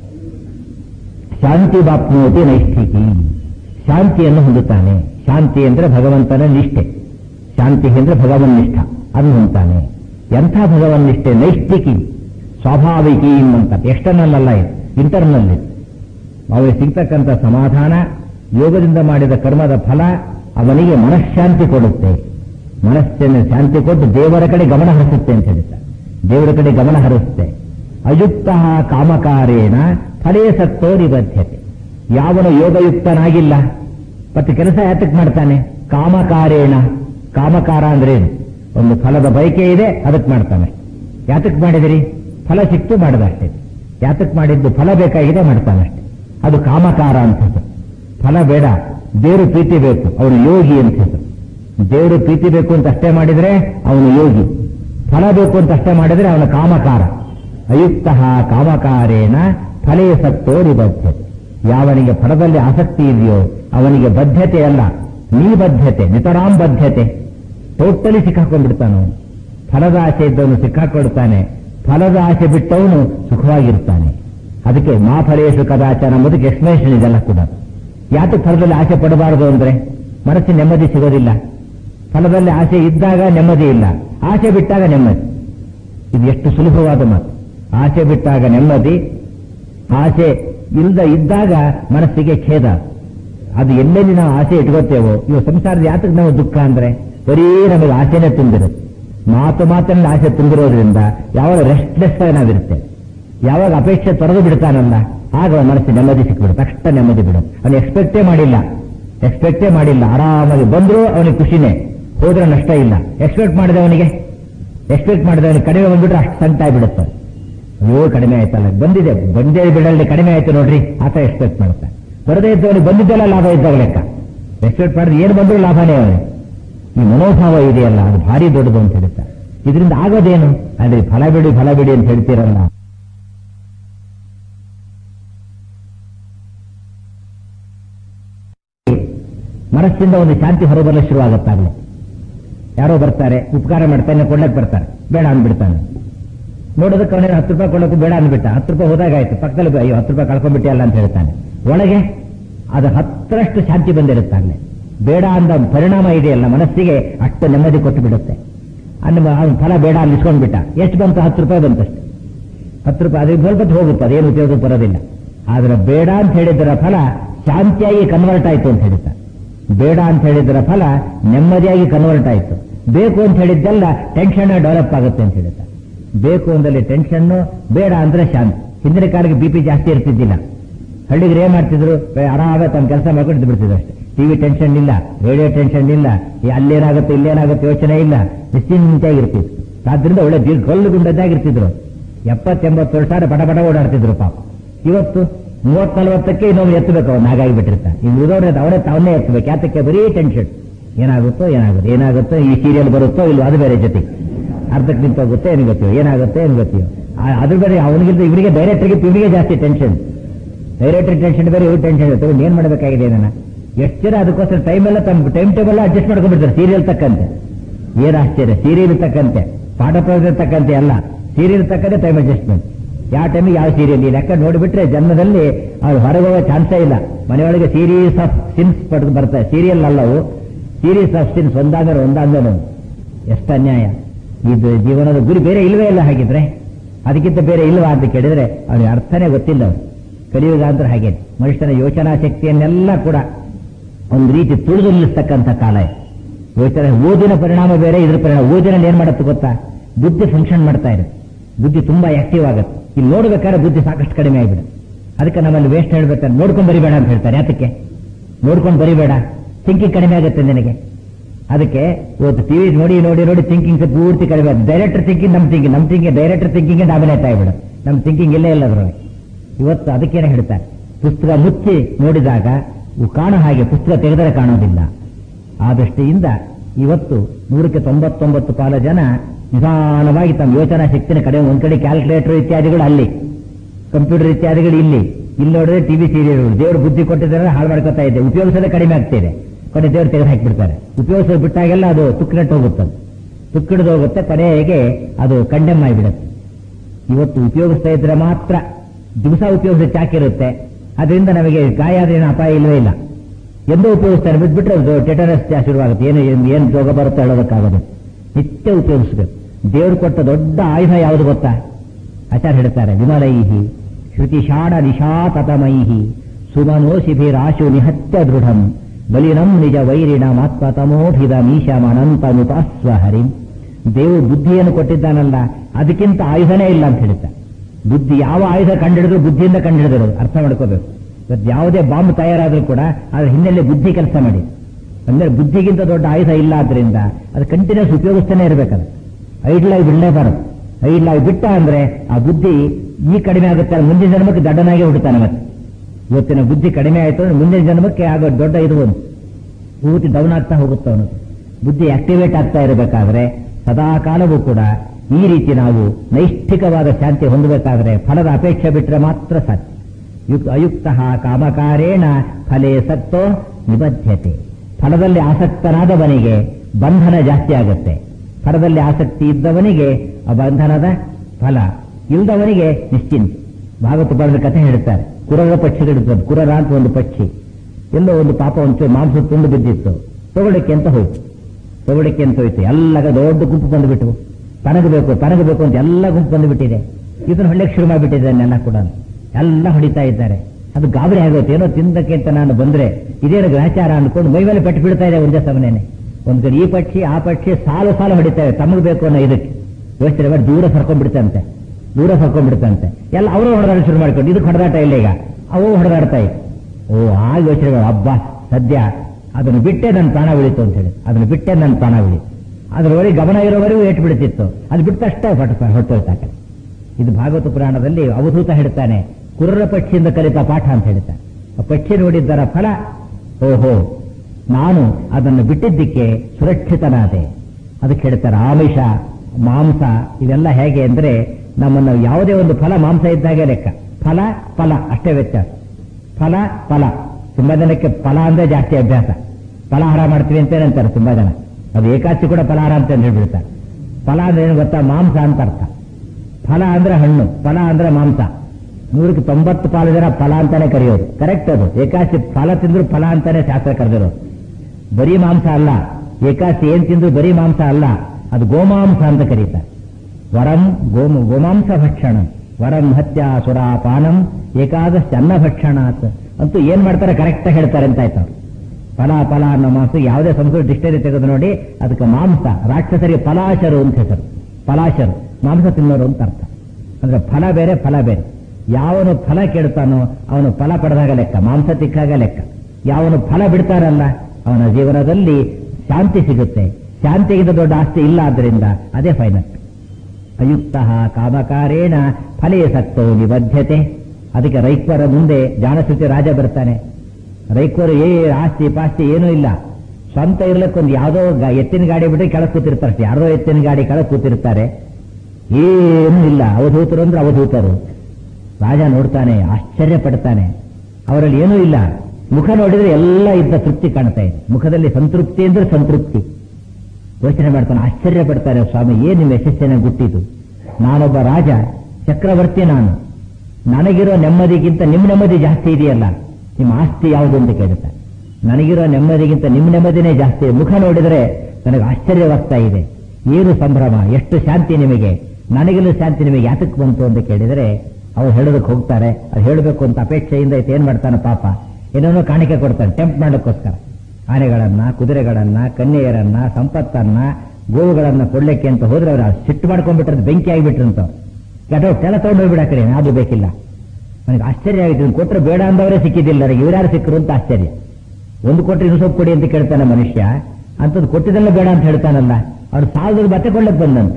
ಶಾಂತಿ ಬಾಪ್ನೋತಿ ನೈಷ್ಠಿಕಿ ಶಾಂತಿಯನ್ನು ಹೊಂದುತ್ತಾನೆ ಶಾಂತಿ ಅಂದ್ರೆ ಭಗವಂತನ ನಿಷ್ಠೆ ಶಾಂತಿ ಅಂದ್ರೆ ಭಗವನ್ ನಿಷ್ಠ ಅದು ಹೊಂತಾನೆ ಎಂಥ ಭಗವನ್ ನಿಷ್ಠೆ ನೈಷ್ಠಿಕಿ ಸ್ವಾಭಾವಿಕಿ ಅಂತ ಎಕ್ಸ್ಟರ್ನಲ್ ಅಲ್ಲ ಇದು ಇಂಟರ್ನಲ್ ಇದು ಅವರಿಗೆ ಸಿಗ್ತಕ್ಕಂಥ ಸಮಾಧಾನ ಯೋಗದಿಂದ ಮಾಡಿದ ಕರ್ಮದ ಫಲ ಅವನಿಗೆ ಮನಃಶಾಂತಿ ಕೊಡುತ್ತೆ ಮನಸ್ಸಿನ ಶಾಂತಿ ಕೊಟ್ಟು ದೇವರ ಕಡೆ ಗಮನ ಹರಿಸುತ್ತೆ ಅಂತ ಹೇಳ್ತಾರೆ ದೇವರ ಕಡೆ ಗಮನ ಹರಿಸುತ್ತೆ ಅಯುಕ್ತ ಕಾಮಕಾರೇಣ ಫಲೇ ಸತ್ತೋ ನಿಬದ್ಧತೆ ಯಾವನು ಯೋಗಯುಕ್ತನಾಗಿಲ್ಲ ಮತ್ತೆ ಕೆಲಸ ಯಾತಕ್ ಮಾಡ್ತಾನೆ ಕಾಮಕಾರೇಣ ಕಾಮಕಾರ ಅಂದ್ರೆ ಏನು ಒಂದು ಫಲದ ಬಯಕೆ ಇದೆ ಅದಕ್ಕೆ ಮಾಡ್ತಾನೆ ಯಾತಕ್ ಮಾಡಿದಿರಿ ಫಲ ಸಿಕ್ತು ಮಾಡಿದಷ್ಟೇ ಯಾತಕ್ ಮಾಡಿದ್ದು ಫಲ ಬೇಕಾಗಿದೆ ಮಾಡ್ತಾನಷ್ಟೇ ಅದು ಕಾಮಕಾರ ಅಂತ ಹೆಸರು ಫಲ ಬೇಡ ದೇವರು ಪ್ರೀತಿ ಬೇಕು ಅವನು ಯೋಗಿ ಅಂತ ಹೆಸರು ದೇವರು ಪ್ರೀತಿ ಬೇಕು ಅಂತ ಅಷ್ಟೇ ಮಾಡಿದ್ರೆ ಅವನು ಯೋಗಿ ಫಲ ಬೇಕು ಅಂತ ಅಷ್ಟೇ ಮಾಡಿದ್ರೆ ಅವನ ಕಾಮಕಾರ ಅಯುಕ್ತ ಕಾಮಕಾರೇಣ ಫಲೇ ಸತ್ತೋ ನಿಬದ್ಧತೆ ಯಾವನಿಗೆ ಫಲದಲ್ಲಿ ಆಸಕ್ತಿ ಇದೆಯೋ ಅವನಿಗೆ ಬದ್ಧತೆ ಅಲ್ಲ ನಿಬದ್ಧತೆ ನಿತರಾಂ ಬದ್ಧತೆ ಟೋಟಲಿ ಸಿಕ್ಕಾಕೊಂಡ್ಬಿಡ್ತಾನು ಫಲದ ಆಸೆ ಇದ್ದವನು ಸಿಕ್ಕಾಕೊಳ್ತಾನೆ ಫಲದ ಆಸೆ ಬಿಟ್ಟವನು ಸುಖವಾಗಿರ್ತಾನೆ ಅದಕ್ಕೆ ಮಾ ಫಲೇಶು ಕದಾಚಾರ ಎಂಬುದಕ್ಕೆ ಎಕ್ಸ್ಪ್ಲೇಷನ್ ಇದೆಲ್ಲ ಕೂಡ ಯಾತಕ್ಕೆ ಫಲದಲ್ಲಿ ಆಸೆ ಪಡಬಾರದು ಅಂದ್ರೆ ಮನಸ್ಸಿನ ನೆಮ್ಮದಿ ಸಿಗೋದಿಲ್ಲ ಫಲದಲ್ಲಿ ಆಸೆ ಇದ್ದಾಗ ನೆಮ್ಮದಿ ಇಲ್ಲ ಆಸೆ ಬಿಟ್ಟಾಗ ನೆಮ್ಮದಿ ಇದು ಎಷ್ಟು ಸುಲಭವಾದ ಮಾತು ಆಸೆ ಬಿಟ್ಟಾಗ ನೆಮ್ಮದಿ ಆಸೆ ಇಲ್ಲದ ಇದ್ದಾಗ ಮನಸ್ಸಿಗೆ ಖೇದ ಅದು ಎಲ್ಲೆಲ್ಲಿ ನಾವು ಆಸೆ ಇಟ್ಕೋತೇವೋ ಇವು ಸಂಸಾರದ ಯಾತಕ್ಕೆ ನಾವು ದುಃಖ ಅಂದ್ರೆ ಬರೀ ನಮಗೆ ಆಸೆನೇ ತುಂಬಿರುತ್ತೆ ಮಾತು ಮಾತಲ್ಲಿ ಆಸೆ ತುಂಬಿರೋದ್ರಿಂದ ಯಾವಾಗ ರೆಸ್ಟ್ಲೆಸ್ ಆಗಿ ನಾವಿರ್ತೇವೆ ಯಾವಾಗ ಅಪೇಕ್ಷೆ ತೊರೆದು ಬಿಡ್ತಾನಲ್ಲ ಆಗ ಅವನ ಮನಸ್ಸಿಗೆ ನೆಮ್ಮದಿ ಸಿಕ್ಬಿಡುತ್ತೆ ತಕ್ಷಣ ನೆಮ್ಮದಿ ಬಿಡು ಅವನು ಎಕ್ಸ್ಪೆಕ್ಟೇ ಮಾಡಿಲ್ಲ ಎಕ್ಸ್ಪೆಕ್ಟೇ ಮಾಡಿಲ್ಲ ಆರಾಮಾಗಿ ಬಂದ್ರು ಅವನಿಗೆ ಖುಷಿನೇ ಹೋದ್ರೆ ನಷ್ಟ ಇಲ್ಲ ಎಕ್ಸ್ಪೆಕ್ಟ್ ಮಾಡಿದವನಿಗೆ ಎಕ್ಸ್ಪೆಕ್ಟ್ ಮಾಡಿದವನಿಗೆ ಕಡಿಮೆ ಬಂದ್ಬಿಟ್ರೆ ಅಷ್ಟು ಸಂಕಟ ಆಗ್ಬಿಡುತ್ತೆ ಅಯ್ಯೋ ಕಡಿಮೆ ಆಯ್ತಲ್ಲ ಬಂದಿದೆ ಬಂದೇ ಬಿಡಲ್ಲಿ ಕಡಿಮೆ ಆಯ್ತು ನೋಡ್ರಿ ಆತ ಎಕ್ಸ್ಪೆಕ್ಟ್ ಮಾಡ್ತಾನೆ ಬರದೇ ಇದ್ದವನಿಗೆ ಬಂದಿದ್ದೆಲ್ಲ ಲಾಭ ಇದ್ದಾಗ ಲೆಕ್ಕ ಎಕ್ಸ್ಪೆಕ್ಟ್ ಮಾಡಿದ್ರೆ ಏನು ಬಂದರೂ ಲಾಭನೇ ಅವನಿಗೆ ಈ ಮನೋಭಾವ ಇದೆಯಲ್ಲ ಅದು ಭಾರಿ ದೊಡ್ಡದು ಅಂತ ಹೇಳ್ತಾರೆ ಇದರಿಂದ ಆಗೋದೇನು ಅಂದ್ರೆ ಫಲ ಬಿಡಿ ಫಲ ಬಿಡಿ ಅಂತ ಹೇಳ್ತೀರಲ್ಲ ಮನಸ್ಸಿಂದ ಒಂದು ಶಾಂತಿ ಹೊರಬರಲು ಶುರುವಾಗುತ್ತಾಗಲೇ ಯಾರೋ ಬರ್ತಾರೆ ಉಪಕಾರ ಮಾಡ್ತಾನೆ ಕೊಡ್ಲಕ್ಕೆ ಬರ್ತಾರೆ ಬೇಡ ಅಂದ್ಬಿಡ್ತಾನೆ ನೋಡೋದಕ್ಕೆ ಅವನಿಗೆ ಹತ್ತು ರೂಪಾಯಿ ಕೊಡೋಕೆ ಬೇಡ ಅಂದ್ಬಿಟ್ಟ ಹತ್ತು ರೂಪಾಯಿ ಹೋದಾಗ ಆಯ್ತು ಪಕ್ಕದಲ್ಲಿ ಅಯ್ಯೋ ಹತ್ತು ರೂಪಾಯಿ ಕಳ್ಕೊಂಡ್ಬಿಟ್ಟಿಯಲ್ಲ ಅಂತ ಹೇಳ್ತಾನೆ ಒಳಗೆ ಅದು ಹತ್ತರಷ್ಟು ಶಾಂತಿ ಬಂದಿರುತ್ತಾಗಲೇ ಬೇಡ ಅಂದ ಪರಿಣಾಮ ಇದೆಯಲ್ಲ ಮನಸ್ಸಿಗೆ ಅಷ್ಟು ನೆಮ್ಮದಿ ಕೊಟ್ಟು ಬಿಡುತ್ತೆ ಅನ್ನ ಅವ್ನ ಫಲ ಬೇಡ ಅಲ್ಲಿ ಇಸ್ಕೊಂಡ್ಬಿಟ್ಟ ಎಷ್ಟು ಬಂತು ಹತ್ತು ರೂಪಾಯಿ ಬಂತಷ್ಟೆ ಹತ್ತು ರೂಪಾಯಿ ಅದಕ್ಕೆ ಸ್ವಲ್ಪ ಹೋಗುತ್ತೆ ಅದೇನು ಉಪಯೋಗಕ್ಕೆ ಬರೋದಿಲ್ಲ ಆದ್ರೆ ಬೇಡ ಅಂತ ಹೇಳಿದ್ದರ ಫಲ ಶಾಂತಿಯಾಗಿ ಕನ್ವರ್ಟ್ ಆಯ್ತು ಅಂತ ಹೇಳ್ತಾರೆ ಬೇಡ ಅಂತ ಹೇಳಿದ್ದರ ಫಲ ನೆಮ್ಮದಿಯಾಗಿ ಕನ್ವರ್ಟ್ ಆಯ್ತು ಬೇಕು ಅಂತ ಹೇಳಿದ್ದೆಲ್ಲ ಟೆನ್ಷನ್ ಡೆವಲಪ್ ಆಗುತ್ತೆ ಅಂತ ಹೇಳ್ತಾರೆ ಬೇಕು ಅಂದಲ್ಲಿ ಟೆನ್ಷನ್ನು ಬೇಡ ಅಂದ್ರೆ ಶಾಂತಿ ಹಿಂದಿನ ಕಾಲಕ್ಕೆ ಬಿ ಪಿ ಜಾಸ್ತಿ ಇರ್ತಿದ್ದಿಲ್ಲ ಹಳ್ಳಿಗರು ಏನ್ ಮಾಡ್ತಿದ್ರು ಏ, ಆರಾಮ ತಮ್ಮ ಕೆಲಸ ಮಾಡ್ಕೊಂಡು ಇದ್ದು ಬಿಡ್ತಿದ್ರು ಅಷ್ಟೇ ಟಿವಿ ಟೆನ್ಷನ್ ಇಲ್ಲ ರೇಡಿಯೋ ಟೆನ್ಷನ್ ಇಲ್ಲ ಈ ಅಲ್ಲೇನಾಗುತ್ತೆ ಇಲ್ಲೇನಾಗುತ್ತೆ ಯೋಚನೆ ಇಲ್ಲ ನಿಶ್ಚಿಂತೆಯಾಗಿರ್ತಿದ್ರು ಆದ್ರಿಂದ ಒಳ್ಳೆ ದೀರ್ಘ ಕಲ್ಲು ಗುಂಡದ್ದಾಗಿರ್ತಿದ್ರು ಎಪ್ಪತ್ತೆಂಬತ್ತು ವರ್ಷ ಆದ್ರೆ ಪಟ ಪಟ ಓಡಾಡ್ತಿದ್ರು ಪಾಪ ಇವತ್ತು ಮೂವತ್ ನಲವತ್ತಕ್ಕೆ ಇನ್ನೊಬ್ರು ಎತ್ತಬೇಕು ಅವನು ಹಾಗಾಗಿ ಬಿಟ್ಟಿರ್ತಾನೆ ಇನ್ನು ಉಳಿದವ್ರೆ ಅವರೇ ತಾವನ್ನೇ ಎತ್ತಬೇಕು ಯಾತಕ್ಕೆ ಬರೀ ಟೆನ್ಷನ್ ಏನಾಗುತ್ತೋ ಏನಾಗುತ್ತೆ ಏನಾಗುತ್ತೋ ಈ ಸೀರಿಯಲ್ ಬರುತ್ತೋ ಇಲ್ವೋ ಅದು ಬೇರೆ ಜೊತೆ ಅರ್ಧಕ್ಕೆ ನಿಂತೋಗುತ್ತೆ ಏನು ಗೊತ್ತಿಯೋ ಏನಾಗುತ್ತೆ ಏನು ಗೊತ್ತಿಯೋ ಆ- ಅದ್ರ ಬೇರೆ ಅವನಿಗಿಂತ ಇವರಿಗೆ ಡೈರೆಕ್ಟರ್ಗೆ ಇವರಿಗೆ ಜಾಸ್ತಿ ಟೆನ್ಷನ್ ಡೈರೆಕ್ಟರ್ ಟೆನ್ಷನ್ ಬೇರೆ ಇವ್ರು ಟೆನ್ಷನ್ ಇರುತ್ತೆ ಇವ್ನು ಏನ್ ಮಾಡಬೇಕಾಗಿದೆ ನನ್ನ ಎಷ್ಟು ಜನ ಅದಕ್ಕೋಸ್ಕರ ಟೈಮ್ ಎಲ್ಲ ತಮ್ಮ ಟೈಮ್ ಟೇಬಲ್ ಅಡ್ಜಸ್ಟ್ ಮಾಡ್ಕೊಂಡ್ಬಿಡ್ತಾರೆ ಸೀರಿಯಲ್ ತಕ್ಕಂತೆ ಏನ್ ಆಶ್ಚರ್ಯ ಸೀರಿಯಲ್ ತಕ್ಕಂತೆ ಪಾಠ ಪ್ರವಚನ ತಕ್ಕಂತೆ ಅಲ್ಲ ಸೀರಿಯಲ್ ತಕ್ಕಂತೆ ಟೈಮ್ ಅಡ್ಜಸ್ಟ್ಮೆಂಟ್ ಯಾವ ಟೈಮಿಗೆ ಯಾವ ಸೀರಿಯಲ್ ಈ ಲೆಕ್ಕ ನೋಡಿಬಿಟ್ರೆ ಜನ್ಮದಲ್ಲಿ ಅವ್ರು ಹೊರಗೆ ಹೋಗೋ ಚಾನ್ಸೇ ಇಲ್ಲ ಮನೆಯೊಳಗೆ ಸೀರೀಸ್ ಆಫ್ ಸಿನ್ಸ್ ಪಡೆದು ಬರ್ತಾರೆ ಸೀರಿಯಲ್ ಅಲ್ಲವು ಸೀರೀಸ್ ಆಫ್ ಸಿನ್ಸ್ ಒಂದಾದ್ಮೇಲೆ ಒಂದಾದ್ಮೇಲೆ ಒಂದು. ಎಷ್ಟು ಅನ್ಯಾಯ ಇದು ಜೀವನದ ಗುರಿ ಬೇರೆ ಇಲ್ವೇ ಇಲ್ಲ ಹಾಗಿದ್ರೆ ಅದಕ್ಕಿಂತ ಬೇರೆ ಇಲ್ವಾ ಅಂತ ಕೇಳಿದ್ರೆ ಅವ್ರಿಗೆ ಅರ್ಥನೇ ಗೊತ್ತಿಲ್ಲ ಅವ್ರು ಕಲಿಯುಗ ಅಂದ್ರೆ ಹಾಗೆ ಮನುಷ್ಯನ ಯೋಚನಾ ಶಕ್ತಿಯನ್ನೆಲ್ಲ ಕೂಡ ಒಂದು ರೀತಿ ತುಳಿದು ನಿಲ್ಲಿಸ್ತಕ್ಕಂಥ ಕಾಲ ಇದು. ಯೋಚನೆ ಓದಿನ ಪರಿಣಾಮ ಬೇರೆ ಇದ್ರ ಪರಿಣಾಮ ಓದಿನಲ್ಲಿ ಏನ್ ಮಾಡುತ್ತೆ ಗೊತ್ತಾ ಬುದ್ಧಿ ಫಂಕ್ಷನ್ ಮಾಡ್ತಾ ಇದೆ ಬುದ್ಧಿ ತುಂಬಾ ಆಕ್ಟಿವ್ ಆಗುತ್ತೆ ಇಲ್ಲಿ ನೋಡ್ಬೇಕಾದ್ರೆ ಬುದ್ಧಿ ಸಾಕಷ್ಟು ಕಡಿಮೆ ಆಗಿಬಿಡುತ್ತೆ ಅದಕ್ಕೆ ನಮ್ಮಲ್ಲಿ ವೇಸ್ಟ್ ಹೇಳ್ಬೇಕಾದ್ರೆ ನೋಡ್ಕೊಂಡ್ ಬರಿಬೇಡ ಅಂತ ಹೇಳ್ತಾರೆ ಯಾತಕ್ಕೆ ನೋಡ್ಕೊಂಡು ಬರಿಬೇಡ ಥಿಂಕಿಂಗ್ ಕಡಿಮೆ ಆಗುತ್ತೆ ನಿನಗೆ ಅದಕ್ಕೆ ಇವತ್ತು ಟಿವಿ ನೋಡಿ ನೋಡಿ ನೋಡಿ ಥಿಂಕಿಂಗ್ ಪೂರ್ತಿ ಕಡಿಮೆ ಆಗುತ್ತೆ ಡೈರೆಕ್ಟರ್ ಥಿಂಕಿಂಗ್ ನಮ್ ಥಿಂಕಿಂಗ್ ನಮ್ ಥಿಂಕಿಂಗ್ ಡೈರೆಕ್ಟರ್ ಥಿಂಕಿಂಗ್ ಡಾಮಿನೇಟ್ ಆಗಿಬಿಡು ನಮ್ ಥಿಂಕಿಂಗ್ ಇಲ್ಲೇ ಇಲ್ಲ ಅದರೊಳಗೆ ಇವತ್ತು ಅದಕ್ಕೇನೆ ಹೇಳ್ತಾರೆ ಪುಸ್ತಕ ಮುಚ್ಚಿ ನೋಡಿದಾಗ ಇವು ಕಾಣೋ ಹಾಗೆ ಪುಸ್ತಕ ತೆಗೆದರೆ ಕಾಣೋದಿಲ್ಲ ಆ ದೃಷ್ಟಿಯಿಂದ ಇವತ್ತು ನೂರಕ್ಕೆ ತೊಂಬತ್ತೊಂಬತ್ತು ಪಾಲ ಜನ ನಿಧಾನವಾಗಿ ತಮ್ಮ ಯೋಚನಾ ಶಕ್ತಿನ ಕಡೆ ಒಂದ್ ಕಡೆ ಕ್ಯಾಲ್ಕುಲೇಟರ್ ಇತ್ಯಾದಿಗಳು ಅಲ್ಲಿ ಕಂಪ್ಯೂಟರ್ ಇತ್ಯಾದಿಗಳು ಇಲ್ಲಿ ಇಲ್ಲಿ ನೋಡಿದ್ರೆ ಟಿವಿ ಸೀರಿಯಲ್ಗಳು ದೇವರು ಬುದ್ಧಿ ಕೊಟ್ಟಿದ್ದಾರೆ ಹಾಳು ಮಾಡ್ಕೊತಾ ಇದೆ ಉಪಯೋಗಿಸೋದೇ ಕಡಿಮೆ ಆಗ್ತಿದೆ ಕೊನೆ ದೇವರು ತೆಗೆದು ಹಾಕಿಬಿಡ್ತಾರೆ ಉಪಯೋಗಿಸೋದು ಬಿಟ್ಟಾಗೆಲ್ಲ ಅದು ತುಕ್ಕಿನಟ್ಟು ಹೋಗುತ್ತೆ ತುಕ್ಕಿಡಿದು ಹೋಗುತ್ತೆ ಕೊನೆಗೆ ಅದು ಕಂಡೆಮ್ ಆಗಿಬಿಡುತ್ತೆ ಇವತ್ತು ಉಪಯೋಗಿಸ್ತಾ ಇದ್ರೆ ಮಾತ್ರ ದಿವಸ ಉಪಯೋಗಿಸಿದ ಚಾಕಿರುತ್ತೆ ಅದರಿಂದ ನಮಗೆ ಗಾಯ ಆದ್ರೆ ಏನು ಅಪಾಯ ಇಲ್ಲವೇ ಇಲ್ಲ ಎಂದೂ ಉಪಯೋಗಿಸ್ತಾರೆ ಬಿಟ್ಬಿಟ್ರೆ ಅದು ಟೆಟನಸ್ ಶುರುವಾಗುತ್ತೆ ಏನು ಏನು ಏನು ರೋಗ ಬರುತ್ತೆ ಹೇಳೋದಕ್ಕಾಗೋದು ನಿತ್ಯ ಉಪಯೋಗಿಸ್ಬೇಕು ದೇವರು ಕೊಟ್ಟ ದೊಡ್ಡ ಆಯುಧ ಯಾವುದು ಗೊತ್ತಾ ಆಚಾರ್ಯ ಹೇಳ್ತಾರೆ ವಿಮಲೈಹಿ ಶ್ರುತಿಷಾಢ ನಿಶಾತತಮೈಹಿ ಸುಮನೋಶಿಭಿರಾಶು ನಿಹತ್ಯ ದೃಢಂ ಬಲಿನಂ ನಿಜ ವೈರಿಣ ಮಾತ್ಮತಮೋಭಿದ ಮೀಶಮನಂತನುಪಾಸ್ವ ಹರಿಂ ದೇವರು ಬುದ್ಧಿಯನ್ನು ಕೊಟ್ಟಿದ್ದಾನಲ್ಲ ಅದಕ್ಕಿಂತ ಆಯುಧನೇ ಇಲ್ಲ ಅಂತ ಹೇಳ್ತಾರೆ ಬುದ್ಧಿ ಯಾವ ಆಯುಧ ಕಂಡಿಡಿದ್ರು ಬುದ್ಧಿಯಿಂದ ಕಂಡಿಡಿದಿರೋದು ಅರ್ಥ ಮಾಡ್ಕೋಬೇಕು ಇವತ್ತು ಯಾವುದೇ ಬಾಂಬ್ ತಯಾರಾದ್ರೂ ಕೂಡ ಅದ್ರ ಹಿನ್ನೆಲೆ ಬುದ್ಧಿ ಕೆಲಸ ಮಾಡಿ ಅಂದ್ರೆ ಬುದ್ಧಿಗಿಂತ ದೊಡ್ಡ ಆಯುಧ ಇಲ್ಲ ಆದ್ರಿಂದ ಅದು ಕಂಟಿನ್ಯೂಸ್ ಉಪಯೋಗಿಸ್ತಾನೆ ಇರಬೇಕದು ಐಡ್ಲಾಗಿ ಬಿಡಲೇಬಾರದು ಐಡ್ಲಾಗಿ ಬಿಟ್ಟ ಅಂದ್ರೆ ಆ ಬುದ್ಧಿ ಈ ಕಡಿಮೆ ಆಗುತ್ತೆ ಅಂದ್ರೆ ಮುಂದಿನ ಜನ್ಮಕ್ಕೆ ದಡ್ಡನಾಗೆ ಹುಡ್ತಾನೆ ಮತ್ತೆ ಇವತ್ತಿನ ಬುದ್ಧಿ ಕಡಿಮೆ ಆಯ್ತು ಅಂದ್ರೆ ಮುಂದಿನ ಜನ್ಮಕ್ಕೆ ಆಗೋ ದೊಡ್ಡ ಇದು ಒಂದು ಪೂರ್ತಿ ಡೌನ್ ಆಗ್ತಾ ಹೋಗುತ್ತೆ ಅವನು ಬುದ್ಧಿ ಆಕ್ಟಿವೇಟ್ ಆಗ್ತಾ ಇರಬೇಕಾದ್ರೆ ಸದಾ ಕಾಲವೂ ಕೂಡ ಈ ರೀತಿ ನಾವು ನೈಷ್ಠಿಕವಾದ ಶಾಂತಿ ಹೊಂದಬೇಕಾದ್ರೆ ಫಲದ ಅಪೇಕ್ಷೆ ಬಿಟ್ಟರೆ ಮಾತ್ರ ಸಾಧ್ಯ ಯುಕ್ ಅಯುಕ್ತ ಕಾಮಕಾರೇಣ ಫಲೇ ಸತ್ತೋ ನಿಬದ್ಧತೆ ಫಲದಲ್ಲಿ ಆಸಕ್ತನಾದವನಿಗೆ ಬಂಧನ ಜಾಸ್ತಿ ಆಗುತ್ತೆ ಫಲದಲ್ಲಿ ಆಸಕ್ತಿ ಇದ್ದವನಿಗೆ ಆ ಬಂಧನದ ಫಲ ಇಲ್ಲದವನಿಗೆ ನಿಶ್ಚಿಂತೆ ಭಾಗವತ ಬರೆದ ಕಥೆ ಹೇಳ್ತಾರೆ ಕುರರ ಪಕ್ಷಿಗಳಿರ್ತದೆ ಕುರರ ಅಂತ ಒಂದು ಪಕ್ಷಿ ಎಲ್ಲೋ ಒಂದು ಪಾಪ ಒಂಚೂರು ಮಾಂಸ ತುಂಡು ಬಿದ್ದಿತ್ತು ತಗೊಳ್ಳಿಕ್ಕೆ ಅಂತ ಹೋಯ್ತು ತಗೊಳ್ಳಿಕ್ಕೆ ಅಂತ ಹೋಯ್ತು ಎಲ್ಲಗ ದೊಡ್ಡ ಗುಂಪು ಬಂದುಬಿಟ್ಟು ತನಗಬೇಕು ತನಗಬೇಕು ಅಂತ ಎಲ್ಲ ಗುಂಪು ಬಂದುಬಿಟ್ಟಿದೆ ಇದನ್ನು ಹೊಳ್ಳೆಗೆ ಶುರು ಮಾಡಿಬಿಟ್ಟಿದ್ದಾನೆಲ್ಲ ಕೂಡ ಎಲ್ಲ ಹೊಡಿತಾ ಇದ್ದಾರೆ ಅದು ಗಾಬರಿ ಆಗೋಯ್ತು ಏನೋ ತಿಂದಕ್ಕೆ ಅಂತ ನಾನು ಬಂದ್ರೆ ಇದೇನು ಗ್ರಹಚಾರ ಅನ್ಕೊಂಡು ಮೈ ಮೇಲೆ ಪೆಟ್ಟು ಬೀಳ್ತಾ ಇದೆ ಒಂದೇ ಸಮನೇನೆ ಒಂದ್ ಕಡೆ ಈ ಪಕ್ಷಿ ಆ ಪಕ್ಷಿ ಸಾಲು ಸಾಲು ಹೊಡಿತಾ ಇದೆ ತಮಗೆ ಬೇಕು ಅನ್ನೋ ಇದಕ್ಕೆ ಯೋಚನೆ ಮಾಡಿ ದೂರ ಸರ್ಕೊಂಡ್ಬಿಡ್ತಂತೆ ದೂರ ಸರ್ಕೊಂಡ್ಬಿಡ್ತಂತೆ ಎಲ್ಲ ಅವರು ಹೊಡೆದಾಡ ಶುರು ಮಾಡ್ಕೊಂಡು ಇದಕ್ಕೆ ಹೊಡೆದಾಟ ಇಲ್ಲ ಈಗ ಅವು ಹೊಡೆದಾಡ್ತಾ ಇತ್ತು ಓ ಆ ಯೋಚನೆ ಮಾಡಿ, ಹಬ್ಬ ಸದ್ಯ ಅದನ್ನು ಬಿಟ್ಟೆ ನನ್ನ ಪ್ರಾಣ ಉಳಿತು ಅಂತ ಹೇಳಿ ಅದನ್ನು ಬಿಟ್ಟೆ ನನ್ನ ಪ್ರಾಣ ಉಳಿತು ಅದರವರೆಗೆ ಗಮನ ಇರೋವರೆಗೂ ಏಟು ಬಿಡುತ್ತಿತ್ತು ಅದು ಬಿಟ್ಟಷ್ಟೇ ಹೊಟ್ಟು ಹೊರಟೋಯ್ತಾಕ ಇದು ಭಾಗವತ ಪುರಾಣದಲ್ಲಿ ಅವಧೂತ ಹೇಳ್ತಾನೆ ಕುರ್ರ ಪಕ್ಷಿಯಿಂದ ಕಲಿತ ಪಾಠ ಅಂತ ಹೇಳ್ತಾನೆ ಆ ಪಕ್ಷಿ ನೋಡಿದ್ದರ ಫಲ ಓಹೋ ನಾನು ಅದನ್ನು ಬಿಟ್ಟಿದ್ದಕ್ಕೆ ಸುರಕ್ಷಿತನಾದೆ ಅದಕ್ಕೆ ಹೇಳ್ತಾರೆ ಆಮಿಷ ಮಾಂಸ ಇವೆಲ್ಲ ಹೇಗೆ ಅಂದ್ರೆ ನಮ್ಮನ್ನು ಯಾವುದೇ ಒಂದು ಫಲ ಮಾಂಸ ಇದ್ದಾಗೆ ಲೆಕ್ಕ ಫಲ ಫಲ ಅಷ್ಟೇ ವ್ಯತ್ಯಾಸ ಫಲ ಫಲ ತುಂಬಾ ಜನಕ್ಕೆ ಫಲ ಅಂದ್ರೆ ಜಾಸ್ತಿ ಅಭ್ಯಾಸ ಫಲಾಹಾರ ಮಾಡ್ತೀವಿ ಅಂತ ಏನಂತಾರೆ ತುಂಬಾ ಜನ ಅದು ಏಕಾಚಿ ಕೂಡ ಫಲಾಹಾರ ಅಂತ ಹೇಳ್ಬಿಡ್ತಾರೆ ಫಲ ಅಂದ್ರೆ ಏನು ಗೊತ್ತಾ ಮಾಂಸ ಅಂತ ಅರ್ಥ ಫಲ ಅಂದ್ರೆ ಹಣ್ಣು ಫಲ ಅಂದ್ರೆ ಮಾಂಸ ನೂರಕ್ಕೆ ತೊಂಬತ್ತು ಪಾಲು ಜನ ಫಲ ಅಂತಾನೆ ಕರೆಯೋದು ಕರೆಕ್ಟ್ ಅದು ಏಕಾಚಿ ಫಲ ತಿಂದ್ರು ಫಲ ಅಂತಾನೆ ಶಾಸ್ತ್ರ ಕರೆದಿರೋದು ಬರೀ ಮಾಂಸ ಅಲ್ಲ ಏಕಾಸಿ ಏನ್ ತಿಂದ್ರು ಬರೀ ಮಾಂಸ ಅಲ್ಲ ಅದು ಗೋಮಾಂಸ ಅಂತ ಕರೀತಾರೆ ವರಂ ಗೋಮ ಗೋಮಾಂಸ ಭಕ್ಷಣ ವರಂ ಹತ್ಯ ಸುರಾಪಾನಂ ಏಕಾದಶ ಅನ್ನ ಭಕ್ಷಣಾತ್ ಅಂತೂ ಏನ್ ಮಾಡ್ತಾರೆ ಕರೆಕ್ಟ್ ಹೇಳ್ತಾರೆ ಅಂತ ಆಯ್ತು ಅವ್ರು. ಫಲ ಫಲ ಅನ್ನೋ ಮಾಂಸ ಯಾವುದೇ ಸಂಸ್ಕೃತ ಡಿಕ್ಷನರಿ ತೆಗೆದು ನೋಡಿ ಅದಕ್ಕೆ ಮಾಂಸ ರಾಕ್ಷಸರಿಗೆ ಫಲಾಶರು ಅಂತ ಹೆಸರು ಫಲಾಶರು ಮಾಂಸ ತಿನ್ನೋರು ಅಂತ ಅರ್ಥ ಅಂದ್ರೆ ಫಲ ಬೇರೆ ಫಲ ಬೇರೆ ಯಾವನು ಫಲ ಕೆಡ್ತಾನೋ ಅವನು ಫಲ ಪಡೆದಾಗ ಲೆಕ್ಕ ಮಾಂಸ ತಿಕ್ಕಾಗ ಲೆಕ್ಕ ಯಾವನು ಫಲ ಬಿಡ್ತಾರಲ್ಲ ಅವನ ಜೀವನದಲ್ಲಿ ಶಾಂತಿ ಸಿಗುತ್ತೆ ಶಾಂತಿಗಿಂತ ದೊಡ್ಡ ಆಸ್ತಿ ಇಲ್ಲ ಆದ್ದರಿಂದ ಅದೇ ಫೈನಲ್ ಅಯುಕ್ತ ಕಾಮಕಾರೇಣ ಫಲೇ ಸಕ್ತೋ ನಿಬದ್ಧತೆ ಅದಕ್ಕೆ ರೈಕ್ವರ ಮುಂದೆ ಜಾಣಸುತಿ ರಾಜ ಬರ್ತಾನೆ ರೈಕ್ವರು ಏ ಆಸ್ತಿ ಪಾಸ್ತಿ ಏನೂ ಇಲ್ಲ ಸ್ವಂತ ಇರ್ಲಿಕ್ಕೊಂದು ಯಾವುದೋ ಗ- ಎತ್ತಿನ ಗಾಡಿ ಬಿಟ್ಟರೆ ಕೆಳಗೆ ಕೂತಿರ್ತಾರೆ ಅಷ್ಟೇ. ಯಾರ್ದೋ ಎತ್ತಿನ ಗಾಡಿ ಕೆಳಗೆ ಕೂತಿರ್ತಾರೆ ಏನೂ ಇಲ್ಲ ಅವಧೂತರು ಅಂದ್ರೆ ಅವಧೂತರು ರಾಜ ನೋಡ್ತಾನೆ ಆಶ್ಚರ್ಯ ಪಡ್ತಾನೆ ಅವರಲ್ಲಿ ಏನೂ ಇಲ್ಲ ಮುಖ ನೋಡಿದ್ರೆ ಎಲ್ಲ ಇದ್ದ ತೃಪ್ತಿ ಕಾಣ್ತಾ ಇದೆ ಮುಖದಲ್ಲಿ ಸಂತೃಪ್ತಿ ಅಂದ್ರೆ ಸಂತೃಪ್ತಿ ಯೋಚನೆ ಮಾಡ್ತಾನೆ ಆಶ್ಚರ್ಯ ಪಡ್ತಾರೆ ಸ್ವಾಮಿ ಏನ್ ನಿಮ್ಮ ಯಶಸ್ಸಿನ ಗುಟ್ಟಿತು ನಾನೊಬ್ಬ ರಾಜ ಚಕ್ರವರ್ತಿ ನಾನು ನನಗಿರೋ ನೆಮ್ಮದಿಗಿಂತ ನಿಮ್ಮ ನೆಮ್ಮದಿ ಜಾಸ್ತಿ ಇದೆಯಲ್ಲ ನಿಮ್ಮ ಆಸ್ತಿ ಯಾವುದು ಅಂತ ಕೇಳುತ್ತಾರೆ ನನಗಿರೋ ನೆಮ್ಮದಿಗಿಂತ ನಿಮ್ಮ ನೆಮ್ಮದಿನೇ ಜಾಸ್ತಿ ಇದೆ. ಮುಖ ನೋಡಿದರೆ ನನಗೆ ಆಶ್ಚರ್ಯವಾಗ್ತಾ ಇದೆ ಏನು ಸಂಭ್ರಮ ಎಷ್ಟು ಶಾಂತಿ ನಿಮಗೆ ನನಗೆಲ್ಲೂ ಶಾಂತಿ ನಿಮಗೆ ಯಾತಕ್ಕೆ ಬಂತು ಅಂತ ಕೇಳಿದರೆ ಅವ್ರು ಹೇಳೋದಕ್ಕೆ ಹೋಗ್ತಾರೆ ಅದು ಹೇಳಬೇಕು ಅಂತ ಅಪೇಕ್ಷೆಯಿಂದ ಐತೆ ಏನ್ ಮಾಡ್ತಾನೆ ಪಾಪ ಏನೇನೋ ಕಾಣಿಕೆ ಕೊಡ್ತಾನೆ ಟೆಂಪ್ ಮಾಡೋಕ್ಕೋಸ್ಕರ ಆನೆಗಳನ್ನ ಕುದುರೆಗಳನ್ನ ಕನ್ಯೆಯರನ್ನ ಸಂಪತ್ತನ್ನ ಗೋವುಗಳನ್ನ ಕೊಡ್ಲಿಕ್ಕೆ ಅಂತ ಹೋದ್ರೆ ಅವ್ರು ಸಿಟ್ಟು ಮಾಡ್ಕೊಂಡ್ಬಿಟ್ರೆ ಬೆಂಕಿ ಆಗಿಬಿಟ್ರಂತ ಗಟೋ ಕೆಲ ತಗೊಂಡು ಹೋಗ್ಬಿಡ ಕಡೆ ಅದು ಬೇಕಿಲ್ಲ ನನಗೆ ಆಶ್ಚರ್ಯ ಆಗಿದೆ ಇವ್ನು ಕೊಟ್ರೆ ಬೇಡ ಅಂದವರೇ ಸಿಕ್ಕಿದ್ದಿಲ್ಲ ನನಗೆ ಇವ್ರ್ಯಾರು ಸಿಕ್ಕರು ಅಂತ ಆಶ್ಚರ್ಯ ಒಂದು ಕೊಟ್ಟರೆ ಇನ್ನು ಸ್ವಲ್ಪ ಕೊಡಿ ಅಂತ ಕೇಳ್ತಾನೆ ಮನುಷ್ಯ ಅಂಥದ್ದು ಕೊಟ್ಟಿದ್ದೆಲ್ಲ ಬೇಡ ಅಂತ ಹೇಳ್ತಾನಲ್ಲ ಅವ್ರು ಸಾವಿರದ ಬತ್ತೆ ಕೊಳ್ಳಕ್ಕೆ ಬಂದಂತೆ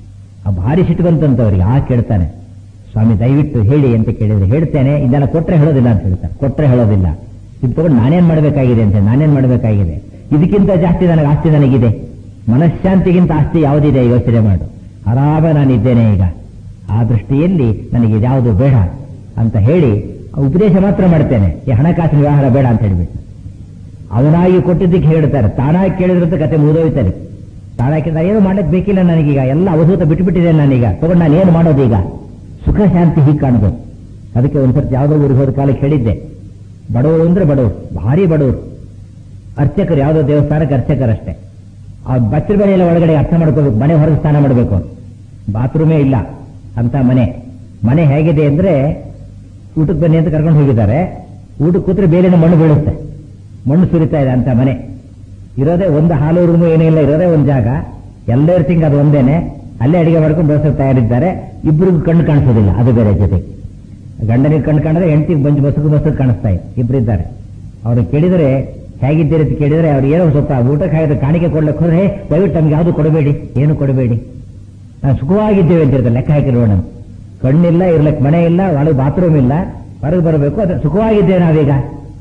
ಆ ಭಾರಿ ಸಿಟ್ಟು ಬಂತಂತ ಅವ್ರಿಗೆ ಆ ಕೇಳ್ತಾನೆ ಸ್ವಾಮಿ ದಯವಿಟ್ಟು ಹೇಳಿ ಅಂತ ಕೇಳಿದ್ರೆ ಹೇಳ್ತೇನೆ ಇದೆಲ್ಲ ಕೊಟ್ರೆ ಹೇಳೋದಿಲ್ಲ ಅಂತ ಹೇಳ್ತಾರೆ ಕೊಟ್ರೆ ಹೇಳೋದಿಲ್ಲ ಇದು ತಗೊಂಡು ನಾನೇನ್ ಮಾಡಬೇಕಾಗಿದೆ ಅಂತ ನಾನೇನ್ ಮಾಡಬೇಕಾಗಿದೆ ಇದಕ್ಕಿಂತ ಜಾಸ್ತಿ ನನಗೆ ಆಸ್ತಿ ನನಗಿದೆ ಮನಃಶಾಂತಿಗಿಂತ ಆಸ್ತಿ ಯಾವುದಿದೆ ಯೋಚನೆ ಮಾಡು ಆರಾಮ ನಾನಿದ್ದೇನೆ ಈಗ ಆ ದೃಷ್ಟಿಯಲ್ಲಿ ನನಗೆ ಇದ್ಯಾವುದು ಬೇಡ ಅಂತ ಹೇಳಿ ಉಪದೇಶ ಮಾತ್ರ ಮಾಡ್ತೇನೆ ಈ ಹಣಕಾಸಿನ ವ್ಯವಹಾರ ಬೇಡ ಅಂತ ಹೇಳ್ಬಿಟ್ಟು ಅವನಾಗಿ ಕೊಟ್ಟಿದ್ದಕ್ಕೆ ಹೇಳ್ತಾರೆ ತಾನಾಗಿ ಕೇಳಿದ್ರಂತ ಕತೆ ಮುಗಿದೋಯ್ತಾರೆ ತಾನಾಗಿ ಏನು ಮಾಡಕ್ ಬೇಕಿಲ್ಲ ನನಗೀಗ ಎಲ್ಲ ಅವಧೂತ ಬಿಟ್ಟುಬಿಟ್ಟಿದೆ ನಾನೀಗ ತಗೊಂಡು ನಾನು ಏನು ಮಾಡೋದು ಈಗ ಸುಖ ಶಾಂತಿ ಹೀಗೆ ಕಾಣಬೇಕು ಅದಕ್ಕೆ ಒಂದ್ಸರ್ತಿ ಯಾವುದೋ ಊರಿಗೆ ಹೋದ ಕಾಲಕ್ಕೆ ಹೇಳಿದ್ದೆ ಬಡವರು ಅಂದ್ರೆ ಬಡವರು ಭಾರಿ ಬಡವರು ಅರ್ಚಕರು ಯಾವುದೋ ದೇವಸ್ಥಾನಕ್ಕೆ ಅರ್ಚಕರಷ್ಟೇ ಆ ಬಚ್ಚರ ಮನೆಯಲ್ಲ ಒಳಗಡೆ ಅರ್ಥ ಮಾಡ್ಕೋಬೇಕು ಮನೆ ಹೊರಗೆ ಸ್ನಾನ ಮಾಡಬೇಕು ಬಾತ್ರೂಮೇ ಇಲ್ಲ ಅಂತ ಮನೆ ಮನೆ ಹೇಗಿದೆ ಅಂದ್ರೆ ಊಟಕ್ಕೆ ಬನ್ನಿ ಅಂತ ಕರ್ಕೊಂಡು ಹೋಗಿದ್ದಾರೆ ಊಟಕ್ಕೆ ಕೂತ್ರೆ ಬೇರೆನ ಮಣ್ಣು ಬೀಳುತ್ತೆ ಮಣ್ಣು ಸುರಿತಾ ಇದೆ ಅಂತ ಮನೆ ಇರೋದೇ ಒಂದು ಹಾಲು ರೂಮು ಏನೂ ಇಲ್ಲ ಇರೋದೇ ಒಂದು ಜಾಗ ಎಲ್ಲ ಇರ್ತಿಂಗ್ ಅದು ಒಂದೇನೆ ಅಲ್ಲೇ ಅಡಿಗೆ ಮಾಡ್ಕೊಂಡು ಬೆಳೆಸೋಕೆ ತಯಾರಿದ್ದಾರೆ ಇಬ್ಬರಿಗೂ ಕಣ್ಣು ಕಾಣಿಸೋದಿಲ್ಲ ಅದು ಬೇರೆ ಜೊತೆ ಗಂಡನಿಗೆ ಕಣ್ಣು ಕಾಣಿದ್ರೆ ಹೆಂಡತಿಗೆ ಬಂಜು ಬಸಗು ಬಸಗು ಕಾಣಿಸ್ತಾ ಇದೆ ಇಬ್ಬರಿದ್ದಾರೆ ಅವ್ರು ಕೇಳಿದರೆ ಹೇಗಿದ್ದೀರಿ ಅಂತ ಕೇಳಿದರೆ ಅವ್ರು ಏನೋ ಸ್ವಲ್ಪ ಊಟಕ್ಕೆ ಹಾಕಿದ್ರೆ ಕಾಣಿಕೆ ಕೊಡ್ಲಿಕ್ಕೆ ಹೋದ್ರೆ "ಹೇ, ದಯವಿಟ್ಟು ನಮ್ಗೆ ಯಾವುದು ಕೊಡಬೇಡಿ ಏನು ಕೊಡಬೇಡಿ ನಾವು ಸುಖವಾಗಿದ್ದೇವೆ ಅಂತ ಹೇಳ್ತಾರೆ ಲೆಕ್ಕ ಹಾಕಿ ನೋಡೋಣ ಕಣ್ಣಿಲ್ಲ ಇರ್ಲಿಕ್ಕೆ ಮನೆ ಇಲ್ಲ ಒಳಗೆ ಬಾತ್ರೂಮ್ ಇಲ್ಲ ಹೊರಗೆ ಬರಬೇಕು ಅದು ಸುಖವಾಗಿದ್ದೇವೆ ನಾವೀಗ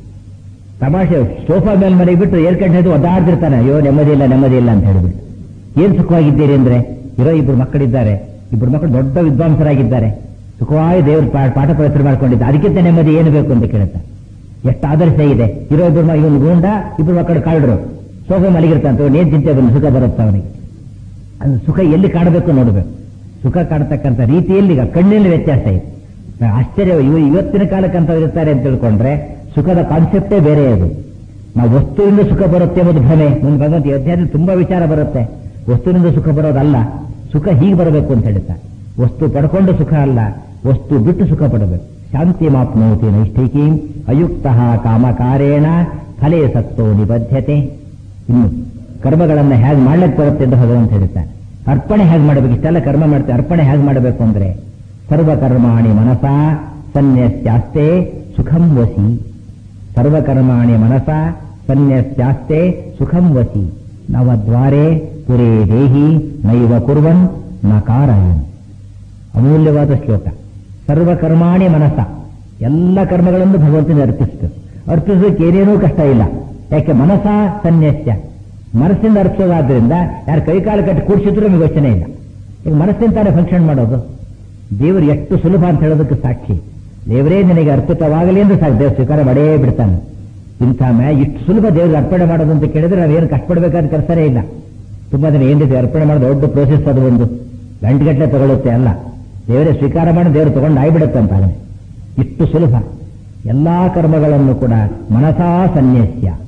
ತಮಾಷೆ ಸೋಫಾ ಮೇಲೆ ಮನೆಗೆ ಬಿಟ್ಟು ಏರ್ ಕಂಡು ಒದ್ದಾಡ್ತಿರ್ತಾನೆ ಅಯ್ಯೋ ನೆಮ್ಮದಿ ಇಲ್ಲ ನೆಮ್ಮದಿ ಇಲ್ಲ ಅಂತ ಹೇಳಿಬಿಟ್ಟು ಏನ್ ಸುಖವಾಗಿದ್ದೀರಿ ಅಂದ್ರೆ ಇರೋ ಇಬ್ರು ಮಕ್ಕಳಿದ್ದಾರೆ ಇಬ್ರು ಮಕ್ಕಳು ದೊಡ್ಡ ವಿದ್ವಾಂಸರಾಗಿದ್ದಾರೆ ಸುಖವಾಗಿ ದೇವ್ರ ಪಾ- ಪಾಠ ಪ್ರವಚನ ಮಾಡ್ಕೊಂಡಿದ್ದ ಅದಕ್ಕಿಂತ ನೆಮ್ಮದಿ ಏನು ಬೇಕು ಅಂತ ಕೇಳುತ್ತಾ ಎಷ್ಟು ಆದರ್ಶ ಇದೆ ಇರೋ ಇಬ್ರು ಮ- ಇವನು ಗೂಂಡ ಇಬ್ರು ಮಕ್ಕಳು ಕಾಳ್ರು ಸೋಫಾ ಮಲಗಿರ್ತಾನೆ ಏನ್ ಚಿಂತೆ ಬಂದು ಸುಖ ಬರುತ್ತೆ ಅವನಿಗೆ ಅದು ಸುಖ ಎಲ್ಲಿ ಕಾಣಬೇಕು ನೋಡಬೇಕು ಸುಖ ಕಾಣತಕ್ಕಂಥ ರೀತಿಯಲ್ಲಿ ಈಗ ಕಣ್ಣಿನಲ್ಲಿ ವ್ಯತ್ಯಾಸ ಇದೆ ನಾವು ಆಶ್ಚರ್ಯ ಇವ ಇವತ್ತಿನ ಕಾಲಕ್ಕಂತ ಇರ್ತಾರೆ ಅಂತ ತಿಳ್ಕೊಂಡ್ರೆ ಸುಖದ ಕಾನ್ಸೆಪ್ಟೇ ಬೇರೆ ಅದು ನಾವು ವಸ್ತುವಿಂದ ಸುಖ ಬರುತ್ತೆ ಎಂಬುದು ಭ್ರಮೆ ಮುಂದೆ ಭಗವಂತ ಈ ಅಧ್ಯಾಯದಲ್ಲಿ ತುಂಬಾ ವಿಚಾರ ಬರುತ್ತೆ ವಸ್ತುವಿನಿಂದ ಸುಖ ಬರೋದಲ್ಲ ಸುಖ ಹೀಗೆ ಬರಬೇಕು ಅಂತ ಹೇಳ್ತಾರೆ ವಸ್ತು ಪಡ್ಕೊಂಡು ಸುಖ ಅಲ್ಲ ವಸ್ತು ಬಿಟ್ಟು ಸುಖ ಪಡಬೇಕು ಶಾಂತಿ ಮಾಪ್ನೋತಿ ನೈಷ್ಠಿಕೀಂ ಅಯುಕ್ತ ಕಾಮಕಾರೇಣ ಫಲೇ ಸತ್ತೋ ನಿಬದ್ಧತೆ ಇನ್ನು ಕರ್ಮಗಳನ್ನ ಹೇಗೆ ಮಾಡ್ಲಿಕ್ಕೆ ಬರುತ್ತೆ ಅಂತ ಭಗವಂತ ಹೇಳ್ತಾನೆ ಅರ್ಪಣೆ ಹೇಗೆ ಮಾಡಬೇಕು ಇಷ್ಟೆಲ್ಲ ಕರ್ಮ ಮಾಡ್ತಾರೆ ಅರ್ಪಣೆ ಹೇಗೆ ಮಾಡಬೇಕು ಅಂದ್ರೆ ಸರ್ವಕರ್ಮಾಣಿ ಮನಸ ಸನ್ಯಸ್ಯಾಸ್ತೆ ಸುಖಂ ವಸಿ ಸರ್ವಕರ್ಮಾಣಿ ಮನಸ ಸನ್ಯಸ್ಯಾಸ್ತೆ ಸುಖಂ ವಸಿ ನವದ್ವಾರೆ ಪುರೇ ದೇಹಿ ನೈವ ಕುರ್ವನ್ ನ ಕಾರಯನ್ ಅಮೂಲ್ಯವಾದ ಶ್ಲೋಕ ಸರ್ವಕರ್ಮಾಣಿ ಮನಸ ಎಲ್ಲ ಕರ್ಮಗಳನ್ನು ಭಗವಂತನಿಗೆ ಅರ್ಪಿಸಬೇಕು ಅರ್ಪಿಸೋಕೆ ಏನೇನೂ ಕಷ್ಟ ಇಲ್ಲ ಯಾಕೆ ಮನಸ ಸನ್ಯಸ್ಯ ಮನಸ್ಸಿಂದ ಅರ್ಪಿಸೋದಾದ್ರಿಂದ ಯಾರು ಕೈಕಾಲು ಕಟ್ಟಿ ಕೂಡಿಸಿದ್ರು ನಮಗೆ ಯೋಚನೆ ಇಲ್ಲ ಈಗ ಮನಸ್ಸಿನ ತಾನೇ ಫಂಕ್ಷನ್ ಮಾಡೋದು ದೇವರು ಎಷ್ಟು ಸುಲಭ ಅಂತ ಹೇಳೋದಕ್ಕೆ ಸಾಕ್ಷಿ ದೇವರೇ ನಿನಗೆ ಅರ್ಪಿತವಾಗಲಿ ಎಂದು ಸಾಕು ದೇವರು ಸ್ವೀಕಾರ ಮಾಡೇ ಬಿಡ್ತಾನೆ ಇಂಥ ಮ್ಯಾ ಇಷ್ಟು ಸುಲಭ ದೇವರಿಗೆ ಅರ್ಪಣೆ ಮಾಡೋದು ಅಂತ ಕೇಳಿದ್ರೆ ನಾವೇನು ಕಷ್ಟಪಡಬೇಕಾದ ಕೆಲಸನೇ ಇಲ್ಲ ತುಂಬಾ ದಿನ ಏನಿದೆ ಅರ್ಪಣೆ ಮಾಡೋದು ದೊಡ್ಡ ಪ್ರೋಸೆಸ್ ಅದು ಒಂದು ಗಂಟೆಗಟ್ಟಲೆ ತಗೊಳುತ್ತೆ ಅಲ್ಲ ದೇವರೇ ಸ್ವೀಕಾರ ಮಾಡಿ ದೇವರು ತಗೊಂಡು ಆಗಿಬಿಡುತ್ತೆ ಅಂತ ಅದನ್ನೇ. ಇಷ್ಟು ಸುಲಭ ಎಲ್ಲಾ ಕರ್ಮಗಳನ್ನು ಕೂಡ ಮನಸಾ ಸನ್ಯಸ್ಯ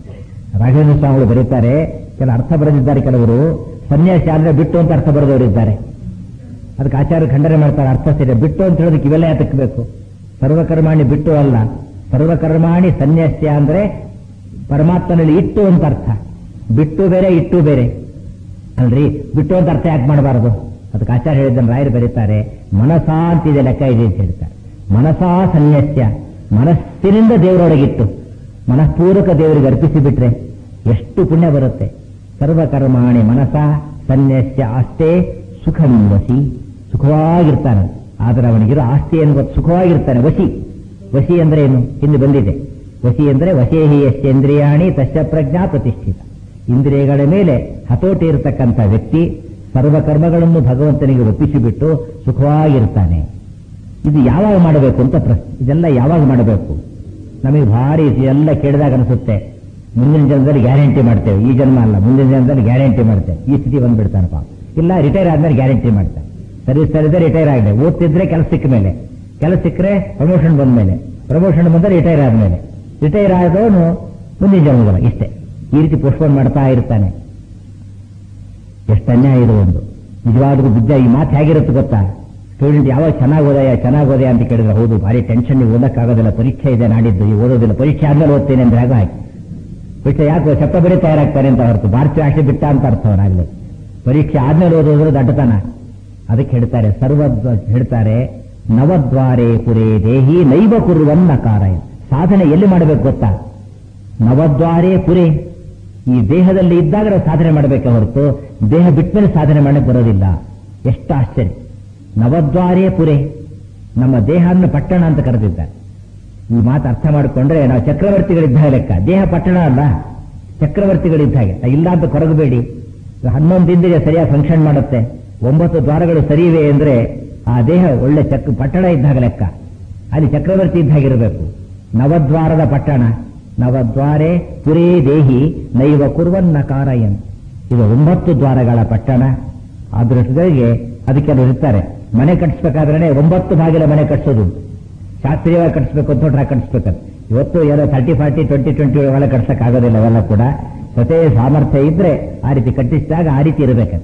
ರಾಘವೇಂದ್ರ ಸ್ವಾಮಿಗಳು ಬರೀತಾರೆ ಕೆಲ ಅರ್ಥ ಬರೆದಿದ್ದಾರೆ ಕೆಲವರು ಸನ್ಯಾಸಿ ಅಂದ್ರೆ ಬಿಟ್ಟು ಅಂತ ಅರ್ಥ ಬರೆದವರಿದ್ದಾರೆ ಅದಕ್ಕೆ ಆಚಾರ್ಯ ಖಂಡನೆ ಮಾಡ್ತಾರೆ ಅರ್ಥ ಸರಿ ಬಿಟ್ಟು ಅಂತ ಹೇಳೋದಕ್ಕೆ ಇವೆಲ್ಲ ಯಾತಕ್ಕೆ ಬೇಕು ಸರ್ವಕರ್ಮಾಣಿ ಬಿಟ್ಟು ಅಲ್ಲ ಸರ್ವಕರ್ಮಾಣಿ ಸನ್ಯಾಸ್ಯ ಅಂದ್ರೆ ಪರಮಾತ್ಮನಲ್ಲಿ ಇಟ್ಟು ಅಂತ ಅರ್ಥ ಬಿಟ್ಟು ಬೇರೆ ಇಟ್ಟು ಬೇರೆ ಅಲ್ರಿ ಬಿಟ್ಟು ಅಂತ ಅರ್ಥ ಯಾಕೆ ಮಾಡಬಾರದು ಅದಕ್ಕೆ ಆಚಾರ್ಯ ಹೇಳಿದ್ದನ್ನು ರಾಯರು ಬರೀತಾರೆ ಮನಸಾ ಅಂತಿದೆ ಲೆಕ್ಕ ಇದೆ ಅಂತ ಹೇಳ್ತಾರೆ ಮನಸಾ ಸನ್ಯಾಸ್ಯ ಮನಸ್ಸಿನಿಂದ ದೇವರೊಳಗಿಟ್ಟು ಮನಃಪೂರ್ವಕ ದೇವರಿಗೆ ಅರ್ಪಿಸಿ ಬಿಟ್ರೆ ಎಷ್ಟು ಪುಣ್ಯ ಬರುತ್ತೆ ಸರ್ವಕರ್ಮಾಣಿ ಮನಸ ಸನ್ಯಾಸ್ಯ ಆಸ್ತೆ ಸುಖಂ ವಸಿ ಸುಖವಾಗಿರ್ತಾನೆ ಆದರೆ ಅವನಿಗಿರೋ ಆಸ್ತಿ ಏನು ಗೊತ್ತು ಸುಖವಾಗಿರ್ತಾನೆ ವಸಿ ವಸಿ ಅಂದ್ರೆ ಏನು ಹಿಂದೆ ಬಂದಿದೆ ವಸಿ ಅಂದ್ರೆ ವಶೇಹಿ ಯಶ್ಚೇಂದ್ರಿಯಾಣಿ ತಸ್ಯ ಪ್ರಜ್ಞಾ ಪ್ರತಿಷ್ಠಿತ ಇಂದ್ರಿಯಗಳ ಮೇಲೆ ಹತೋಟಿ ಇರತಕ್ಕಂಥ ವ್ಯಕ್ತಿ ಸರ್ವಕರ್ಮಗಳನ್ನು ಭಗವಂತನಿಗೆ ಒಪ್ಪಿಸಿಬಿಟ್ಟು ಸುಖವಾಗಿರ್ತಾನೆ ಇದು ಯಾವಾಗ ಮಾಡಬೇಕು ಅಂತ ಪ್ರಶ್ನೆ ಇದೆಲ್ಲ ಯಾವಾಗ ಮಾಡಬೇಕು ನಮಗೆ ಭಾರಿ ಎಲ್ಲ ಕೇಳಿದಾಗ ಅನಿಸುತ್ತೆ ಮುಂದಿನ ಜನ್ಮದಲ್ಲಿ ಗ್ಯಾರಂಟಿ ಮಾಡ್ತೇವೆ ಈ ಜನ್ಮ ಅಲ್ಲ ಮುಂದಿನ ಜನ್ಮದಲ್ಲಿ ಗ್ಯಾರಂಟಿ ಮಾಡ್ತೇವೆ ಈ ಸ್ಥಿತಿ ಬಂದ್ಬಿಡ್ತಾನೆ ಪಾಪ ಇಲ್ಲ ರಿಟೈರ್ ಆದ್ಮೇಲೆ ಗ್ಯಾರಂಟಿ ಮಾಡ್ತಾನೆ ಸರ್ವಿಸ್ ಸರಿದೆ ರಿಟೈರ್ ಆಗಿದೆ ಓದ್ತಿದ್ರೆ ಕೆಲಸ ಸಿಕ್ಕ ಮೇಲೆ ಕೆಲಸ ಸಿಕ್ಕರೆ ಪ್ರಮೋಷನ್ ಬಂದ ಮೇಲೆ ಪ್ರಮೋಷನ್ ಬಂದ್ರೆ ರಿಟೈರ್ ಆದ್ಮೇಲೆ ರಿಟೈರ್ ಆದವನು ಮುಂದಿನ ಜನ್ಮದಲ್ಲ ಇಷ್ಟೇ ಈ ರೀತಿ ಪೋಸ್ಟ್ಪೋನ್ ಮಾಡ್ತಾ ಇರ್ತಾನೆ ಎಷ್ಟು ಅನ್ಯಾಯ ಇದು ಒಂದು ನಿಜವಾದ್ರೂ ಬುದ್ಧ ಈ ಮಾತು ಹೇಗಿರುತ್ತೆ ಗೊತ್ತಾ ಸ್ಟೂಡೆಂಟ್ ಯಾವಾಗ ಚೆನ್ನಾಗಿ ಓದಯ ಚೆನ್ನಾಗಿ ಓದಯ ಅಂತ ಕೇಳಿದ್ರೆ ಹೌದು ಭಾರಿ ಟೆನ್ಷನ್ ನೀವು ಓದಕ್ಕಾಗೋದಿಲ್ಲ ಪರೀಕ್ಷೆ ಇದೆ ನಾಡಿದ್ದು ಈ ಓದೋದಿಲ್ಲ ಪರೀಕ್ಷೆ ಆದ್ಮೇಲೆ ಓದ್ತೇನೆ ಅಂದ್ರೆ ಆಗ ಹಾಕಿ ಪರೀಕ್ಷೆ ಯಾಕೆ ಚಪ್ಪ ಬೇರೆ ತಯಾರಾಗ್ತಾನೆ ಅಂತ ಹೊರತು ಭಾರತ ಆಶೆ ಬಿಟ್ಟ ಅಂತ ಅರ್ಥ ಅವನಾಗ್ಲಿ ಪರೀಕ್ಷೆ ಆದ್ಮೇಲೆ ಓದೋದ್ರು ದಡ್ಡತನ ಅದಕ್ಕೆ ಹೇಳ್ತಾರೆ ಸರ್ವ ಹೇಳ್ತಾರೆ ನವದ್ವಾರೇ ಪುರೇ ದೇಹಿ ನೈವ ಕುರುವನ್ನ ಕಾರಯ ಸಾಧನೆ ಎಲ್ಲಿ ಮಾಡಬೇಕು ಗೊತ್ತಾ ನವದ್ವಾರೇ ಪುರೇ ಈ ದೇಹದಲ್ಲಿ ಇದ್ದಾಗ ನಾವು ಸಾಧನೆ ಮಾಡಬೇಕೆ ಹೊರತು ದೇಹ ಬಿಟ್ಮೇಲೆ ಸಾಧನೆ ಮಾಡಕ್ಕೆ ಬರೋದಿಲ್ಲ ಎಷ್ಟು ಆಶ್ಚರ್ಯ ನವದ್ವಾರೇ ಪುರೇ ನಮ್ಮ ದೇಹವನ್ನು ಪಟ್ಟಣ ಅಂತ ಕರೆದಿದ್ದಾರೆ ಈ ಮಾತು ಅರ್ಥ ಮಾಡಿಕೊಂಡ್ರೆ ನಾವು ಚಕ್ರವರ್ತಿಗಳಿದ್ದ ಲೆಕ್ಕ ದೇಹ ಪಟ್ಟಣ ಅಲ್ಲ ಚಕ್ರವರ್ತಿಗಳಿದ್ದ ಹಾಗೆ ಇಲ್ಲ ಅಂತ ಕೊರಗಬೇಡಿ ಹನ್ನೊಂದು ದಿನದಿಗೆ ಸರಿಯಾಗಿ ಫಂಕ್ಷನ್ ಮಾಡುತ್ತೆ ಒಂಬತ್ತು ದ್ವಾರಗಳು ಸರಿ ಇವೆ ಅಂದ್ರೆ ಆ ದೇಹ ಒಳ್ಳೆ ಚಕ್ರ ಪಟ್ಟಣ ಇದ್ದಾಗ ಲೆಕ್ಕ ಅಲ್ಲಿ ಚಕ್ರವರ್ತಿ ಇದ್ದಾಗಿರಬೇಕು ನವದ್ವಾರದ ಪಟ್ಟಣ ನವದ್ವಾರೆ ಪುರೇ ದೇಹಿ ನೈವ ಕುರ್ವನ್ನ ಕಾರಯನ್ ಇದು ಒಂಬತ್ತು ದ್ವಾರಗಳ ಪಟ್ಟಣ ಆ ದೃಷ್ಟಿಗಳಿಗೆ ಅದಕ್ಕೆ ಇರ್ತಾರೆ ಮನೆ ಕಟ್ಟಿಸ್ಬೇಕಾದ್ರೆ ಒಂಬತ್ತು ಬಾಗಿಲ ಮನೆ ಕಟ್ಸೋದು ಶಾಸ್ತ್ರೀಯವಾಗಿ ಕಟ್ಟಿಸ್ಬೇಕು ಅಂತ ಹೊಟ್ರೆ ಕಟ್ಟಿಸ್ಬೇಕಂತ ಇವತ್ತು ಏನೋ ತರ್ಟಿ ಫಾರ್ಟಿ ಟ್ವೆಂಟಿ ಟ್ವೆಂಟಿ ಒಳಗೆಲ್ಲ ಕಟ್ಸಕ್ ಆಗೋದಿಲ್ಲ ಅವೆಲ್ಲ ಕೂಡ ಸ್ವತೇ ಸಾಮರ್ಥ್ಯ ಇದ್ರೆ ಆ ರೀತಿ ಕಟ್ಟಿಸಿದಾಗ ಆ ರೀತಿ ಇರಬೇಕಂತ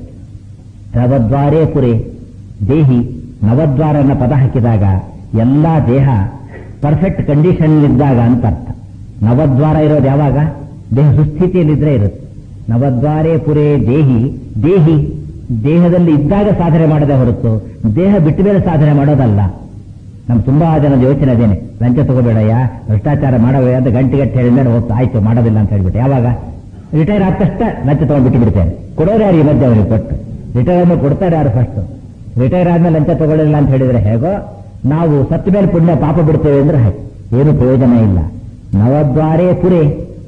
ನವದ್ವಾರೇ ಪುರಿ ದೇಹಿ ನವದ್ವಾರ ಅನ್ನೋ ಪದ ಹಾಕಿದಾಗ ಎಲ್ಲಾ ದೇಹ ಪರ್ಫೆಕ್ಟ್ ಕಂಡೀಷನ್ ಇದ್ದಾಗ ಅಂತ ಅರ್ಥ ನವದ್ವಾರ ಇರೋದು ಯಾವಾಗ ದೇಹ ಸುಸ್ಥಿತಿಯಲ್ಲಿದ್ರೆ ಇರುತ್ತೆ ನವದ್ವಾರೇ ಪುರೇ ದೇಹಿ ದೇಹಿ ದೇಹದಲ್ಲಿ ಇದ್ದಾಗ ಸಾಧನೆ ಮಾಡದೆ ಹೊರತು ದೇಹ ಬಿಟ್ಟ ಮೇಲೆ ಸಾಧನೆ ಮಾಡೋದಲ್ಲ ನಮ್ ತುಂಬಾ ಜನದ ಯೋಚನೆ ಅದೇನೆ ಲಂಚ ತಗೋಬೇಡಯ್ಯ ಭ್ರಷ್ಟಾಚಾರ ಮಾಡವೇ ಅಂತ ಗಂಟೆ ಗಂಟೆ ಹೇಳಿದ್ರೆ ಹೋಗ್ತಾ ಆಯ್ತು ಮಾಡೋದಿಲ್ಲ ಅಂತ ಹೇಳ್ಬಿಟ್ಟು ಯಾವಾಗ ರಿಟೈರ್ ಆದ ತಕ್ಷಣ ಲಂಚ ತಗೊಂಡ್ಬಿಟ್ಟು ಬಿಡ್ತೇನೆ ಕೊಡೋರು ಯಾರು ಈ ಮಧ್ಯೆ ಅವನಿಗೆ ಕೊಟ್ಟು ರಿಟೈರ್ ಆದ್ಮೇಲೆ ಕೊಡ್ತಾರೆ ಯಾರು ಫಸ್ಟ್ ರಿಟೈರ್ ಆದ್ಮೇಲೆ ಲಂಚ ತಗೊಳ್ಳಿಲ್ಲ ಅಂತ ಹೇಳಿದ್ರೆ ಹೇಗೋ ನಾವು ಸತ್ತ ಮೇಲೆ ಪುಣ್ಯ ಪಾಪ ಬಿಡ್ತೇವೆ ಅಂದ್ರೆ ಹಾಗೆ ಏನು ಪ್ರಯೋಜನ ಇಲ್ಲ ನವದ್ವಾರೇ ಪುರೇ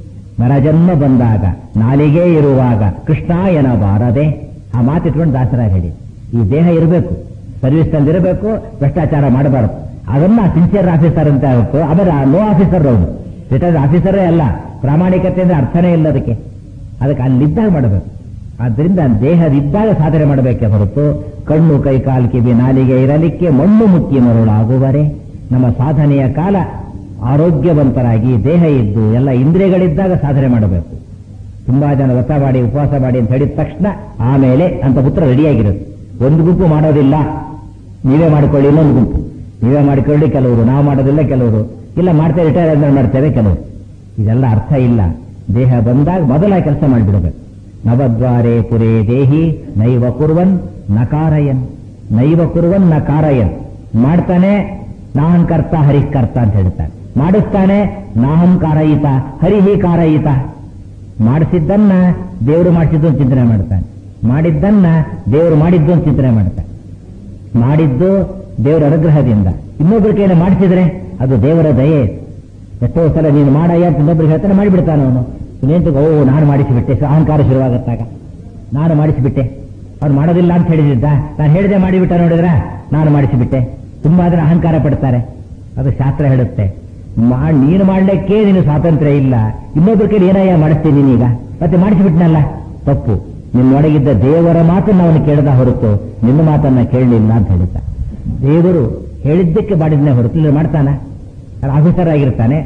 ನರಜನ್ಮ ಬಂದಾಗ ನಾಲಿಗೆ ಇರುವಾಗ ಕೃಷ್ಣ ಎನಬಾರದೆ ಆ ಮಾತಿಟ್ಕೊಂಡು ದಾಸರ ಹೇಳಿ ಈ ದೇಹ ಇರಬೇಕು ಸರ್ವಿಸ್ ನಲ್ಲಿ ಇರಬೇಕು ಭ್ರಷ್ಟಾಚಾರ ಮಾಡಬಾರದು ಅದನ್ನ ಸಿನ್ಸಿಯರ್ ಆಫೀಸರ್ ಅಂತ ಹೇಳ್ತು ಆಮೇಲೆ ನೋ ಆಫೀಸರ್ ಅವನು ರಿಟೈರ್ಡ್ ಆಫೀಸರೇ ಅಲ್ಲ ಪ್ರಾಮಾಣಿಕತೆ ಅಂದ್ರೆ ಅರ್ಥನೇ ಇಲ್ಲ ಅದಕ್ಕೆ ಅದಕ್ಕೆ ಅಲ್ಲಿದ್ದಾಗ ಮಾಡಬೇಕು ಆದ್ದರಿಂದ ದೇಹದಿದ್ದಾಗ ಸಾಧನೆ ಮಾಡಬೇಕೆ ಹೊರತು ಕಣ್ಣು ಕೈ ಕಾಲು ಕಿವಿ ನಾಲಿಗೆ ಇರಲಿಕ್ಕೆ ಮಣ್ಣು ಮುಕ್ಕಿ ಮರುಳಾಗುವರೆ ನಮ್ಮ ಸಾಧನೆಯ ಕಾಲ ಆರೋಗ್ಯವಂತರಾಗಿ ದೇಹ ಇದ್ದು ಎಲ್ಲ ಇಂದ್ರಿಯಗಳಿದ್ದಾಗ ಸಾಧನೆ ಮಾಡಬೇಕು ತುಂಬಾ ಜನ ವ್ರತ ಮಾಡಿ ಉಪವಾಸ ಮಾಡಿ ಅಂತ ಹೇಳಿದ ತಕ್ಷಣ ಆಮೇಲೆ ಅಂತ ಉತ್ತರ ರೆಡಿಯಾಗಿರುತ್ತೆ ಒಂದು ಗುಂಪು ಮಾಡೋದಿಲ್ಲ ನೀವೇ ಮಾಡಿಕೊಳ್ಳಿ ಇನ್ನೊಂದು ಗುಂಪು ನೀವೇ ಮಾಡಿಕೊಳ್ಳಿ ಕೆಲವರು ನಾವು ಮಾಡೋದಿಲ್ಲ ಕೆಲವರು ಇಲ್ಲ ಮಾಡ್ತೇವೆ ರಿಟೈರ್ ಆದ್ಮೇಲೆ ಮಾಡ್ತೇವೆ ಕೆಲವರು ಇದೆಲ್ಲ ಅರ್ಥ ಇಲ್ಲ ದೇಹ ಬಂದಾಗ ಮೊದಲ ಕೆಲಸ ಮಾಡಿಬಿಡಬೇಕು ನವದ್ವಾರೇ ಪುರೇ ದೇಹಿ ನೈವ ಕುರ್ವನ್ ನಕಾರಯನ್ ನೈವ ಕುರ್ವನ್ ನಕಾರಯನ್ ಮಾಡ್ತಾನೆ ನಾಹಂ ಕರ್ತ ಹರಿಃ ಕರ್ತ ಅಂತ ಹೇಳ್ತಾನೆ ಮಾಡಿಸ್ತಾನೆ ನಾಹಂ ಕಾರಯಿತ ಹರಿಹಿ ಕಾರಯಿತ ಮಾಡಿಸಿದ್ದನ್ನ ದೇವರು ಮಾಡಿಸಿದ್ದು ಅಂತ ಚಿಂತನೆ ಮಾಡ್ತಾನೆ ಮಾಡಿದ್ದನ್ನ ದೇವರು ಮಾಡಿದ್ದು ಅಂತ ಚಿಂತನೆ ಮಾಡ್ತಾನೆ ಮಾಡಿದ್ದು ದೇವರ ಅನುಗ್ರಹದಿಂದ ಇನ್ನೊಬ್ಬರ ಕೈಯಲ್ಲಿ ಮಾಡಿಸಿದ್ರೆ ಅದು ದೇವರ ದಯೆ ಎಷ್ಟೋ ಸಲ ನೀನು ಮಾಡಯ್ಯ ಅಂತ ಇನ್ನೊಬ್ರಿಗೆ ಹೇಳ್ತಾನೆ ಮಾಡಿಬಿಡ್ತಾನೆ ಅವನು ಇನ್ನೇಂತ ಓ ನಾನು ಮಾಡಿಸಿಬಿಟ್ಟೆ ಅಹಂಕಾರ ಶುರುವಾಗತ್ತಾಗ ನಾನು ಮಾಡಿಸಿಬಿಟ್ಟೆ ಅವ್ರು ಮಾಡೋದಿಲ್ಲ ಅಂತ ಹೇಳಿದ್ದ ನಾನು ಹೇಳಿದೆ ಮಾಡಿಬಿಟ್ಟ ನೋಡಿದ್ರ ನಾನು ಮಾಡಿಸಿಬಿಟ್ಟೆ ತುಂಬಾ ಜನ ಅಹಂಕಾರ ಪಡ್ತಾರೆ ಅದು ಶಾಸ್ತ್ರ ಹೇಳುತ್ತೆ ಮಾ- ನೀನು ಮಾಡ್ಲಿಕ್ಕೆ ನೀನು ಸ್ವಾತಂತ್ರ್ಯ ಇಲ್ಲ ಇನ್ನೊಬ್ಬರ ಕೈಲಿ ಏನಯ್ಯ ಮಾಡಿಸ್ತೀನಿ ನೀನೀಗ ಮತ್ತೆ ಮಾಡಿಸಿಬಿಟ್ನಲ್ಲ ತಪ್ಪು ನಿನ್ನೊಳಗಿದ್ದ ದೇವರ ಮಾತನ್ನು ಅವನು ಕೇಳದ ಹೊರತು ನಿನ್ನ ಮಾತನ್ನ ಕೇಳಲಿಲ್ಲ ಅಂತ ಹೇಳಿದ್ದ ದೇವರು ಹೇಳಿದ್ದಕ್ಕೆ ಮಾಡಿದ್ನೇ ಹೊರತು ಇಲ್ಲ ಮಾಡ್ತಾನ ಆಫೀಸರ್ ಆಗಿರ್ತಾನೆ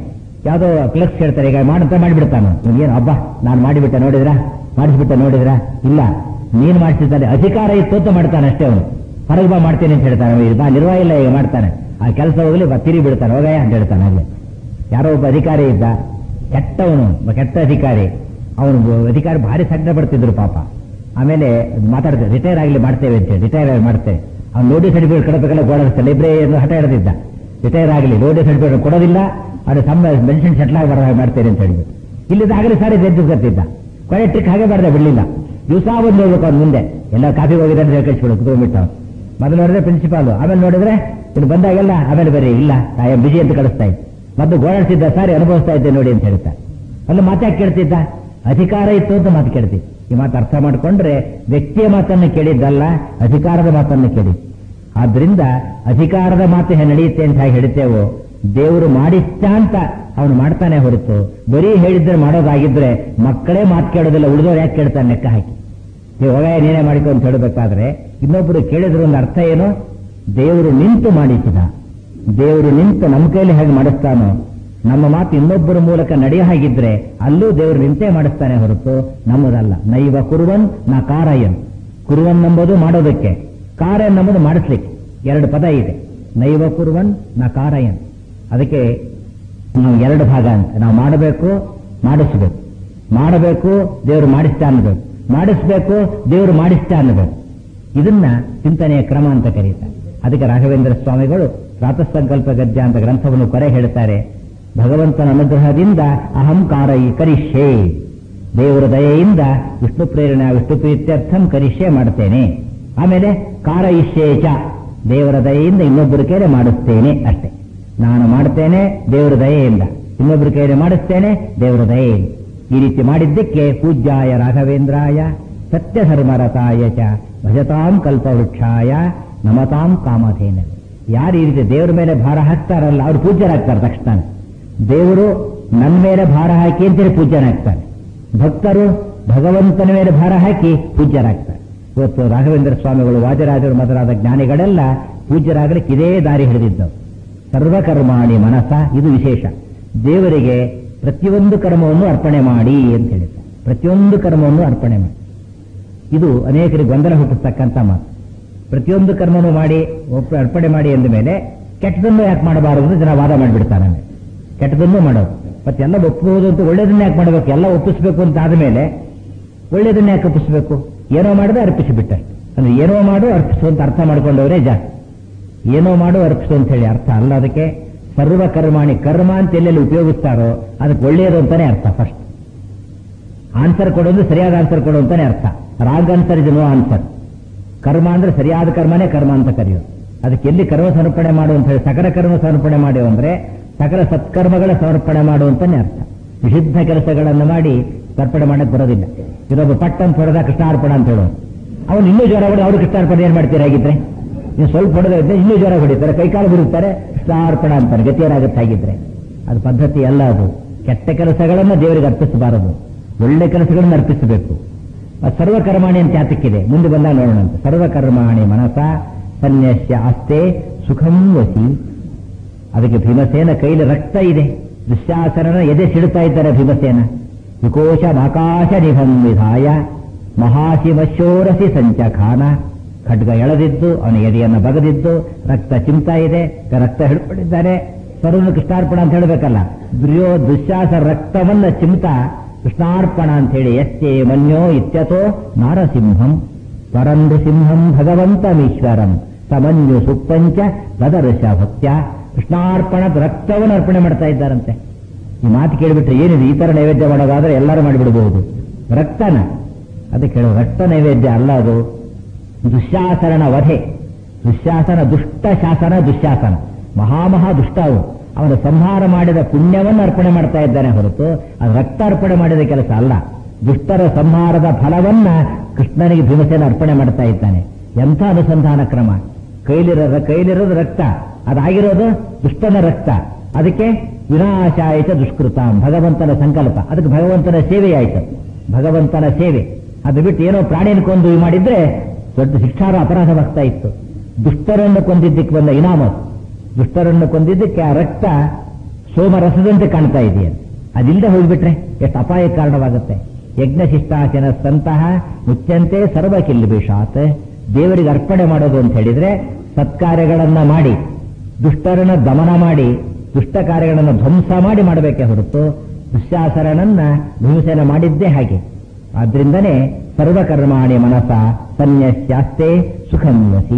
ಯಾವುದೋ ಕ್ಲರ್ಕ್ಸ್ ಹೇಳ್ತಾರೆ ಈಗ ಮಾಡಂತ ಮಾಡಿಬಿಡ್ತಾನೆ ಏನು ಹಬ್ಬ ನಾನು ಮಾಡಿಬಿಟ್ಟೆ ನೋಡಿದ್ರ ಮಾಡಿಸ್ಬಿಟ್ಟೆ ನೋಡಿದ್ರ ಇಲ್ಲ ನೀನು ಮಾಡಿಸಿದ್ದಾನೆ ಅಧಿಕಾರ ಇತ್ತು ಅಂತ ಮಾಡ್ತಾನೆ ಅಷ್ಟೇ ಅವನು ಹೊರಗೆ ಬಾ ಮಾಡ್ತೇನೆ ಅಂತ ಹೇಳ್ತಾನೆ ಅವ್ನು. ಬಾ ನಿರ್ವಾಹ ಇಲ್ಲ ಈಗ ಮಾಡ್ತಾನೆ ಆ ಕೆಲಸ ಹೋಗ್ಲಿ ಬಾ ತಿರುಗಿ ಬಿಡ್ತಾನೆ ಹೋಗಯ್ಯ ಅಂತ ಹೇಳ್ತಾನೆ ಅಲ್ಲೇ ಯಾರೋ ಒಬ್ಬ ಅಧಿಕಾರಿ ಇದ್ದ ಕೆಟ್ಟವನು ಒಬ್ಬ ಕೆಟ್ಟ ಅಧಿಕಾರಿ ಅವನು ಅಧಿಕಾರಿ ಭಾರಿ ಸಂಕಟ ಪಡ್ತಿದ್ರು ಪಾಪ ಆಮೇಲೆ ಮಾತಾಡ್ತಾರೆ ರಿಟೈರ್ ಆಗಲಿ ಮಾಡ್ತೇವೆ ಅಂತ ಹೇಳಿ ರಿಟೈರ್ ಆಗಿ ಮಾಡ್ತೇವೆ ಅವ್ನು ನೋಟಿಸ್ ಸರ್ಟಿಫಿಕೇಟ್ ಕೊಡಬೇಕಲ್ಲ ಗೋಡಸ್ತಾರೆ ಲೈಬ್ರರಿಯನ್ನು ಹಠ ಹಿಡಿದಿದ್ದ ರಿಟೈರ್ ಆಗಲಿ ನೋಟಿಸ್ ಸರ್ಟಿಫಿಕೇಟ್ ಕೊಡೋದಿಲ್ಲ ಅವ್ರ ಸಮ ಮೆನ್ಷನ್ ಸೆಟ್ಲ್ ಆಗಿ ಬರೋ ಹಾಗೆ ಮಾಡ್ತೇನೆ ಅಂತ ಹೇಳಿದ್ರು ಇಲ್ಲಿದ್ದ ಆಗಲಿ ಸಾರಿ ಎದ್ದು ಕತ್ತಿದ್ದ ಕೊನೆ ಟ್ರಿಕ್ ಹಾಗೆ ಮಾಡ್ದೆ ಬಿಡಲಿಲ್ಲ ದಿವಸ ಬಂದು ಹೋಗ್ಬೇಕು ಅವ್ನು ಮುಂದೆ ಎಲ್ಲ ಕಾಫಿ ಹೋಗಿದ್ರೆ ಅಂತ ಕಳಿಸ್ಬಿಡು ಕುತ್ಕೊಂಡ್ಬಿಟ್ಟು ಅವ್ನು ಮೊದಲು ನೋಡಿದ್ರೆ ಪ್ರಿನ್ಸಿಪಾಲ್ ಆಮೇಲೆ ನೋಡಿದ್ರೆ ಇನ್ನು ಬಂದಾಗೆಲ್ಲ ಆಮೇಲೆ ಬರೀ ಇಲ್ಲ ಐ ಬಿಜಿ ಅಂತ ಕಳಿಸ್ತಾ ಇದ್ದೆ ಮೊದಲು ಗೋಳಾಡ್ತಿದ್ದ ಸಾರಿ ಅನುಭವಿಸ್ತಾ ಇದ್ದೆ ನೋಡಿ ಅಂತ ಹೇಳ್ತಾ ಅಲ್ಲಿ ಮಾತಾಕ್ ಕೇಳ್ತಿದ್ದ ಅಧಿಕಾರ ಇತ್ತು ಅಂತ ಮಾತು ಕೇಳ್ತಿದ್ದ ಈ ಮಾತು ಅರ್ಥ ಮಾಡ್ಕೊಂಡ್ರೆ ವ್ಯಕ್ತಿಯ ಮಾತನ್ನು ಕೇಳಿದ್ದಲ್ಲ ಅಧಿಕಾರದ ಮಾತನ್ನು ಕೇಳಿ ಆದ್ರಿಂದ ಅಧಿಕಾರದ ಮಾತು ಹೇಗೆ ನಡೆಯುತ್ತೆ ಅಂತ ಹೇಗೆ ಹೇಳ್ತೇವೋ ದೇವರು ಮಾಡಿಸ್ತ ಅಂತ ಅವನು ಮಾಡ್ತಾನೆ ಹೊರತು ಬರೀ ಹೇಳಿದ್ರೆ ಮಾಡೋದಾಗಿದ್ರೆ ಮಕ್ಕಳೇ ಮಾತು ಕೇಳೋದಿಲ್ಲ ಉಳಿದವ್ರು ಯಾಕೆ ಕೇಳ್ತಾನೆ ಲೆಕ್ಕ ಹಾಕಿ ನೀವು ಹೋಗ ನೀನೇ ಮಾಡಿಕೊ ಅಂತ ಹೇಳಬೇಕಾದ್ರೆ ಇನ್ನೊಬ್ಬರು ಕೇಳಿದ್ರ ಒಂದು ಅರ್ಥ ಏನು ದೇವರು ನಿಂತು ಮಾಡಿಸಿದ ದೇವರು ನಿಂತು ನಮ್ಮ ಕೈಲಿ ಹೇಗೆ ಮಾಡಿಸ್ತಾನೋ ನಮ್ಮ ಮಾತು ಇನ್ನೊಬ್ಬರ ಮೂಲಕ ನಡೆಯ ಹಾಗಿದ್ರೆ ಅಲ್ಲೂ ದೇವರು ನಿಂತೇ ಮಾಡಿಸ್ತಾನೆ ಹೊರತು ನಮ್ಮದಲ್ಲ ನೈವ ಕುರುವನ್ ನಾ ಕಾರಯನ್ ಕುರುವನ್ ನಂಬೋದು ಮಾಡೋದಕ್ಕೆ ಕಾರಯನ್ ನಂಬೋದು ಮಾಡಿಸ್ಲಿಕ್ಕೆ ಎರಡು ಪದ ಇದೆ ನೈವ ಕುರುವನ್ ನಾ ಕಾರಯನ್ ಅದಕ್ಕೆ ನಾವು ಎರಡು ಭಾಗ ಅಂತ ನಾವು ಮಾಡಬೇಕು ಮಾಡಿಸ್ಬೇಕು ಮಾಡಬೇಕು ದೇವರು ಮಾಡಿಸ್ತಾ ಅನ್ನಬೇಕು ಮಾಡಿಸ್ಬೇಕು ದೇವರು ಮಾಡಿಸ್ತಾ ಅನ್ನಬೇಕು ಇದನ್ನ ಚಿಂತನೆಯ ಕ್ರಮ ಅಂತ ಕರೀತಾರೆ ಅದಕ್ಕೆ ರಾಘವೇಂದ್ರ ಸ್ವಾಮಿಗಳು ಪ್ರಾತಃಸಂಕಲ್ಪ ಗದ್ಯ ಅಂತ ಗ್ರಂಥವನ್ನು ಕೊರೆ ಹೇಳ್ತಾರೆ ಭಗವಂತನ ಅನುಗ್ರಹದಿಂದ ಅಹಂಕಾರ ಕರಿಷ್ಯೆ ದೇವರ ದಯೆಯಿಂದ ವಿಷ್ಣು ಪ್ರೇರಣೆ ವಿಷ್ಣು ಪ್ರೀತ್ಯರ್ಥಂ ಕರಿಷ್ಯೆ ಮಾಡ್ತೇನೆ ಆಮೇಲೆ ಕಾರ ಚ ದೇವರ ದಯೆಯಿಂದ ಇನ್ನೊಬ್ಬರ ಕೈಲೆ ಮಾಡಿಸ್ತೇನೆ ಅಷ್ಟೇ ನಾನು ಮಾಡ್ತೇನೆ ದೇವರ ದಯೆಯಿಂದ ಇನ್ನೊಬ್ಬರ ಕೈಲೆ ಮಾಡಿಸ್ತೇನೆ ದೇವರ ದಯೆಯಿಂದ ಈ ರೀತಿ ಮಾಡಿದ್ದಕ್ಕೆ ಪೂಜ್ಯಾಯ ರಾಘವೇಂದ್ರಾಯ ಸತ್ಯ ಧರ್ಮರತಾಯ ಚ ಭಜತಾಂ ಕಲ್ಪವೃಕ್ಷಾಯ ನಮತಾಂ ಕಾಮಧೇನ ಯಾರು ಈ ರೀತಿ ದೇವರ ಮೇಲೆ ಭಾರ ಹಾಕ್ತಾರಲ್ಲ ಅವ್ರು ಪೂಜ್ಯರಾಗ್ತಾರೆ ತಕ್ಷಣ ದೇವರು ನನ್ನ ಮೇಲೆ ಭಾರ ಹಾಕಿ ಅಂತೇಳಿ ಪೂಜ್ಯನಾಗ್ತಾರೆ ಭಕ್ತರು ಭಗವಂತನ ಮೇಲೆ ಭಾರ ಹಾಕಿ ಪೂಜ್ಯರಾಗ್ತಾರೆ ಇವತ್ತು ರಾಘವೇಂದ್ರ ಸ್ವಾಮಿಗಳು ವಾಜರಾಜರು ಮೊದಲಾದ ಜ್ಞಾನಿಗಳೆಲ್ಲ ಪೂಜ್ಯರಾಗಲಿಕ್ಕೆ ಇದೇ ದಾರಿ ಹಿಡಿದಿದ್ದವು ಸರ್ವಕರ್ಮಾಣಿ ಮನಸ ಇದು ವಿಶೇಷ ದೇವರಿಗೆ ಪ್ರತಿಯೊಂದು ಕರ್ಮವನ್ನು ಅರ್ಪಣೆ ಮಾಡಿ ಅಂತ ಹೇಳಿದ್ದಾರೆ ಪ್ರತಿಯೊಂದು ಕರ್ಮವನ್ನು ಅರ್ಪಣೆ ಮಾಡಿ ಇದು ಅನೇಕರಿಗೆ ಗೊಂದಲ ಹುಟ್ಟಿಸ್ತಕ್ಕಂಥ ಮಾತು ಪ್ರತಿಯೊಂದು ಕರ್ಮವನ್ನು ಮಾಡಿ ಒಪ್ಪ ಅರ್ಪಣೆ ಮಾಡಿ ಎಂದ ಮೇಲೆ ಕೆಟ್ಟದನ್ನು ಯಾಕೆ ಮಾಡಬಾರದು ಅಂತ ಜನ ವಾದ ಮಾಡಿಬಿಡ್ತಾರೆ ಕೆಟ್ಟದನ್ನು ಮಾಡೋದು ಮತ್ತೆ ಎಲ್ಲ ಒಪ್ಪಬಹುದು ಅಂತ ಒಳ್ಳೇದನ್ನ ಯಾಕೆ ಮಾಡಬೇಕು ಎಲ್ಲ ಒಪ್ಪಿಸ್ಬೇಕು ಅಂತ ಆದಮೇಲೆ ಒಳ್ಳೇದನ್ನ ಯಾಕೆ ಒಪ್ಪಿಸ್ಬೇಕು ಏನೋ ಮಾಡಿದ್ರೆ ಅರ್ಪಿಸಿಬಿಟ್ಟೆ ಅಂದ್ರೆ ಏನೋ ಮಾಡು ಅರ್ಪಿಸು ಅಂತ ಅರ್ಥ ಮಾಡ್ಕೊಂಡವರೇ ಜಾಸ್ತಿ ಏನೋ ಮಾಡು ಅರ್ಪಿಸು ಅಂತ ಹೇಳಿ ಅರ್ಥ ಅಲ್ಲ ಅದಕ್ಕೆ ಸರ್ವ ಕರ್ಮಾಣಿ ಕರ್ಮ ಅಂತ ಎಲ್ಲೆಲ್ಲಿ ಉಪಯೋಗಿಸ್ತಾರೋ ಅದಕ್ಕೆ ಒಳ್ಳೆಯದು ಅಂತಾನೆ ಅರ್ಥ ಫಸ್ಟ್ ಆನ್ಸರ್ ಕೊಡೋದು ಸರಿಯಾದ ಆನ್ಸರ್ ಕೊಡು ಅಂತಾನೆ ಅರ್ಥ wrong answer is no answer ಕರ್ಮ ಅಂದ್ರೆ ಸರಿಯಾದ ಕರ್ಮನೇ ಕರ್ಮ ಅಂತ ಕರೆಯೋದು ಅದಕ್ಕೆ ಎಲ್ಲಿ ಕರ್ಮ ಸಮರ್ಪಣೆ ಮಾಡು ಅಂತ ಹೇಳಿ ಸಕಲ ಕರ್ಮ ಸಮರ್ಪಣೆ ಮಾಡು ಅಂದ್ರೆ ಸಕಲ ಸತ್ಕರ್ಮಗಳ ಸಮರ್ಪಣೆ ಮಾಡು ಅಂತಾನೆ ಅರ್ಥ ವಿಶುದ್ಧ ಕೆಲಸಗಳನ್ನು ಮಾಡಿ ಸಮರ್ಪಣೆ ಮಾಡಕ್ ಬರೋದಿಲ್ಲ ಇನ್ನೊಬ್ಬ ಪಟ್ಟ ಅಂತ ಹೊಡೆದ ಕೃಷ್ಣಾರ್ಪಣ ಅಂತ ಹೇಳೋದು ಅವನು ಇನ್ನೂ ಜ್ವರ ಹೊಡೆದು ಅವರು ಕೃಷ್ಣಾರ್ಪಣೆ ಏನ್ ಮಾಡ್ತೀರಾ ಹಾಗಿದ್ರೆ ನೀವು ಸ್ವಲ್ಪ ಹೊಡೆದ ಇನ್ನೂ ಜ್ವರ ಹೊಡಿತಾರೆ ಕೈಕಾಲು ಬಿಡುತ್ತಾರೆ ಕೃಷ್ಣಾರ್ಪಣ ಅಂತಾರೆ ಗತಿ ಏನಾಗುತ್ತೆ ಹಾಗಿದ್ರೆ ಅದು ಪದ್ಧತಿ ಅಲ್ಲ ಅದು ಕೆಟ್ಟ ಕೆಲಸಗಳನ್ನು ದೇವರಿಗೆ ಅರ್ಪಿಸಬಾರದು ಒಳ್ಳೆ ಕೆಲಸಗಳನ್ನು ಅರ್ಪಿಸಬೇಕು ಅದು ಸರ್ವಕರ್ಮಾಣಿ ಅಂತ ಯಾತಕ್ಕಿದೆ ಮುಂದೆ ಬಂದಾಗ ನೋಡೋಣ ಅಂತ ಸರ್ವಕರ್ಮಾಣಿ ಮನಸ ಸನ್ಯಸ್ಯ ಆಸ್ತೆ ಸುಖಂ ವಸಿ ಅದಕ್ಕೆ ಭೀಮಸೇನ ಕೈಲಿ ರಕ್ತ ಇದೆ ದುಶ್ಯಾಸನನ ಎದೆ ಸಿಡುತ್ತಾ ಇದ್ದಾರೆ ಭೀಮಸೇನ ವಿಕೋಶ ಆಕಾಶ ನಿಭಂ ವಿಧಾಯ ಮಹಾಶಿವಶೋರಸಿ ಸಂಚಖಾನ ಖಡ್ಗ ಎಳೆದಿದ್ದು ಅವನ ಎದೆಯನ್ನು ಬಗದಿದ್ದು ರಕ್ತ ಚಿಮ್ತಾ ಇದೆ ರಕ್ತ ಹಿಡ್ಕೊಂಡಿದ್ದಾರೆ ಸರ್ವನು ಕೃಷ್ಣಾರ್ಪಣ ಅಂತ ಹೇಳಬೇಕಲ್ಲ ದುರ್ಯೋ ದುಶ್ಯಾಸ ರಕ್ತವನ್ನ ಚಿಮ್ತಾ ಕೃಷ್ಣಾರ್ಪಣ ಅಂತ ಹೇಳಿ ಎಷ್ಟೇ ಮನ್ಯೋ ಇತ್ಯತೋ ನಾರಸಿಂಹಂ ಪರಂದು ಸಿಂಹಂ ಭಗವಂತಮೀಶ್ವರಂ ಸಮನ್ಯು ಸುಪ್ಪಂಚ ತದರ್ಶ ಭಕ್ತ್ಯ ಕೃಷ್ಣಾರ್ಪಣದ ರಕ್ತವನ್ನು ಅರ್ಪಣೆ ಮಾಡ್ತಾ ಇದ್ದಾರಂತೆ ಈ ಮಾತು ಕೇಳಿಬಿಟ್ರೆ ಏನಿದೆ ಈ ತರ ನೈವೇದ್ಯ ಮಾಡೋದಾದ್ರೆ ಎಲ್ಲರೂ ಮಾಡಿಬಿಡಬಹುದು ರಕ್ತನ ಅದಕ್ಕೆ ಹೇಳೋ ರಕ್ತ ನೈವೇದ್ಯ ಅಲ್ಲ ಅದು ದುಶ್ಯಾಸನ ವಧೆ ದುಶ್ಯಾಸನ ದುಷ್ಟ ಶಾಸನ ದುಶ್ಯಾಸನ ಮಹಾಮಹಾ ದುಷ್ಟ ಅವು ಅವನು ಸಂಹಾರ ಮಾಡಿದ ಪುಣ್ಯವನ್ನು ಅರ್ಪಣೆ ಮಾಡ್ತಾ ಇದ್ದಾನೆ ಹೊರತು ಅದು ರಕ್ತ ಅರ್ಪಣೆ ಮಾಡಿದ ಕೆಲಸ ಅಲ್ಲ ದುಷ್ಟರ ಸಂಹಾರದ ಫಲವನ್ನ ಕೃಷ್ಣನಿಗೆ ಭೀಮಸೇನ ಅರ್ಪಣೆ ಮಾಡ್ತಾ ಇದ್ದಾನೆ ಎಂಥ ಅನುಸಂಧಾನ ಕ್ರಮ ಕೈಲಿರೋ ಕೈಲಿರೋದು ರಕ್ತ ಅದಾಗಿರೋದು ದುಷ್ಟನ ರಕ್ತ ಅದಕ್ಕೆ ವಿನಾಶಾಯಿತ ದುಷ್ಕೃತ ಭಗವಂತನ ಸಂಕಲ್ಪ ಅದಕ್ಕೆ ಭಗವಂತನ ಸೇವೆ ಆಯಿತು ಭಗವಂತನ ಸೇವೆ ಅದು ಬಿಟ್ಟು ಏನೋ ಪ್ರಾಣಿಯನ್ನು ಕೊಂದು ಇದು ಮಾಡಿದ್ರೆ ದೊಡ್ಡ ಶಿಕ್ಷಾರ ಅಪರಾಧವಾಗ್ತಾ ಇತ್ತು ದುಷ್ಟರನ್ನು ಕೊಂದಿದ್ದಕ್ಕೆ ಬಂದ ಇನಾಮ ದುಷ್ಟರನ್ನು ಕೊಂದಿದ್ದಕ್ಕೆ ಆ ರಕ್ತ ಸೋಮರಸದಂತೆ ಕಾಣ್ತಾ ಇದೆಯಂತೆ ಅದಿಲ್ಲದೆ ಹೋಗ್ಬಿಟ್ರೆ ಎಷ್ಟು ಅಪಾಯ ಕಾರಣವಾಗುತ್ತೆ ಯಜ್ಞ ಶಿಷ್ಟಾಚನ ಸಂತಹ ಮುಚ್ಚಂತೆ ಸರ್ವ ಕಿಲ್ಬಿಷಾತ್ ದೇವರಿಗೆ ಅರ್ಪಣೆ ಮಾಡೋದು ಅಂತ ಹೇಳಿದ್ರೆ ಸತ್ಕಾರ್ಯಗಳನ್ನ ಮಾಡಿ ದುಷ್ಟರನ್ನ ದಮನ ಮಾಡಿ ದುಷ್ಟ ಕಾರ್ಯಗಳನ್ನು ಧ್ವಂಸ ಮಾಡಿ ಮಾಡಬೇಕೇ ಹೊರತು ದುಶ್ಯಾಸರನನ್ನ ಹಿಂಸೆನ ಮಾಡಿದ್ದೇ ಹಾಗೆ ಆದ್ರಿಂದನೇ ಸರ್ವಕರ್ಮಾಣಿ ಮನಸ ಸನ್ಯಸ್ಯಾಸ್ತೆ ಸುಖಂ ವಸಿ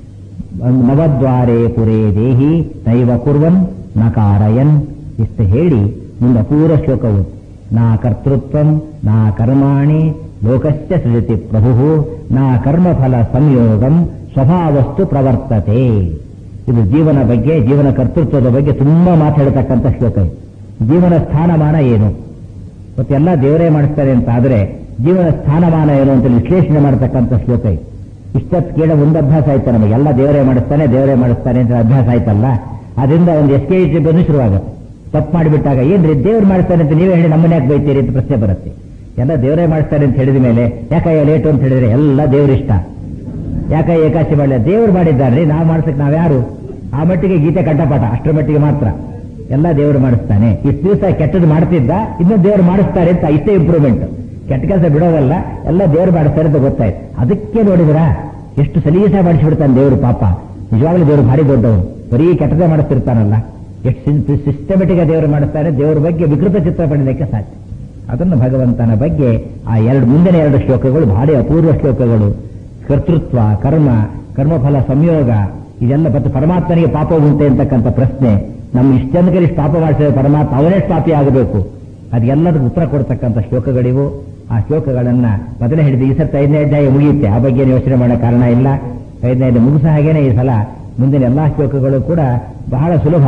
ನವದ್ವಾರೇ ಪುರೇ ದೇಹಿ ನೈವ ಕುರ್ವನ್ ನ ಕಾರಯನ್ ಇಷ್ಟು ಹೇಳಿ ಮುಂದೆ ಅಪೂರ್ವ ಶ್ಲೋಕವು ನಾ ಕರ್ತೃತ್ವಂ ನಾ ಕರ್ಮಾಣಿ ಲೋಕಸ್ಯ ಸೃಜತಿ ಪ್ರಭು ನಾ ಕರ್ಮಫಲ ಸಂಯೋಗಂ ಸ್ವಭಾವಸ್ತು ಪ್ರವರ್ತತೆ ಇದು ಜೀವನ ಬಗ್ಗೆ ಜೀವನ ಕರ್ತೃತ್ವದ ಬಗ್ಗೆ ತುಂಬಾ ಮಾತಾಡತಕ್ಕಂಥ ಶ್ಲೋಕ ಇದು ಜೀವನ ಸ್ಥಾನಮಾನ ಏನು ಮತ್ತೆಲ್ಲ ದೇವರೇ ಮಾಡಿಸ್ತಾರೆ ಅಂತ ಆದ್ರೆ ಜೀವನ ಸ್ಥಾನಮಾನ ಏನು ಅಂತ ವಿಶ್ಲೇಷಣೆ ಮಾಡತಕ್ಕಂಥ ಶ್ಲೋಕ ಇದು ಇಷ್ಟೊತ್ತು ಕೇಳ ಒಂದು ಅಭ್ಯಾಸ ಆಯ್ತು ನಮಗೆ ಎಲ್ಲ ದೇವರೇ ಮಾಡಿಸ್ತಾನೆ ದೇವರೇ ಮಾಡಿಸ್ತಾನೆ ಅಂತ ಅಭ್ಯಾಸ ಆಯ್ತಲ್ಲ ಅದರಿಂದ ಒಂದು ಎಸ್ ಕೆ ಇ ಬಂದು ಶುರುವಾಗುತ್ತೆ ತಪ್ಪು ಮಾಡಿಬಿಟ್ಟಾಗ ಏನ್ರಿ ದೇವ್ರು ಮಾಡಿಸ್ತಾನೆ ಅಂತ ನೀವೇ ಹೇಳಿ ನಮ್ಮನ್ನ ಯಾಕೆ ಬೈತೀರಿ ಅಂತ ಪ್ರಶ್ನೆ ಬರುತ್ತೆ ಎಲ್ಲ ದೇವರೇ ಮಾಡಿಸ್ತಾರೆ ಅಂತ ಹೇಳಿದ ಮೇಲೆ ಯಾಕಯ್ಯ ಲೇಟು ಅಂತ ಹೇಳಿದ್ರೆ ಎಲ್ಲ ದೇವ್ರಿಷ್ಟ ಯಾಕ ಏಕಾಶಿ ಮಾಡಲಿ ದೇವ್ರು ಮಾಡಿದ್ದಾರ್ರಿ ನಾವು ಮಾಡ್ಸಕ್ ನಾವ್ಯಾರು ಆ ಮಟ್ಟಿಗೆ ಗೀತೆ ಕಂಠಪಾಠ ಅಷ್ಟರ ಮಟ್ಟಿಗೆ ಮಾತ್ರ ಎಲ್ಲ ದೇವರು ಮಾಡಿಸ್ತಾನೆ ಇಷ್ಟು ದಿವಸ ಕೆಟ್ಟದ್ದು ಮಾಡ್ತಿದ್ದ ಇನ್ನು ದೇವ್ರು ಮಾಡಿಸ್ತಾರೆ ಅಂತ ಇಷ್ಟೇ ಇಂಪ್ರೂವ್ಮೆಂಟ್ ಕೆಟ್ಟ ಕೆಲಸ ಬಿಡೋದಲ್ಲ ಎಲ್ಲ ದೇವ್ರು ಮಾಡಿಸ್ತಾರೆ ಅಂತ ಗೊತ್ತಾಯ್ತು ಅದಕ್ಕೆ ನೋಡಿದ್ರ ಎಷ್ಟು ಸಲೀಸ ಮಾಡಿಸ್ಬಿಡ್ತಾನೆ ದೇವರು ಪಾಪ ನಿಜವಾಗ್ಲೂ ದೇವರು ಭಾರಿ ದೊಡ್ಡವರು ಬರೀ ಕೆಟ್ಟದೇ ಮಾಡಿಸ್ತಿರ್ತಾನಲ್ಲ ಎಷ್ಟು ಸಿಸ್ಟಮೆಟಿಕ್ ದೇವರು ಮಾಡಿಸ್ತಾರೆ ದೇವರ ಬಗ್ಗೆ ವಿಕೃತ ಚಿತ್ರ ಪಡೆಯಲಿಕ್ಕೆ ಸಾಧ್ಯ ಅದನ್ನು ಭಗವಂತನ ಬಗ್ಗೆ ಆ ಎರಡು ಮುಂದಿನ ಎರಡು ಶ್ಲೋಕಗಳು ಭಾರಿ ಅಪೂರ್ವ ಶ್ಲೋಕಗಳು ಕರ್ತೃತ್ವ ಕರ್ಮ ಕರ್ಮಫಲ ಸಂಯೋಗ ಇದೆಲ್ಲ ಮತ್ತು ಪರಮಾತ್ಮನಿಗೆ ಪಾಪ ಉಂಟೆ ಅಂತಕ್ಕಂಥ ಪ್ರಶ್ನೆ ನಮ್ಮ ಇಷ್ಟೊಂದು ಇಷ್ಟು ಪಾಪ ಮಾಡಿಸಿದ್ರೆ ಪರಮಾತ್ಮ ಅವನೇ ಪಾಪಿ ಆಗಬೇಕು ಅದೆಲ್ಲದಕ್ಕೆ ಉತ್ತರ ಕೊಡ್ತಕ್ಕಂಥ ಶ್ಲೋಕಗಳಿವು ಆ ಶ್ಲೋಕಗಳನ್ನ ಮೊದಲೇ ಹಿಡಿದು ಈ ಸರ್ತಿ ಐದನೇ ಅಧ್ಯಾಯ ಮುಗಿಯುತ್ತೆ ಆ ಬಗ್ಗೆ ಯೋಚನೆ ಮಾಡೋ ಕಾರಣ ಇಲ್ಲ ಐದನೇ ಅಧ್ಯಾಯ ಮುಗಿಸ ಹಾಗೇನೆ ಈ ಸಲ ಮುಂದಿನ ಎಲ್ಲಾ ಶ್ಲೋಕಗಳು ಕೂಡ ಬಹಳ ಸುಲಭ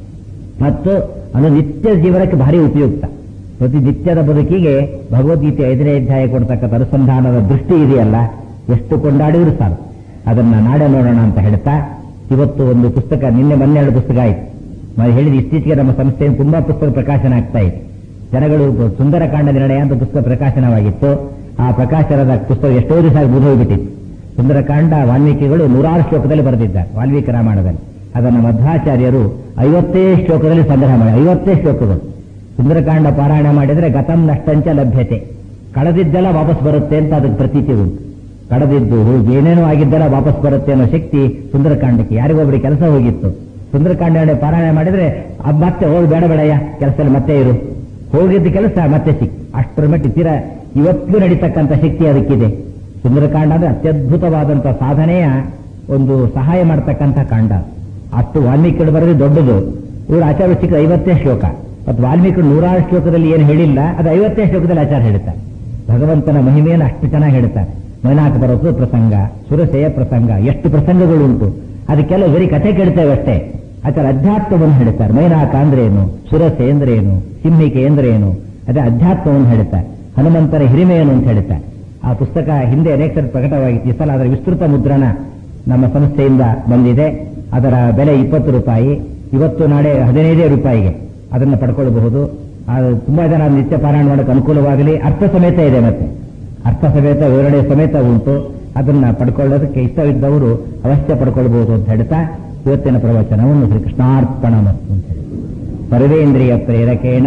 ಮತ್ತು ಅದು ನಿತ್ಯ ಜೀವನಕ್ಕೆ ಭಾರಿ ಉಪಯುಕ್ತ ಪ್ರತಿ ನಿತ್ಯದ ಬದುಕಿಗೆ ಭಗವದ್ಗೀತೆ ಐದನೇ ಅಧ್ಯಾಯ ಕೊಡ್ತಕ್ಕಂಥ ಅನುಸಂಧಾನದ ದೃಷ್ಟಿ ಇದೆಯಲ್ಲ ಎಷ್ಟು ಕೊಂಡಾಡಿದ್ರು ಸಾರು ಅದನ್ನ ನಾಳೆ ನೋಡೋಣ ಅಂತ ಹೇಳ್ತಾ ಇವತ್ತು ಒಂದು ಪುಸ್ತಕ ನಿನ್ನೆ ಮೊನ್ನೆ ಎರಡು ಪುಸ್ತಕ ಆಯ್ತು ನಾನು ಹೇಳಿದ ಇತ್ತೀಚೆಗೆ ನಮ್ಮ ಸಂಸ್ಥೆಯಲ್ಲಿ ತುಂಬಾ ಪುಸ್ತಕ ಪ್ರಕಾಶನ ಆಗ್ತಾ ಇತ್ತು ಜನಗಳು ಸುಂದರಕಾಂಡ ನಿರ್ಣಯ ಅಂತ ಪುಸ್ತಕ ಪ್ರಕಾಶನವಾಗಿತ್ತು ಆ ಪ್ರಕಾಶನದ ಪುಸ್ತಕ ಎಷ್ಟೋ ದಿವಸ ಮುಗಿದೋಗ್ಬಿಟ್ಟಿತ್ತು ಸುಂದರಕಾಂಡ ವಾಲ್ಮೀಕಿಗಳು ನೂರಾರು ಶ್ಲೋಕದಲ್ಲಿ ಬರೆದಿದ್ದಾರೆ ವಾಲ್ಮೀಕಿ ರಾಮಾಯಣದಲ್ಲಿ ಅದನ್ನು ಮಧ್ವಾಚಾರ್ಯರು ಐವತ್ತೇ ಶ್ಲೋಕದಲ್ಲಿ ಸಂಗ್ರಹ ಮಾಡಿ ಐವತ್ತೇ ಶ್ಲೋಕಗಳು ಸುಂದರಕಾಂಡ ಪಾರಾಯಣ ಮಾಡಿದ್ರೆ ಗತಂ ನಷ್ಟಂಚ ಲಭ್ಯತೆ ಕಳೆದಿದ್ದೆಲ್ಲ ವಾಪಸ್ ಬರುತ್ತೆ ಅಂತ ಅದಕ್ಕೆ ಪ್ರತೀತಿ ಉಂಟು ಕಳೆದಿದ್ದು ಏನೇನೋ ಆಗಿದ್ದೆಲ್ಲ ವಾಪಸ್ ಬರುತ್ತೆ ಅನ್ನೋ ಶಕ್ತಿ ಸುಂದರಕಾಂಡಕ್ಕೆ ಯಾರಿಗೊಬ್ಬರಿಗೆ ಕೆಲಸ ಹೋಗಿತ್ತು ಸುಂದರಕಾಂಡ ಪಾರಾಯಣ ಮಾಡಿದ್ರೆ ಅದ್ ಮತ್ತೆ ಹೋಗಿ ಬೇಡ ಬೇಡಯ್ಯ ಕೆಲಸದಲ್ಲಿ ಮತ್ತೆ ಇರು ಹೋಗಿದ್ದ ಕೆಲಸ ಮತ್ತೆ ಸಿಕ್ ಅಷ್ಟರ ಮಟ್ಟಿಗೆ ತೀರ ಇವತ್ತು ನಡೀತಕ್ಕಂಥ ಶಕ್ತಿ ಅದಕ್ಕಿದೆ ಸುಂದರಕಾಂಡ ಅಂದ್ರೆ ಅತ್ಯದ್ಭುತವಾದಂಥ ಸಾಧನೆಯ ಒಂದು ಸಹಾಯ ಮಾಡತಕ್ಕಂಥ ಕಾಂಡ ಅಷ್ಟು ವಾಲ್ಮೀಕಿಗಳು ಬರೋದು ದೊಡ್ಡದು ಇವರು ಆಚಾರ್ಯ ಸಿಕ್ಕ ಐವತ್ತೇ ಶ್ಲೋಕ ಮತ್ತು ವಾಲ್ಮೀಕಿ ನೂರಾರು ಶ್ಲೋಕದಲ್ಲಿ ಏನು ಹೇಳಿಲ್ಲ ಅದು ಐವತ್ತೇ ಶ್ಲೋಕದಲ್ಲಿ ಆಚಾರ ಹೇಳ್ತಾರೆ ಭಗವಂತನ ಮಹಿಮೆಯನ್ನು ಅಷ್ಟು ಚೆನ್ನಾಗಿ ಹೇಳ್ತಾರೆ ಮೈನಾಕ ಬರೋದು ಪ್ರಸಂಗ ಸುರಸೆಯ ಪ್ರಸಂಗ ಎಷ್ಟು ಪ್ರಸಂಗಗಳು ಉಂಟು ಅದಕ್ಕೆಲ್ಲ ಬರೀ ಕಥೆ ಕೇಳ್ತೇವೆ ಅಷ್ಟೇ ಆಚಾರ ಅಧ್ಯಾತ್ಮವನ್ನು ಹೇಳ್ತಾರೆ ಮೈನಾಕ ಅಂದ್ರೆ ಏನು ಸುರಸೆ ಅಂದ್ರೆ ಏನು ಸಿಂಹಿಕೆ ಅಂದ್ರೆ ಏನು ಅದೇ ಅಧ್ಯಾತ್ಮವನ್ನು ಹೇಳ್ತಾರೆ ಹನುಮಂತರ ಹಿರಿಮೆ ಏನು ಅಂತ ಹೇಳ್ತಾರೆ ಆ ಪುಸ್ತಕ ಹಿಂದೆ ಅನೇಕ ಸರಿ ಪ್ರಕಟವಾಗಿತ್ತು ಈ ಸಲ ಅದರ ವಿಸ್ತೃತ ಮುದ್ರಣ ನಮ್ಮ ಸಂಸ್ಥೆಯಿಂದ ಬಂದಿದೆ ಅದರ ಬೆಲೆ ಇಪ್ಪತ್ತು ರೂಪಾಯಿ ಇವತ್ತು ನಾಳೆ ಹದಿನೈದೇ ರೂಪಾಯಿಗೆ ಅದನ್ನು ಪಡ್ಕೊಳ್ಳಬಹುದು ಅದು ತುಂಬಾ ಜನ ನಿತ್ಯ ಪಾರಾಯಣ ಮಾಡೋಕೆ ಅನುಕೂಲವಾಗಲಿ ಅರ್ಥ ಸಮೇತ ಇದೆ ಮತ್ತೆ ಅರ್ಥ ಸಮೇತ ವಿವರಣೆ ಸಮೇತ ಉಂಟು ಅದನ್ನ ಪಡ್ಕೊಳ್ಳೋದಕ್ಕೆ ಇಷ್ಟವಿದ್ದವರು ಅವಶ್ಯ ಪಡ್ಕೊಳ್ಬಹುದು ಅಂತ ಹೇಳ್ತಾ ಇವತ್ತಿನ ಪ್ರವಚನವನ್ನು ಶ್ರೀ ಕೃಷ್ಣಾರ್ಪಣ ಮತ್ತು ಅಂತ ಹೇಳಿ ಸರ್ವೇಂದ್ರಿಯ ಪ್ರೇರಕೇಣ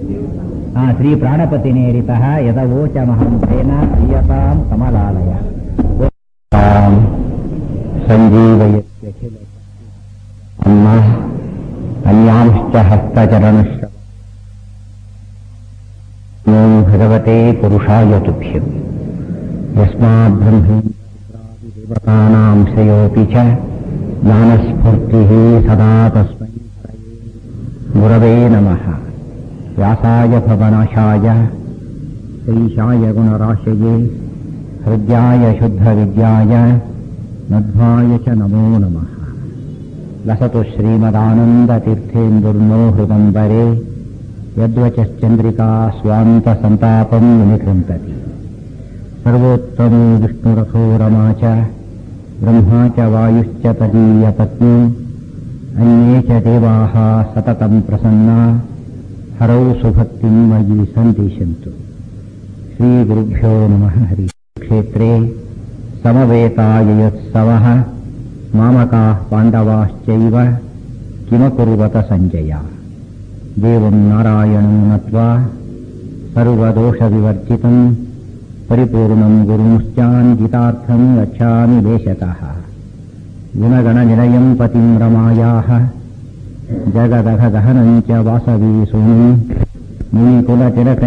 ಆ ಶ್ರೀ ಪ್ರಾಣಪತಿ ನೇರಿತ ಯದವೋಚ ಮಹಂತೇನ ಪ್ರಿಯತಾಂ ಕಮಲಾಲಯ ಸಂಜೀವಯತ್ಯಖಿಲ ಅಮ್ಮ ಅನ್ಯಾಂಶ್ಚ ಹಸ್ತಚರಣಶ್ಚ ಓಂ ಭಗವತೆ ಪುರುಷಾಯ ತುಭ್ಯಂ ಯಸ್ಮಾದ್ಬ್ರಹ್ಮೇಂದ್ರಾದಿದೇವತಾನಾಂ ಶ್ರೇಯೋಪಿ ಚ ಜ್ಞಾನಸ್ಫೂರ್ತಿಃ ಸದಾ ತಸ್ಮೈ ಗುರವೇ ನಮಃ ವ್ಯಾಸಾಯ ಭವನಾಶಾಯ ಶ್ರೀಶಾಯ ಗುಣರಾಶಯೇ ಹೃದ್ಯಾಯ ಶುದ್ಧವಿದ್ಯಾಯ ಮಧ್ವಾಯ ಚ ನಮೋ ನಮಃ ಲಸತು ಶ್ರೀಮದಾನಂದತೀರ್ಥೇಂದುರ್ನೋ ಹೃದಂಬರೆ ಯದ್ವಚಶ್ಚಂದ್ರಿಕಾ ಸ್ವಾಂತ ಸಂತಾಪಂ ವಿನಿಕೃಂತತಿ ಸರ್ವೋತ್ತಮೋ ವಿಷ್ಣುರಥೋ रमा च ब्रह्मा च वायुश्च तदीय पत्नी अन्ये च देवाः सततं प्रसन्ना हरौ सुभक्तिं मयि सन्दिशन्तु श्रीगुरुभ्यो नमः हरि क्षेत्रे समवेताययोत्सवः मामकाः पाण्डवाश्चैव किमकुर्वत सञ्जय ದೇವಂ ನಾರಾಯಣಂ ನತ್ವಾ ಸರ್ವದೋಷವಿವರ್ಜಿತಂ ಪರಿಪೂರ್ಣಂ ಗುರುಂಶ್ಚಾನ್ವಿತಾರ್ಥಂ ಗಚ್ಚಾಮಿ ದೇಶತಃ ಗುಣಗಣನಿಲಯಂ ಪತಿಂ ರಮಾಯಾः ಜಗದಘಗಹನಂಚ ವಾಸವಿ ಸೋಮಿ ಮುನಿಕುಲತಿಲಕ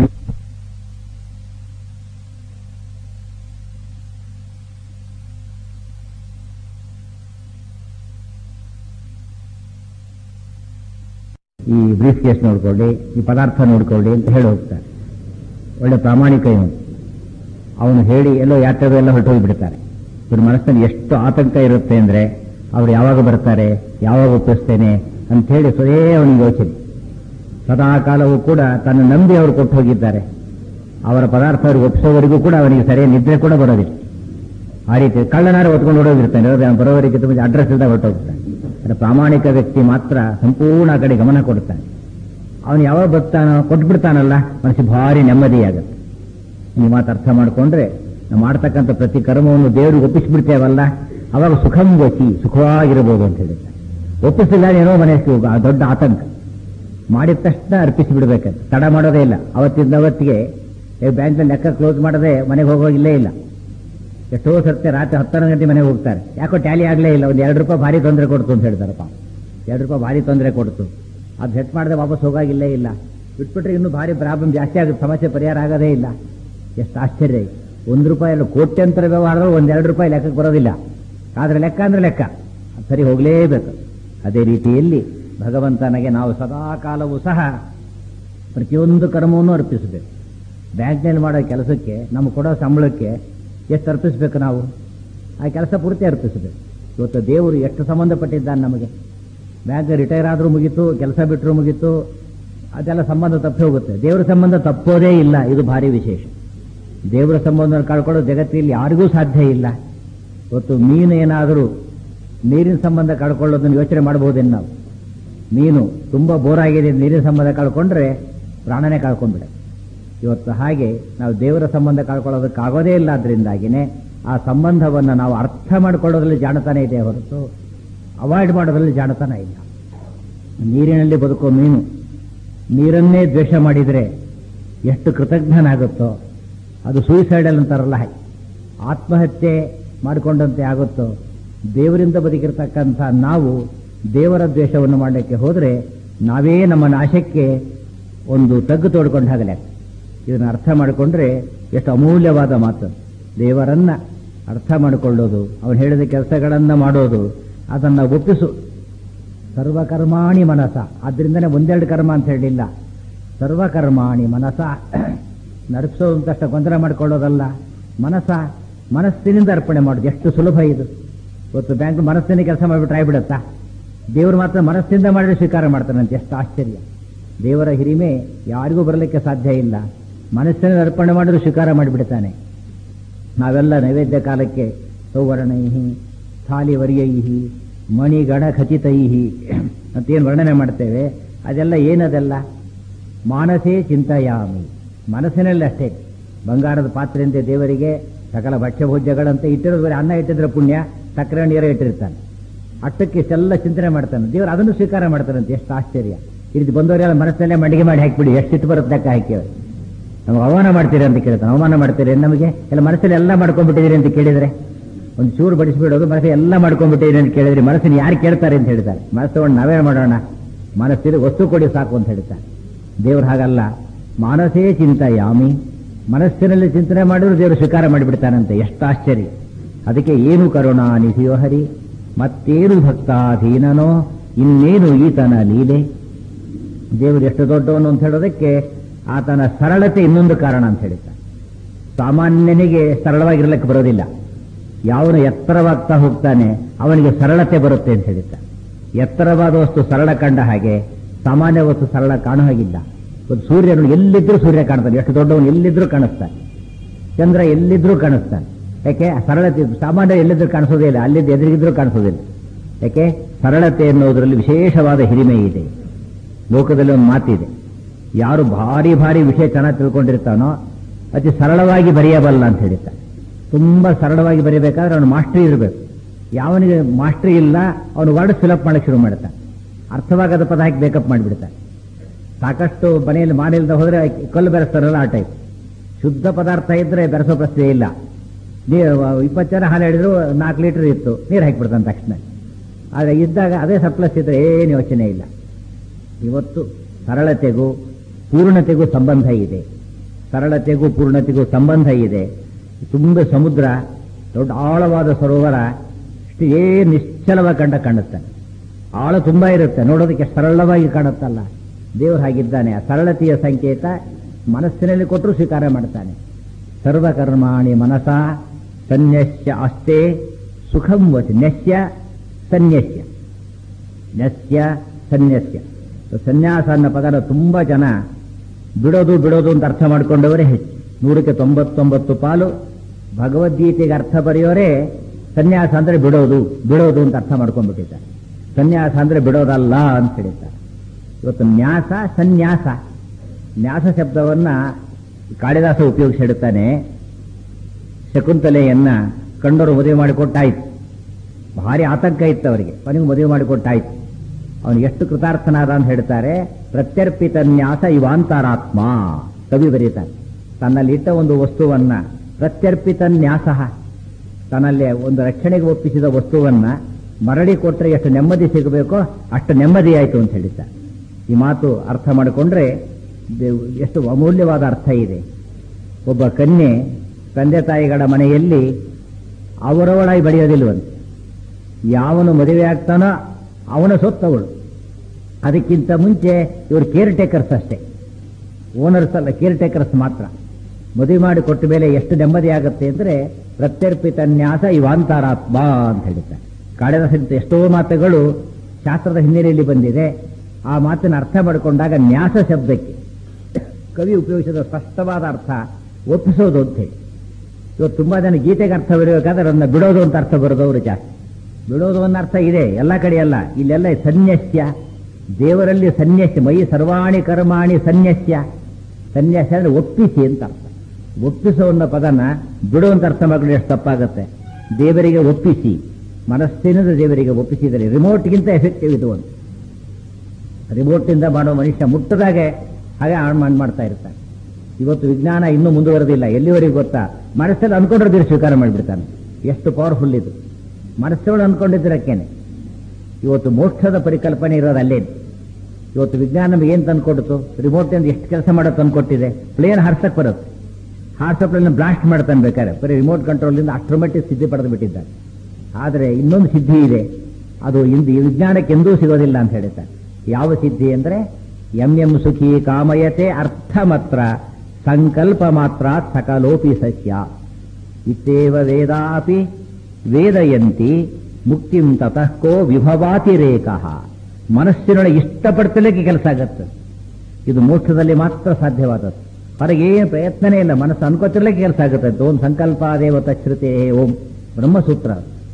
ಈ ಬ್ರೀಫ್ ಕೇಸ್ ನೋಡ್ಕೊಳ್ಳಿ ಈ ಪದಾರ್ಥ ನೋಡ್ಕೊಳ್ಳಿ ಅಂತ ಹೇಳಿ ಹೋಗ್ತಾರೆ ಒಳ್ಳೆ ಪ್ರಾಮಾಣಿಕ ಇವನು ಅವನು ಹೇಳಿ ಎಲ್ಲೋ ಯಾತ್ರೆಗೂ ಎಲ್ಲ ಹೊರಟೋಗಿ ಬಿಡ್ತಾರೆ ಇವ್ರ ಮನಸ್ಸಿನಲ್ಲಿ ಎಷ್ಟು ಆತಂಕ ಇರುತ್ತೆ ಅಂದ್ರೆ ಅವ್ರು ಯಾವಾಗ ಬರ್ತಾರೆ ಯಾವಾಗ ಒಪ್ಪಿಸ್ತೇನೆ ಅಂತ ಹೇಳಿ ಸ್ವಯೇ ಅವನಿಗೆ ಯೋಚನೆ ಸದಾ ಕಾಲವೂ ಕೂಡ ತನ್ನ ನಂಬಿ ಅವರು ಕೊಟ್ಟು ಹೋಗಿದ್ದಾರೆ ಅವರ ಪದಾರ್ಥ ಅವ್ರಿಗೆ ಒಪ್ಪಿಸೋವರೆಗೂ ಕೂಡ ಅವನಿಗೆ ಸರಿಯಾಗಿ ನಿದ್ರೆ ಕೂಡ ಬರೋದಿಲ್ಲ ಆ ರೀತಿ ಕಳ್ಳನಾರು ಹೊತ್ಕೊಂಡು ಹೊಡೋಗಿರ್ತಾನೆ ಅವ್ರು ಬರೋವರಿಗೆ ತುಂಬ ಅಡ್ರೆಸ್ ಇಲ್ದಾಗ ಹೊರಟೋಗ್ತಾನೆ ಆದರೆ ಪ್ರಾಮಾಣಿಕ ವ್ಯಕ್ತಿ ಮಾತ್ರ ಸಂಪೂರ್ಣ ಆ ಕಡೆ ಗಮನ ಕೊಡ್ತಾನೆ ಅವನು ಯಾವಾಗ ಬರ್ತಾನೋ ಕೊಟ್ಬಿಡ್ತಾನಲ್ಲ ಮನಸ್ಸಿಗೆ ಭಾರಿ ನೆಮ್ಮದಿಯಾಗುತ್ತೆ ಈ ಮಾತು ಅರ್ಥ ಮಾಡಿಕೊಂಡ್ರೆ ನಾವು ಮಾಡ್ತಕ್ಕಂಥ ಪ್ರತಿ ಕರ್ಮವನ್ನು ದೇವರಿಗೆ ಒಪ್ಪಿಸ್ಬಿಡ್ತೇವಲ್ಲ ಅವಾಗ ಸುಖಂ ವಚಿ ಸುಖವಾಗಿರಬಹುದು ಅಂತ ಹೇಳಿದ್ದಾರೆ ಒಪ್ಪಿಸಿಲ್ಲ ಏನೋ ಮನಸ್ಸಿಗೆ ಆ ದೊಡ್ಡ ಆತಂಕ ಮಾಡಿದ ತಕ್ಷಣ ಅರ್ಪಿಸಿ ಬಿಡ್ಬೇಕಂತ ತಡ ಮಾಡೋದೇ ಇಲ್ಲ ಅವತ್ತಿಂದ ಅವತ್ತಿಗೆ ಬ್ಯಾಂಕ್ನಲ್ಲಿ ಲೆಕ್ಕ ಕ್ಲೋಸ್ ಮಾಡದೆ ಮನೆಗೆ ಹೋಗೋಗಿಲ್ಲೇ ಇಲ್ಲ ಎಷ್ಟೋ ಸರ್ತಿ ರಾತ್ರಿ ಹತ್ತೊಂದು ಗಂಟೆ ಮನೆಗೆ ಹೋಗ್ತಾರೆ ಯಾಕೋ ಟ್ಯಾಲಿ ಆಗಲೇ ಇಲ್ಲ ಒಂದು ಎರಡು ರೂಪಾಯಿ ಭಾರಿ ತೊಂದರೆ ಕೊಡ್ತು ಅಂತ ಹೇಳ್ತಾರಪ್ಪ ಎರಡು ರೂಪಾಯಿ ಭಾರಿ ತೊಂದರೆ ಕೊಡ್ತು ಅದು ಸೆಟ್ ಮಾಡದೆ ವಾಪಸ್ ಹೋಗಾಗಿಲ್ಲೇ ಇಲ್ಲ ಬಿಟ್ಬಿಟ್ರೆ ಇನ್ನೂ ಭಾರಿ ಪ್ರಾಬ್ಲಮ್ ಜಾಸ್ತಿ ಆಗುತ್ತೆ ಸಮಸ್ಯೆ ಪರಿಹಾರ ಆಗೋದೇ ಇಲ್ಲ ಎಷ್ಟು ಆಶ್ಚರ್ಯ ಇದೆ. ಒಂದು ರೂಪಾಯಿ ಅಲ್ಲ ಕೋಟ್ಯಂತರ ವ್ಯವಹಾರ ಒಂದೆರಡು ರೂಪಾಯಿ ಲೆಕ್ಕಕ್ಕೆ ಬರೋದಿಲ್ಲ ಆದ್ರೆ ಲೆಕ್ಕ ಅಂದ್ರೆ ಲೆಕ್ಕ ಅದು ಸರಿ ಹೋಗಲೇಬೇಕು ಅದೇ ರೀತಿಯಲ್ಲಿ ಭಗವಂತನಿಗೆ ನಾವು ಸದಾ ಕಾಲವೂ ಸಹ ಪ್ರತಿಯೊಂದು ಕರ್ಮವನ್ನು ಅರ್ಪಿಸಬೇಕು ಬ್ಯಾಂಕ್ನಲ್ಲಿ ಮಾಡೋ ಕೆಲಸಕ್ಕೆ ನಮ್ಗೆ ಕೊಡೋ ಸಂಬಳಕ್ಕೆ ಎಷ್ಟು ಅರ್ಪಿಸಬೇಕು ನಾವು ಆ ಕೆಲಸ ಪೂರ್ತಿ ಅರ್ಪಿಸಬೇಕು ಇವತ್ತು ದೇವರು ಎಷ್ಟು ಸಂಬಂಧಪಟ್ಟಿದ್ದಾನೆ ನಮಗೆ ಬ್ಯಾಂಕ್ ರಿಟೈರ್ ಆದರೂ ಮುಗೀತು ಕೆಲಸ ಬಿಟ್ಟರು ಮುಗೀತು ಅದೆಲ್ಲ ಸಂಬಂಧ ತಪ್ಪಿ ಹೋಗುತ್ತೆ ದೇವರ ಸಂಬಂಧ ತಪ್ಪೋದೇ ಇಲ್ಲ ಇದು ಭಾರಿ ವಿಶೇಷ ದೇವರ ಸಂಬಂಧ ಕಳ್ಕೊಳ್ಳೋ ಜಗತ್ತಿನಲ್ಲಿ ಯಾರಿಗೂ ಸಾಧ್ಯ ಇಲ್ಲ ಇವತ್ತು ಮೀನು ಏನಾದರೂ ನೀರಿನ ಸಂಬಂಧ ಕಳ್ಕೊಳ್ಳೋದನ್ನು ಯೋಚನೆ ಮಾಡಬಹುದೇನು ನಾವು ಮೀನು ತುಂಬಾ ಬೋರ್ ಆಗಿದೆ ನೀರಿನ ಸಂಬಂಧ ಕಳ್ಕೊಂಡ್ರೆ ಪ್ರಾಣನೇ ಕಳ್ಕೊಂಡ್ಬಿಡ ಇವತ್ತು ಹಾಗೆ ನಾವು ದೇವರ ಸಂಬಂಧ ಕಳ್ಕೊಳ್ಳೋದಕ್ಕಾಗೋದೇ ಇಲ್ಲ ಅದರಿಂದಾಗಿನೇ ಆ ಸಂಬಂಧವನ್ನು ನಾವು ಅರ್ಥ ಮಾಡಿಕೊಳ್ಳೋದ್ರಲ್ಲಿ ಜಾಣತನ ಇದೆ ಹೊರತು ಅವಾಯ್ಡ್ ಮಾಡೋದ್ರಲ್ಲಿ ಜಾಣತನ ಇಲ್ಲ ನೀರಿನಲ್ಲಿ ಬದುಕೋ ಮೀನು ನೀರನ್ನೇ ದ್ವೇಷ ಮಾಡಿದರೆ ಎಷ್ಟು ಕೃತಜ್ಞನಾಗುತ್ತೋ ಅದು ಸೂಯಿಸೈಡಲ್ ಅಂತಾರಲ್ಲ ಹಾಗೆ ಆತ್ಮಹತ್ಯೆ ಮಾಡಿಕೊಂಡಂತೆ ಆಗುತ್ತೋ ದೇವರಿಂದ ಬದುಕಿರ್ತಕ್ಕಂಥ ನಾವು ದೇವರ ದ್ವೇಷವನ್ನು ಮಾಡಲಿಕ್ಕೆ ಹೋದರೆ ನಾವೇ ನಮ್ಮ ನಾಶಕ್ಕೆ ಒಂದು ತಗ್ಗು ತೋಡ್ಕೊಂಡು ಹಾಗಲೇ ಇದನ್ನು ಅರ್ಥ ಮಾಡಿಕೊಂಡ್ರೆ ಎಷ್ಟು ಅಮೂಲ್ಯವಾದ ಮಾತು ದೇವರನ್ನ ಅರ್ಥ ಮಾಡಿಕೊಳ್ಳೋದು ಅವನು ಹೇಳಿದ ಕೆಲಸಗಳನ್ನ ಮಾಡೋದು ಅದನ್ನ ಒಪ್ಪಿಸು ಸರ್ವಕರ್ಮಾಣಿ ಮನಸ ಆದ್ರಿಂದನೇ ಒಂದೆರಡು ಕರ್ಮ ಅಂತ ಹೇಳಿಲ್ಲ ಸರ್ವಕರ್ಮಾಣಿ ಮನಸ ನಡ್ಸೋದಂತಷ್ಟ ಗೊಂದಲ ಮಾಡಿಕೊಳ್ಳೋದಲ್ಲ ಮನಸ ಮನಸ್ಸಿನಿಂದ ಅರ್ಪಣೆ ಮಾಡೋದು ಎಷ್ಟು ಸುಲಭ ಇದು ಇವತ್ತು ಬ್ಯಾಂಕ್ ಮನಸ್ಸಿನ ಕೆಲಸ ಮಾಡಿಬಿಟ್ರೆ ಆಗ್ಬಿಡತ್ತಾ ದೇವರು ಮಾತ್ರ ಮನಸ್ಸಿಂದ ಮಾಡಿದ್ರೆ ಸ್ವೀಕಾರ ಮಾಡ್ತಾನಂತೆ ಎಷ್ಟು ಆಶ್ಚರ್ಯ ದೇವರ ಹಿರಿಮೆ ಯಾರಿಗೂ ಬರಲಿಕ್ಕೆ ಸಾಧ್ಯ ಇಲ್ಲ ಮನಸ್ಸಿನ ಅರ್ಪಣೆ ಮಾಡಿದ್ರು ಸ್ವೀಕಾರ ಮಾಡಿಬಿಡ್ತಾನೆ ನಾವೆಲ್ಲ ನೈವೇದ್ಯ ಕಾಲಕ್ಕೆ ಸೌವರ್ಣೈಹಿ ಸ್ಥಾಲಿವರ್ಯೈಹಿ ಮಣಿಗಣ ಖಚಿತೈಹಿ ಅಂತೇನು ವರ್ಣನೆ ಮಾಡ್ತೇವೆ ಅದೆಲ್ಲ ಏನದೆಲ್ಲ ಮಾನಸೇ ಚಿಂತಯಾಮಿ ಮನಸ್ಸಿನಲ್ಲಿ ಅಷ್ಟೇ ಬಂಗಾರದ ಪಾತ್ರೆಯಂತೆ ದೇವರಿಗೆ ಸಕಲ ಭಕ್ಷ್ಯಭೋಜ್ಯಗಳಂತೆ ಇಟ್ಟಿರೋದು ಬರೀ ಅನ್ನ ಇಟ್ಟಿದ್ರೆ ಪುಣ್ಯ ಸಕ್ಕರೆ ನೀರು ಇಟ್ಟಿರ್ತಾನೆ ಅಟ್ಟಕ್ಕೆ ಇಷ್ಟೆಲ್ಲ ಚಿಂತನೆ ಮಾಡ್ತಾನೆ ದೇವರು ಅದನ್ನು ಸ್ವೀಕಾರ ಮಾಡ್ತಾನಂತೆ ಎಷ್ಟು ಆಶ್ಚರ್ಯ ಈ ರೀತಿ ಬಂದವರೆಲ್ಲ ಮನಸ್ಸಲ್ಲೇ ಮಡಿಗೆ ಮಾಡಿ ಹಾಕಿಬಿಡಿ ಎಷ್ಟು ಸಿಟ್ಟು ಬರುತ್ತೆ ಲೆಕ್ಕ ಹಾಕಿ ನಮ್ಗೆ ಅವಮಾನ ಮಾಡ್ತೀರಿ ಅಂತ ಕೇಳ್ತಾನೆ ಅವಮಾನ ಮಾಡ್ತೀರಿ ನಮಗೆ ಎಲ್ಲ ಮನಸ್ಸಲ್ಲಿ ಎಲ್ಲ ಮಾಡ್ಕೊಂಡ್ಬಿಟ್ಟಿದ್ದೀರಿ ಅಂತ ಕೇಳಿದ್ರೆ ಒಂದು ಚೂರು ಬಡಿಸ್ಬಿಡೋದು ಮನಸ್ಸು ಎಲ್ಲ ಮಾಡ್ಕೊಂಡ್ಬಿಟ್ಟಿದ್ದೀರಿ ಅಂತ ಕೇಳಿದ್ರೆ ಮನಸ್ಸಿನ ಯಾರು ಕೇಳ್ತಾರೆ ಅಂತ ಹೇಳ್ತಾರೆ ಮನಸ್ಸು ತಗೊಂಡು ನಾವೇ ಮಾಡೋಣ ಮನಸ್ಸಿಗೆ ವಸ್ತು ಕೊಡಿ ಸಾಕು ಅಂತ ಹೇಳ್ತಾರೆ ದೇವ್ರು ಹಾಗಲ್ಲ ಮಾನಸೇ ಚಿಂತಯಾಮಿ ಮನಸ್ಸಿನಲ್ಲಿ ಚಿಂತನೆ ಮಾಡಿದ್ರು ದೇವರು ಸ್ವೀಕಾರ ಮಾಡಿಬಿಡ್ತಾನಂತೆ ಎಷ್ಟು ಆಶ್ಚರ್ಯ ಅದಕ್ಕೆ ಏನು ಕರುಣಾನಿಧಿಯೋ ಹರಿ ಮತ್ತೇನು ಭಕ್ತಾಧೀನನೋ ಇನ್ನೇನು ಈತನ ಲೀಲೆ ದೇವರು ಎಷ್ಟು ದೊಡ್ಡವನು ಅಂತ ಹೇಳೋದಕ್ಕೆ ಆತನ ಸರಳತೆ ಇನ್ನೊಂದು ಕಾರಣ ಅಂತ ಹೇಳ್ತಾನೆ ಸಾಮಾನ್ಯನಿಗೆ ಸರಳವಾಗಿರ್ಲಿಕ್ಕೆ ಬರೋದಿಲ್ಲ ಯಾವನು ಎತ್ತರವಾಗ್ತಾ ಹೋಗ್ತಾನೆ ಅವನಿಗೆ ಸರಳತೆ ಬರುತ್ತೆ ಅಂತ ಹೇಳ್ತಾನೆ ಎತ್ತರವಾದ ವಸ್ತು ಸರಳ ಕಂಡ ಹಾಗೆ ಸಾಮಾನ್ಯ ವಸ್ತು ಸರಳ ಕಾಣೋ ಹಾಗಿಲ್ಲ ಒಂದು ಸೂರ್ಯನು ಎಲ್ಲಿದ್ರೂ ಸೂರ್ಯ ಕಾಣ್ತಾನೆ ಎಷ್ಟು ದೊಡ್ಡವನು ಎಲ್ಲಿದ್ರೂ ಕಾಣಿಸ್ತಾನೆ ಚಂದ್ರ ಎಲ್ಲಿದ್ರೂ ಕಾಣಿಸ್ತಾನೆ ಯಾಕೆ ಸರಳತೆ ಸಾಮಾನ್ಯ ಎಲ್ಲಿದ್ರೂ ಕಾಣಿಸೋದೇ ಇಲ್ಲ ಅಲ್ಲಿದ್ದು ಎದುರಿಗಿದ್ರೂ ಕಾಣಿಸೋದಿಲ್ಲ ಯಾಕೆ ಸರಳತೆ ಎನ್ನುವುದರಲ್ಲಿ ವಿಶೇಷವಾದ ಹಿರಿಮೆ ಇದೆ ಲೋಕದಲ್ಲಿ ಒಂದು ಮಾತಿದೆ ಯಾರು ಭಾರಿ ಭಾರಿ ವಿಷಯ ಚೆನ್ನಾಗಿ ತಿಳ್ಕೊಂಡಿರ್ತಾನೋ ಅತಿ ಸರಳವಾಗಿ ಬರೆಯಬಲ್ಲ ಅಂತ ಹೇಳ್ತಾನೆ ತುಂಬಾ ಸರಳವಾಗಿ ಬರೀಬೇಕಾದ್ರೆ ಅವನು ಮಾಸ್ಟ್ರಿ ಇರಬೇಕು ಯಾವನಿಗೆ ಮಾಸ್ಟ್ರಿ ಇಲ್ಲ ಅವನು ವರ್ಡ್ ಫಿಲಪ್ ಮಾಡಕ್ಕೆ ಶುರು ಮಾಡ್ತಾನೆ ಅರ್ಥವಾಗದ ಪದ ಹಾಕಿ ಬೇಕಪ್ ಮಾಡಿಬಿಡ್ತಾನೆ ಸಾಕಷ್ಟು ಮನೆಯಲ್ಲಿ ಮಾಡಿಲ್ದ ಹೋದ್ರೆ ಕಲ್ಲು ಬೆರೆಸ್ತಾರಲ್ಲ ಆ ಟೈಪ್ ಶುದ್ಧ ಪದಾರ್ಥ ಇದ್ರೆ ಬೆರೆಸೋ ಪ್ರಶ್ನೆ ಇಲ್ಲ ನೀರು ಇಪ್ಪತ್ತು ಜನ ಹಾಲು ಹಿಡಿದ್ರು ನಾಲ್ಕು ಲೀಟರ್ ಇತ್ತು ನೀರು ಹಾಕಿಬಿಡ್ತಾನೆ ತಕ್ಷಣ ಆದರೆ ಇದ್ದಾಗ ಅದೇ ಸರ್ಪ್ಲಸ್ ಇದ್ರೆ ಏನು ಯೋಚನೆ ಇಲ್ಲ ಇವತ್ತು ಸರಳತೆಗೂ ಪೂರ್ಣತೆಗೂ ಸಂಬಂಧ ಇದೆ ಸರಳತೆಗೂ ಪೂರ್ಣತೆಗೂ ಸಂಬಂಧ ಇದೆ ತುಂಬ ಸಮುದ್ರ ದೊಡ್ಡ ಆಳವಾದ ಸರೋವರ ಇಷ್ಟು ಏನು ನಿಶ್ಚಲವಾಗಿ ಕಂಡ ಕಾಣುತ್ತೆ ಆಳ ತುಂಬಾ ಇರುತ್ತೆ ನೋಡೋದಕ್ಕೆ ಸರಳವಾಗಿ ಕಾಣುತ್ತಲ್ಲ ದೇವರು ಹಾಗಿದ್ದಾನೆ ಆ ಸರಳತೆಯ ಸಂಕೇತ ಮನಸ್ಸಿನಲ್ಲಿ ಕೊಟ್ಟರು ಸ್ವೀಕಾರ ಮಾಡ್ತಾನೆ ಸರ್ವಕರ್ಮಾಣಿ ಮನಸ ಸನ್ಯಸ್ಯ ಅಷ್ಟೇ ಸುಖಂ ವಚ ನ್ಯಸ್ಯ ಸನ್ಯಸ್ಯ ನ್ಯಸ್ಯ ಸನ್ಯಸ್ಯ ಸನ್ಯಾಸ ಅನ್ನೋ ಪದನ ತುಂಬಾ ಜನ ಬಿಡೋದು ಬಿಡೋದು ಅಂತ ಅರ್ಥ ಮಾಡ್ಕೊಂಡವರೇ ಹೆಚ್ಚು ನೂರಕ್ಕೆ ತೊಂಬತ್ತೊಂಬತ್ತು ಪಾಲು ಭಗವದ್ಗೀತೆಗೆ ಅರ್ಥ ಬರೆಯೋರೇ ಸನ್ಯಾಸ ಅಂದ್ರೆ ಬಿಡೋದು ಬಿಡೋದು ಅಂತ ಅರ್ಥ ಮಾಡ್ಕೊಂಡ್ಬಿಟ್ಟಿದ್ದಾರೆ ಸನ್ಯಾಸ ಅಂದ್ರೆ ಬಿಡೋದಲ್ಲ ಅಂತ ಹೇಳಿದ್ದಾರೆ ಇವತ್ತು ನ್ಯಾಸ ಸನ್ಯಾಸ ನ್ಯಾಸ ಶಬ್ದವನ್ನ ಕಾಳಿದಾಸ ಉಪಯೋಗಿಸಿ ಹೇಳ್ತಾನೆ ಶಕುಂತಲೆಯನ್ನ ಕಂಡರು ಮದುವೆ ಮಾಡಿಕೊಟ್ಟಾಯ್ತು ಭಾರಿ ಆತಂಕ ಇತ್ತು ಅವರಿಗೆ ಅವನಿಗೆ ಮದುವೆ ಮಾಡಿಕೊಟ್ಟಾಯ್ತು ಅವನು ಎಷ್ಟು ಕೃತಾರ್ಥನಾದ ಅಂತ ಹೇಳ್ತಾರೆ ಪ್ರತ್ಯರ್ಪಿತ ನ್ಯಾಸ ಇವಾಂತರಾತ್ಮ ಕವಿ ಬರೀತಾನೆ ತನ್ನಲ್ಲಿ ಇಟ್ಟ ಒಂದು ವಸ್ತುವನ್ನ ಪ್ರತ್ಯರ್ಪಿತ ನ್ಯಾಸ ತನ್ನಲ್ಲಿ ಒಂದು ರಕ್ಷಣೆಗೆ ಒಪ್ಪಿಸಿದ ವಸ್ತುವನ್ನ ಮರಳಿ ಕೊಟ್ಟರೆ ಎಷ್ಟು ನೆಮ್ಮದಿ ಸಿಗಬೇಕೋ ಅಷ್ಟು ನೆಮ್ಮದಿ ಆಯಿತು ಅಂತ ಹೇಳಿದ್ದಾರೆ ಈ ಮಾತು ಅರ್ಥ ಮಾಡಿಕೊಂಡ್ರೆ ದೇವ್- ಎಷ್ಟು ಅಮೂಲ್ಯವಾದ ಅರ್ಥ ಇದೆ ಒಬ್ಬ ಕನ್ಯೆ ತಂದೆ ತಾಯಿಗಳ ಮನೆಯಲ್ಲಿ ಅವರವಳಾಗಿ ಬೆಳೆಯೋದಿಲ್ವಂತೆ ಯಾವನು ಮದುವೆ ಆಗ್ತಾನೋ ಅವನ ಸೊತ್ತವಳು ಅದಕ್ಕಿಂತ ಮುಂಚೆ ಇವರು ಕೇರ್ ಟೇಕರ್ಸ್ ಅಷ್ಟೇ ಓನರ್ಸ್ ಅಲ್ಲ ಕೇರ್ ಟೇಕರ್ಸ್ ಮಾತ್ರ ಮದುವೆ ಮಾಡಿ ಕೊಟ್ಟ ಮೇಲೆ ಎಷ್ಟು ನೆಮ್ಮದಿ ಆಗುತ್ತೆ ಅಂದ್ರೆ ಪ್ರತ್ಯರ್ಪಿತ ನ್ಯಾಸ ಇವಾಂತರಾತ್ಮ ಅಂತ ಹೇಳ್ತಾರೆ ಕಾಳಿದಾಸಂತ ಎಷ್ಟೋ ಮಾತುಗಳು ಶಾಸ್ತ್ರದ ಹಿನ್ನೆಲೆಯಲ್ಲಿ ಬಂದಿದೆ ಆ ಮಾತನ್ನು ಅರ್ಥ ಮಾಡಿಕೊಂಡಾಗ ನ್ಯಾಸ ಶಬ್ದಕ್ಕೆ ಕವಿ ಉಪಯೋಗಿಸಿದ ಸ್ಪಷ್ಟವಾದ ಅರ್ಥ ಒಪ್ಪಿಸೋದು ಅಂತ ಹೇಳಿ ಇವತ್ತು ತುಂಬಾ ಜನ ಗೀತೆಗೆ ಅರ್ಥ ಬರಬೇಕಾದ್ರೆ ಅದನ್ನ ಬಿಡೋದು ಅಂತ ಅರ್ಥ ಬರೋದವರು ಜಾಸ್ತಿ ಬಿಡೋದು ಅನ್ನೋ ಅರ್ಥ ಇದೆ ಎಲ್ಲ ಕಡೆ ಅಲ್ಲ ಇಲ್ಲೆಲ್ಲ ಸನ್ಯಸ್ಯ ದೇವರಲ್ಲಿ ಸನ್ಯಸ್ಯ ಮೈ ಸರ್ವಾಣಿ ಕರ್ಮಾಣಿ ಸನ್ಯಸ್ಯ ಸನ್ಯಾಸ ಅಂದ್ರೆ ಒಪ್ಪಿಸಿ ಅಂತ ಅರ್ಥ ಒಪ್ಪಿಸೋ ಅನ್ನೋ ಪದನ ಬಿಡು ಅಂತ ಅರ್ಥ ಮಾಡಿದ್ರೆ ಎಷ್ಟು ತಪ್ಪಾಗುತ್ತೆ ದೇವರಿಗೆ ಒಪ್ಪಿಸಿ ಮನಸ್ಸಿನಿಂದ ದೇವರಿಗೆ ಒಪ್ಪಿಸಿದರೆ ರಿಮೋಟ್ಗಿಂತ ಎಫೆಕ್ಟಿವ್ ಇದು ಒಂದು ರಿಮೋಟ್ನಿಂದ ಮಾಡೋ ಮನುಷ್ಯ ಮುಟ್ಟದಾಗೆ ಹಾಗೆ ಆನ್ ಮಾಡ್- ಮಾಡ್ತಾ ಇರ್ತಾನೆ ಇವತ್ತು ವಿಜ್ಞಾನ ಇನ್ನೂ ಮುಂದುವರೆದಿಲ್ಲ ಎಲ್ಲಿವರೆಗೆ ಗೊತ್ತಾ ಮನಸ್ಸಲ್ಲಿ ಅನ್ಕೊಂಡ್ರೆ ದೇವ್ರು ಸ್ವೀಕಾರ ಮಾಡಿಬಿಡ್ತಾನೆ ಎಷ್ಟು ಪವರ್ಫುಲ್ ಇದು ಮನಸ್ಸೊಳಗೆ ಅನ್ಕೊಂಡಿದ್ದರಕ್ಕೇನೆ ಇವತ್ತು ಮೋಕ್ಷದ ಪರಿಕಲ್ಪನೆ ಇರೋದು ಅಲ್ಲೇ ಇವತ್ತು ವಿಜ್ಞಾನ ನಮಗೆ ಏನು ತಂದ್ಕೊಡ್ತು ರಿಮೋಟ್ ಇಂದ ಎಷ್ಟು ಕೆಲಸ ಮಾಡೋದು ತಂದ್ಕೊಟ್ಟಿದೆ ಪ್ಲೇನ್ ಹಾರ್ಸಕ್ ಬರುತ್ತೆ ಹಾರ್ಸೋ ಪ್ಲೇನ್ ಬ್ಲಾಸ್ಟ್ ಮಾಡ್ತಾನೆ ಬೇಕಾದ್ರೆ ಬರೀ ರಿಮೋಟ್ ಕಂಟ್ರೋಲ್ನಿಂದ ಅಷ್ಟರ ಮಟ್ಟಿಗೆ ಸಿದ್ಧಿ ಪಡೆದು ಬಿಟ್ಟಿದ್ದಾರೆ ಆದರೆ ಇನ್ನೊಂದು ಸಿದ್ಧಿ ಇದೆ ಅದು ಇಂದು ಈ ವಿಜ್ಞಾನಕ್ಕೆ ಎಂದೂ ಸಿಗೋದಿಲ್ಲ ಅಂತ ಹೇಳ್ತಾರೆ ಯಾವ ಸಿದ್ಧಿ ಅಂದ್ರೆ ಎಂ ಎಂ ಸುಖಿ ಕಾಮಯತೆ ಅರ್ಥ ಮಾತ್ರ ಸಂಕಲ್ಪ ಮಾತ್ರ ಸಕಲೋಪಿ ಸಸ್ಯ ಇತ್ತೇವ ವೇದಾಪಿ ವೇದಯಂತಿ ಮುಕ್ತಿಂ ತತಃ ಕೋ ವಿಭವಾತಿರೇಕ ಮನಸ್ಸಿನೊಳಗೆ ಇಷ್ಟಪಡ್ತಲಿಕ್ಕೆ ಕೆಲಸ ಆಗತ್ತೆ ಇದು ಮೋಕ್ಷದಲ್ಲಿ ಮಾತ್ರ ಸಾಧ್ಯವಾದದ್ದು ಹೊರಗೆ ಏನು ಪ್ರಯತ್ನನೇ ಇಲ್ಲ ಮನಸ್ಸು ಅನ್ಕೋತಿರ್ಲಿಕ್ಕೆ ಕೆಲಸ ಆಗುತ್ತೆ ಓಂ ಸಂಕಲ್ಪ ದೇವತ ಶ್ರುತೆ ಓಂ ಬ್ರಹ್ಮಸೂತ್ರ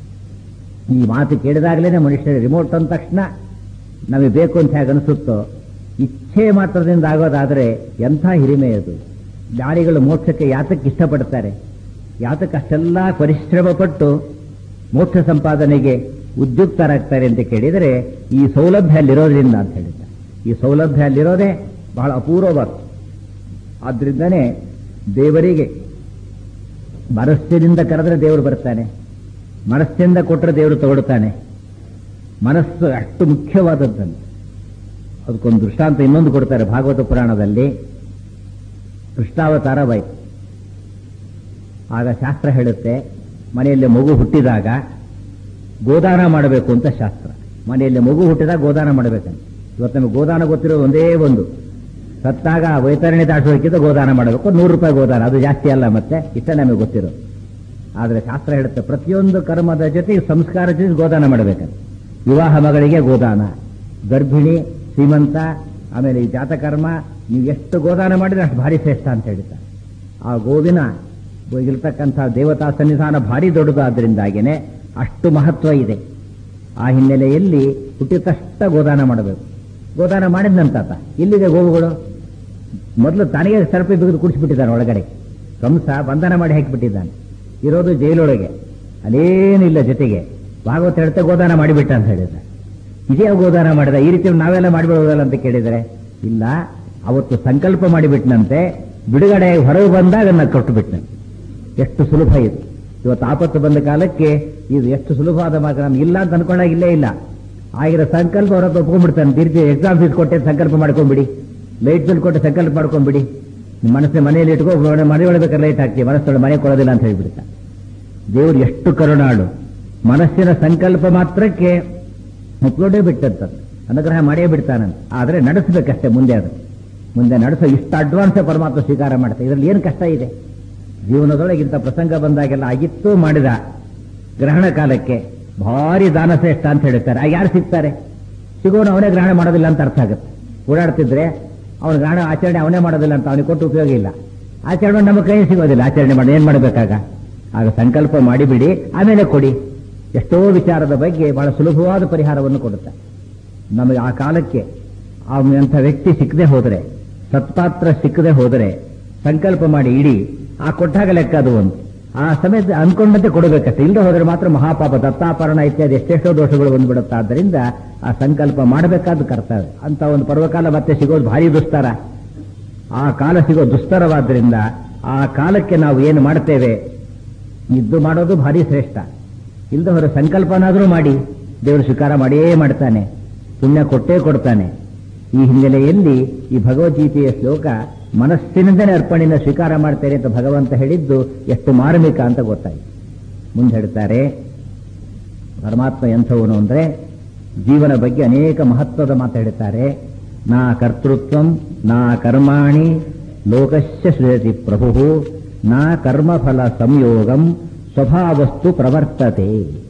ಈ ಮಾತು ಕೇಳಿದಾಗಲೇ ಮನುಷ್ಯರ ರಿಮೋಟ್ ಅಂದ ತಕ್ಷಣ ನಮಗೆ ಬೇಕು ಅಂತ ಹೇಗೆ ಅನಿಸುತ್ತೋ ಇಚ್ಛೆ ಮಾತ್ರದಿಂದ ಆಗೋದಾದ್ರೆ ಎಂಥ ಹಿರಿಮೆ ಅದು ಜ್ಞಾನಿಗಳು ಮೋಕ್ಷಕ್ಕೆ ಯಾತಕ್ಕೆ ಇಷ್ಟಪಡ್ತಾರೆ ಯಾತಕ್ಕೆ ಅಷ್ಟೆಲ್ಲ ಪರಿಶ್ರಮ ಪಟ್ಟು ಮೋಕ್ಷ ಸಂಪಾದನೆಗೆ ಉದ್ಯುಕ್ತರಾಗ್ತಾರೆ ಅಂತ ಕೇಳಿದರೆ ಈ ಸೌಲಭ್ಯ ಅಲ್ಲಿರೋದ್ರಿಂದ ಅಂತ ಹೇಳಿದ್ದಾರೆ ಈ ಸೌಲಭ್ಯ ಅಲ್ಲಿರೋದೇ ಬಹಳ ಅಪೂರ್ವವಾದ ಆದ್ರಿಂದನೇ ದೇವರಿಗೆ ಮನಸ್ಸಿನಿಂದ ಕರೆದ್ರೆ ದೇವರು ಬರ್ತಾನೆ ಮನಸ್ಸಿಂದ ಕೊಟ್ಟರೆ ದೇವರು ತಗೊಳ್ತಾನೆ ಮನಸ್ಸು ಅಷ್ಟು ಮುಖ್ಯವಾದದ್ದನ್ನು ಅದಕ್ಕೊಂದು ದೃಷ್ಟಾಂತ ಇನ್ನೊಂದು ಕೊಡ್ತಾರೆ ಭಾಗವತ ಪುರಾಣದಲ್ಲಿ ಕೃಷ್ಣಾವತಾರ ಬಾಯ್ತು ಆಗ ಶಾಸ್ತ್ರ ಹೇಳುತ್ತೆ ಮನೆಯಲ್ಲಿ ಮಗು ಹುಟ್ಟಿದಾಗ ಗೋದಾನ ಮಾಡಬೇಕು ಅಂತ ಶಾಸ್ತ್ರ ಮನೆಯಲ್ಲಿ ಮಗು ಹುಟ್ಟಿದಾಗ ಗೋದಾನ ಮಾಡಬೇಕಂತ ಇವತ್ತು ನಮಗೆ ಗೋದಾನ ಗೊತ್ತಿರೋದು ಒಂದೇ ಒಂದು ಸತ್ತಾಗ ವೈತರಣಿ ದಾಟೋದಕ್ಕಿಂತ ಗೋದಾನ ಮಾಡಬೇಕು ನೂರು ರೂಪಾಯಿ ಗೋದಾನ ಅದು ಜಾಸ್ತಿ ಅಲ್ಲ ಮತ್ತೆ ಇಷ್ಟ ನಮಗೆ ಗೊತ್ತಿರೋದು ಆದರೆ ಶಾಸ್ತ್ರ ಹೇಳುತ್ತೆ ಪ್ರತಿಯೊಂದು ಕರ್ಮದ ಜೊತೆ ಸಂಸ್ಕಾರ ಜೊತೆ ಗೋದಾನ ಮಾಡಬೇಕಂತ ವಿವಾಹ ಮಗಳಿಗೆ ಗೋದಾನ ಗರ್ಭಿಣಿ ಶ್ರೀಮಂತ ಆಮೇಲೆ ಈ ಜಾತಕರ್ಮ ನೀವು ಎಷ್ಟು ಗೋದಾನ ಮಾಡಿದ್ರೆ ಅಷ್ಟು ಭಾರಿ ಶ್ರೇಷ್ಠ ಅಂತ ಹೇಳ್ತಾರೆ ಆ ಗೋವಿನ ಇರತಕ್ಕಂಥ ದೇವತಾ ಸನ್ನಿಧಾನ ಭಾರಿ ದೊಡ್ಡದಾದ್ರಿಂದಾಗಿನೇ ಅಷ್ಟು ಮಹತ್ವ ಇದೆ ಆ ಹಿನ್ನೆಲೆಯಲ್ಲಿ ಹುಟ್ಟಿದ ತಕ್ಷಣ ಗೋದಾನ ಮಾಡಬೇಕು ಗೋದಾನ ಮಾಡಿದ್ನಂತಾತ ಇಲ್ಲಿದೆ ಗೋವುಗಳು ಮೊದಲು ತನಗೆ ಸರ್ಪೆ ಬಿಗಿದು ಕುಡಿಸ್ಬಿಟ್ಟಿದ್ದಾನೆ ಒಳಗಡೆ ಕಂಸ ಬಂಧನ ಮಾಡಿ ಹಾಕಿಬಿಟ್ಟಿದ್ದಾನೆ ಇರೋದು ಜೈಲೊಳಗೆ ಅಲ್ಲೇನಿಲ್ಲ ಜೊತೆಗೆ ಭಾಗವತ ಹೇಳ್ತಾ ಗೋದಾನ ಮಾಡಿಬಿಟ್ಟ ಅಂತ ಹೇಳಿದ ಇದೇ ಗೋದಾನ ಮಾಡಿದ ಈ ರೀತಿ ನಾವೆಲ್ಲ ಮಾಡಿಬಿಡೋದಲ್ಲ ಅಂತ ಕೇಳಿದರೆ ಇಲ್ಲ ಅವತ್ತು ಸಂಕಲ್ಪ ಮಾಡಿಬಿಟ್ನಂತೆ ಬಿಡುಗಡೆ ಹೊರಗೆ ಬಂದಾಗ ಅದನ್ನ ಕೊಟ್ಟು ಬಿಟ್ನಂತೆ ಎಷ್ಟು ಸುಲಭ ಇದು ಇವತ್ತು ಆಪತ್ತು ಬಂದ ಕಾಲಕ್ಕೆ ಇದು ಎಷ್ಟು ಸುಲಭವಾದ ಮಾರ್ಗ ನಮ್ಗೆ ಇಲ್ಲ ಅಂತ ಅನ್ಕೊಂಡಾಗ ಇಲ್ಲೇ ಇಲ್ಲ ಆಗಿರೋ ಸಂಕಲ್ಪ ಹೊರಗೆ ಒಪ್ಕೊಂಡ್ಬಿಡ್ತಾನೆ ತಿರ್ಗಿ ಎಕ್ಸಾಮ್ ಫೀಸ್ ಕೊಟ್ಟೆ ಸಂಕಲ್ಪ ಮಾಡ್ಕೊಂಡ್ಬಿಡಿ ಲೈಟ್ ಬಿಲ್ ಕೊಟ್ಟು ಸಂಕಲ್ಪ ಮಾಡ್ಕೊಂಡ್ಬಿಡಿ ನಿಮ್ಮ ಮನಸ್ಸಿನ ಮನೆಯಲ್ಲಿ ಇಟ್ಕೋ ಮನೆ ಒಳಬೇಕಾದ್ರೆ ಲೈಟ್ ಹಾಕ್ತೀವಿ ಮನಸ್ಸೊಳಗೆ ಮನೆ ಕೊಡೋದಿಲ್ಲ ಅಂತ ಹೇಳ್ಬಿಡ್ತಾ ದೇವರು ಎಷ್ಟು ಕರುಣಾಳು ಮನಸ್ಸಿನ ಸಂಕಲ್ಪ ಮಾತ್ರಕ್ಕೆ ಮುಕ್ಕೋಡೇ ಬಿಟ್ಟಂತ ಅನುಗ್ರಹ ಮಾಡೇ ಬಿಡ್ತಾನಂತ ಆದ್ರೆ ನಡೆಸಬೇಕಷ್ಟೇ ಮುಂದೆ ಅದು ಮುಂದೆ ನಡೆಸೋ ಇಷ್ಟು ಅಡ್ವಾನ್ಸ್ ಪರಮಾತ್ಮ ಸ್ವೀಕಾರ ಮಾಡ್ತಾ ಇದರಲ್ಲಿ ಏನು ಕಷ್ಟ ಇದೆ ಜೀವನದೊಳಗೆ ಇಂಥ ಪ್ರಸಂಗ ಬಂದಾಗೆಲ್ಲ ಆಗಿತ್ತು ಮಾಡಿದ ಗ್ರಹಣ ಕಾಲಕ್ಕೆ ಭಾರಿ ದಾನ ಶ್ರೇಷ್ಠ ಅಂತ ಹೇಳ್ತಾರೆ ಆಗ ಯಾರು ಸಿಗ್ತಾರೆ ಸಿಗೋನು ಅವನೇ ಗ್ರಹಣ ಮಾಡೋದಿಲ್ಲ ಅಂತ ಅರ್ಥ ಆಗುತ್ತೆ ಓಡಾಡ್ತಿದ್ರೆ ಅವನ ಗ್ರಹಣ ಆಚರಣೆ ಅವನೇ ಮಾಡೋದಿಲ್ಲ ಅಂತ ಅವನಿಗೆ ಕೊಟ್ಟು ಉಪಯೋಗ ಇಲ್ಲ ಆಚರಣೆ ನಮ್ಮ ಕೈ ಸಿಗೋದಿಲ್ಲ ಆಚರಣೆ ಮಾಡಿ ಏನ್ ಮಾಡಬೇಕಾಗ ಆಗ ಸಂಕಲ್ಪ ಮಾಡಿಬಿಡಿ ಆಮೇಲೆ ಕೊಡಿ ಎಷ್ಟೋ ವಿಚಾರದ ಬಗ್ಗೆ ಬಹಳ ಸುಲಭವಾದ ಪರಿಹಾರವನ್ನು ಕೊಡುತ್ತೆ ನಮಗೆ ಆ ಕಾಲಕ್ಕೆ ಅಂಥ ವ್ಯಕ್ತಿ ಸಿಕ್ಕದೆ ಹೋದರೆ ಸತ್ಪಾತ್ರ ಸಿಕ್ಕದೆ ಹೋದರೆ ಸಂಕಲ್ಪ ಮಾಡಿ ಇಡಿ ಆ ಕೊಟ್ಟಾಗ ಲೆಕ್ಕ ಅದು ಒಂದು ಆ ಸಮಯದ ಅನ್ಕೊಂಡಂತೆ ಕೊಡಬೇಕಷ್ಟೇ ಇಲ್ಲದೆ ಹೋದರೆ ಮಾತ್ರ ಮಹಾಪಾಪ ದತ್ತಾಪರಣ ಇತ್ಯಾದಿ ಎಷ್ಟೆಷ್ಟೋ ದೋಷಗಳು ಬಂದ್ಬಿಡುತ್ತೆ ಆದ್ದರಿಂದ ಆ ಸಂಕಲ್ಪ ಮಾಡಬೇಕಾದ ಕರ್ತವ್ಯ ಅಂತ ಒಂದು ಪರ್ವಕಾಲ ಮತ್ತೆ ಸಿಗೋದು ಭಾರಿ ದುಸ್ತರ ಆ ಕಾಲ ಸಿಗೋ ದುಸ್ತರವಾದ್ರಿಂದ ಆ ಕಾಲಕ್ಕೆ ನಾವು ಏನು ಮಾಡ್ತೇವೆ ಇದ್ದು ಮಾಡೋದು ಭಾರಿ ಶ್ರೇಷ್ಠ ಇಲ್ಲದೆ ಹೊರ ಸಂಕಲ್ಪನಾದರೂ ಮಾಡಿ ದೇವರು ಸ್ವೀಕಾರ ಮಾಡಿಯೇ ಮಾಡ್ತಾನೆ ಪುಣ್ಯ ಕೊಟ್ಟೇ ಕೊಡ್ತಾನೆ ಈ ಹಿನ್ನೆಲೆಯಲ್ಲಿ ಈ ಭಗವದ್ಗೀತೆಯ ಶ್ಲೋಕ ಮನಸ್ಸಿನಿಂದಲೇ ಅರ್ಪಣೆಯನ್ನು ಸ್ವೀಕಾರ ಮಾಡ್ತೇನೆ ಅಂತ ಭಗವಂತ ಹೇಳಿದ್ದು ಎಷ್ಟು ಮಾರ್ಮಿಕ ಅಂತ ಗೊತ್ತಾಯ್ತು ಮುಂದೆ ಹೇಳ್ತಾರೆ ಪರಮಾತ್ಮ ಎಂಥವನು ಅಂದ್ರೆ ಜೀವನ ಬಗ್ಗೆ ಅನೇಕ ಮಹತ್ವದ ಮಾತು ಹೇಳ್ತಾರೆ ನಾ ಕರ್ತೃತ್ವಂ ನಾ ಕರ್ಮಾಣಿ ಲೋಕಸ್ಯ ಸೃಜತಿ ಪ್ರಭು ನಾ ಕರ್ಮಫಲ ಸಂಯೋಗಂ ಸ್ವಭಾವಸ್ತು ಪ್ರವರ್ತತೆ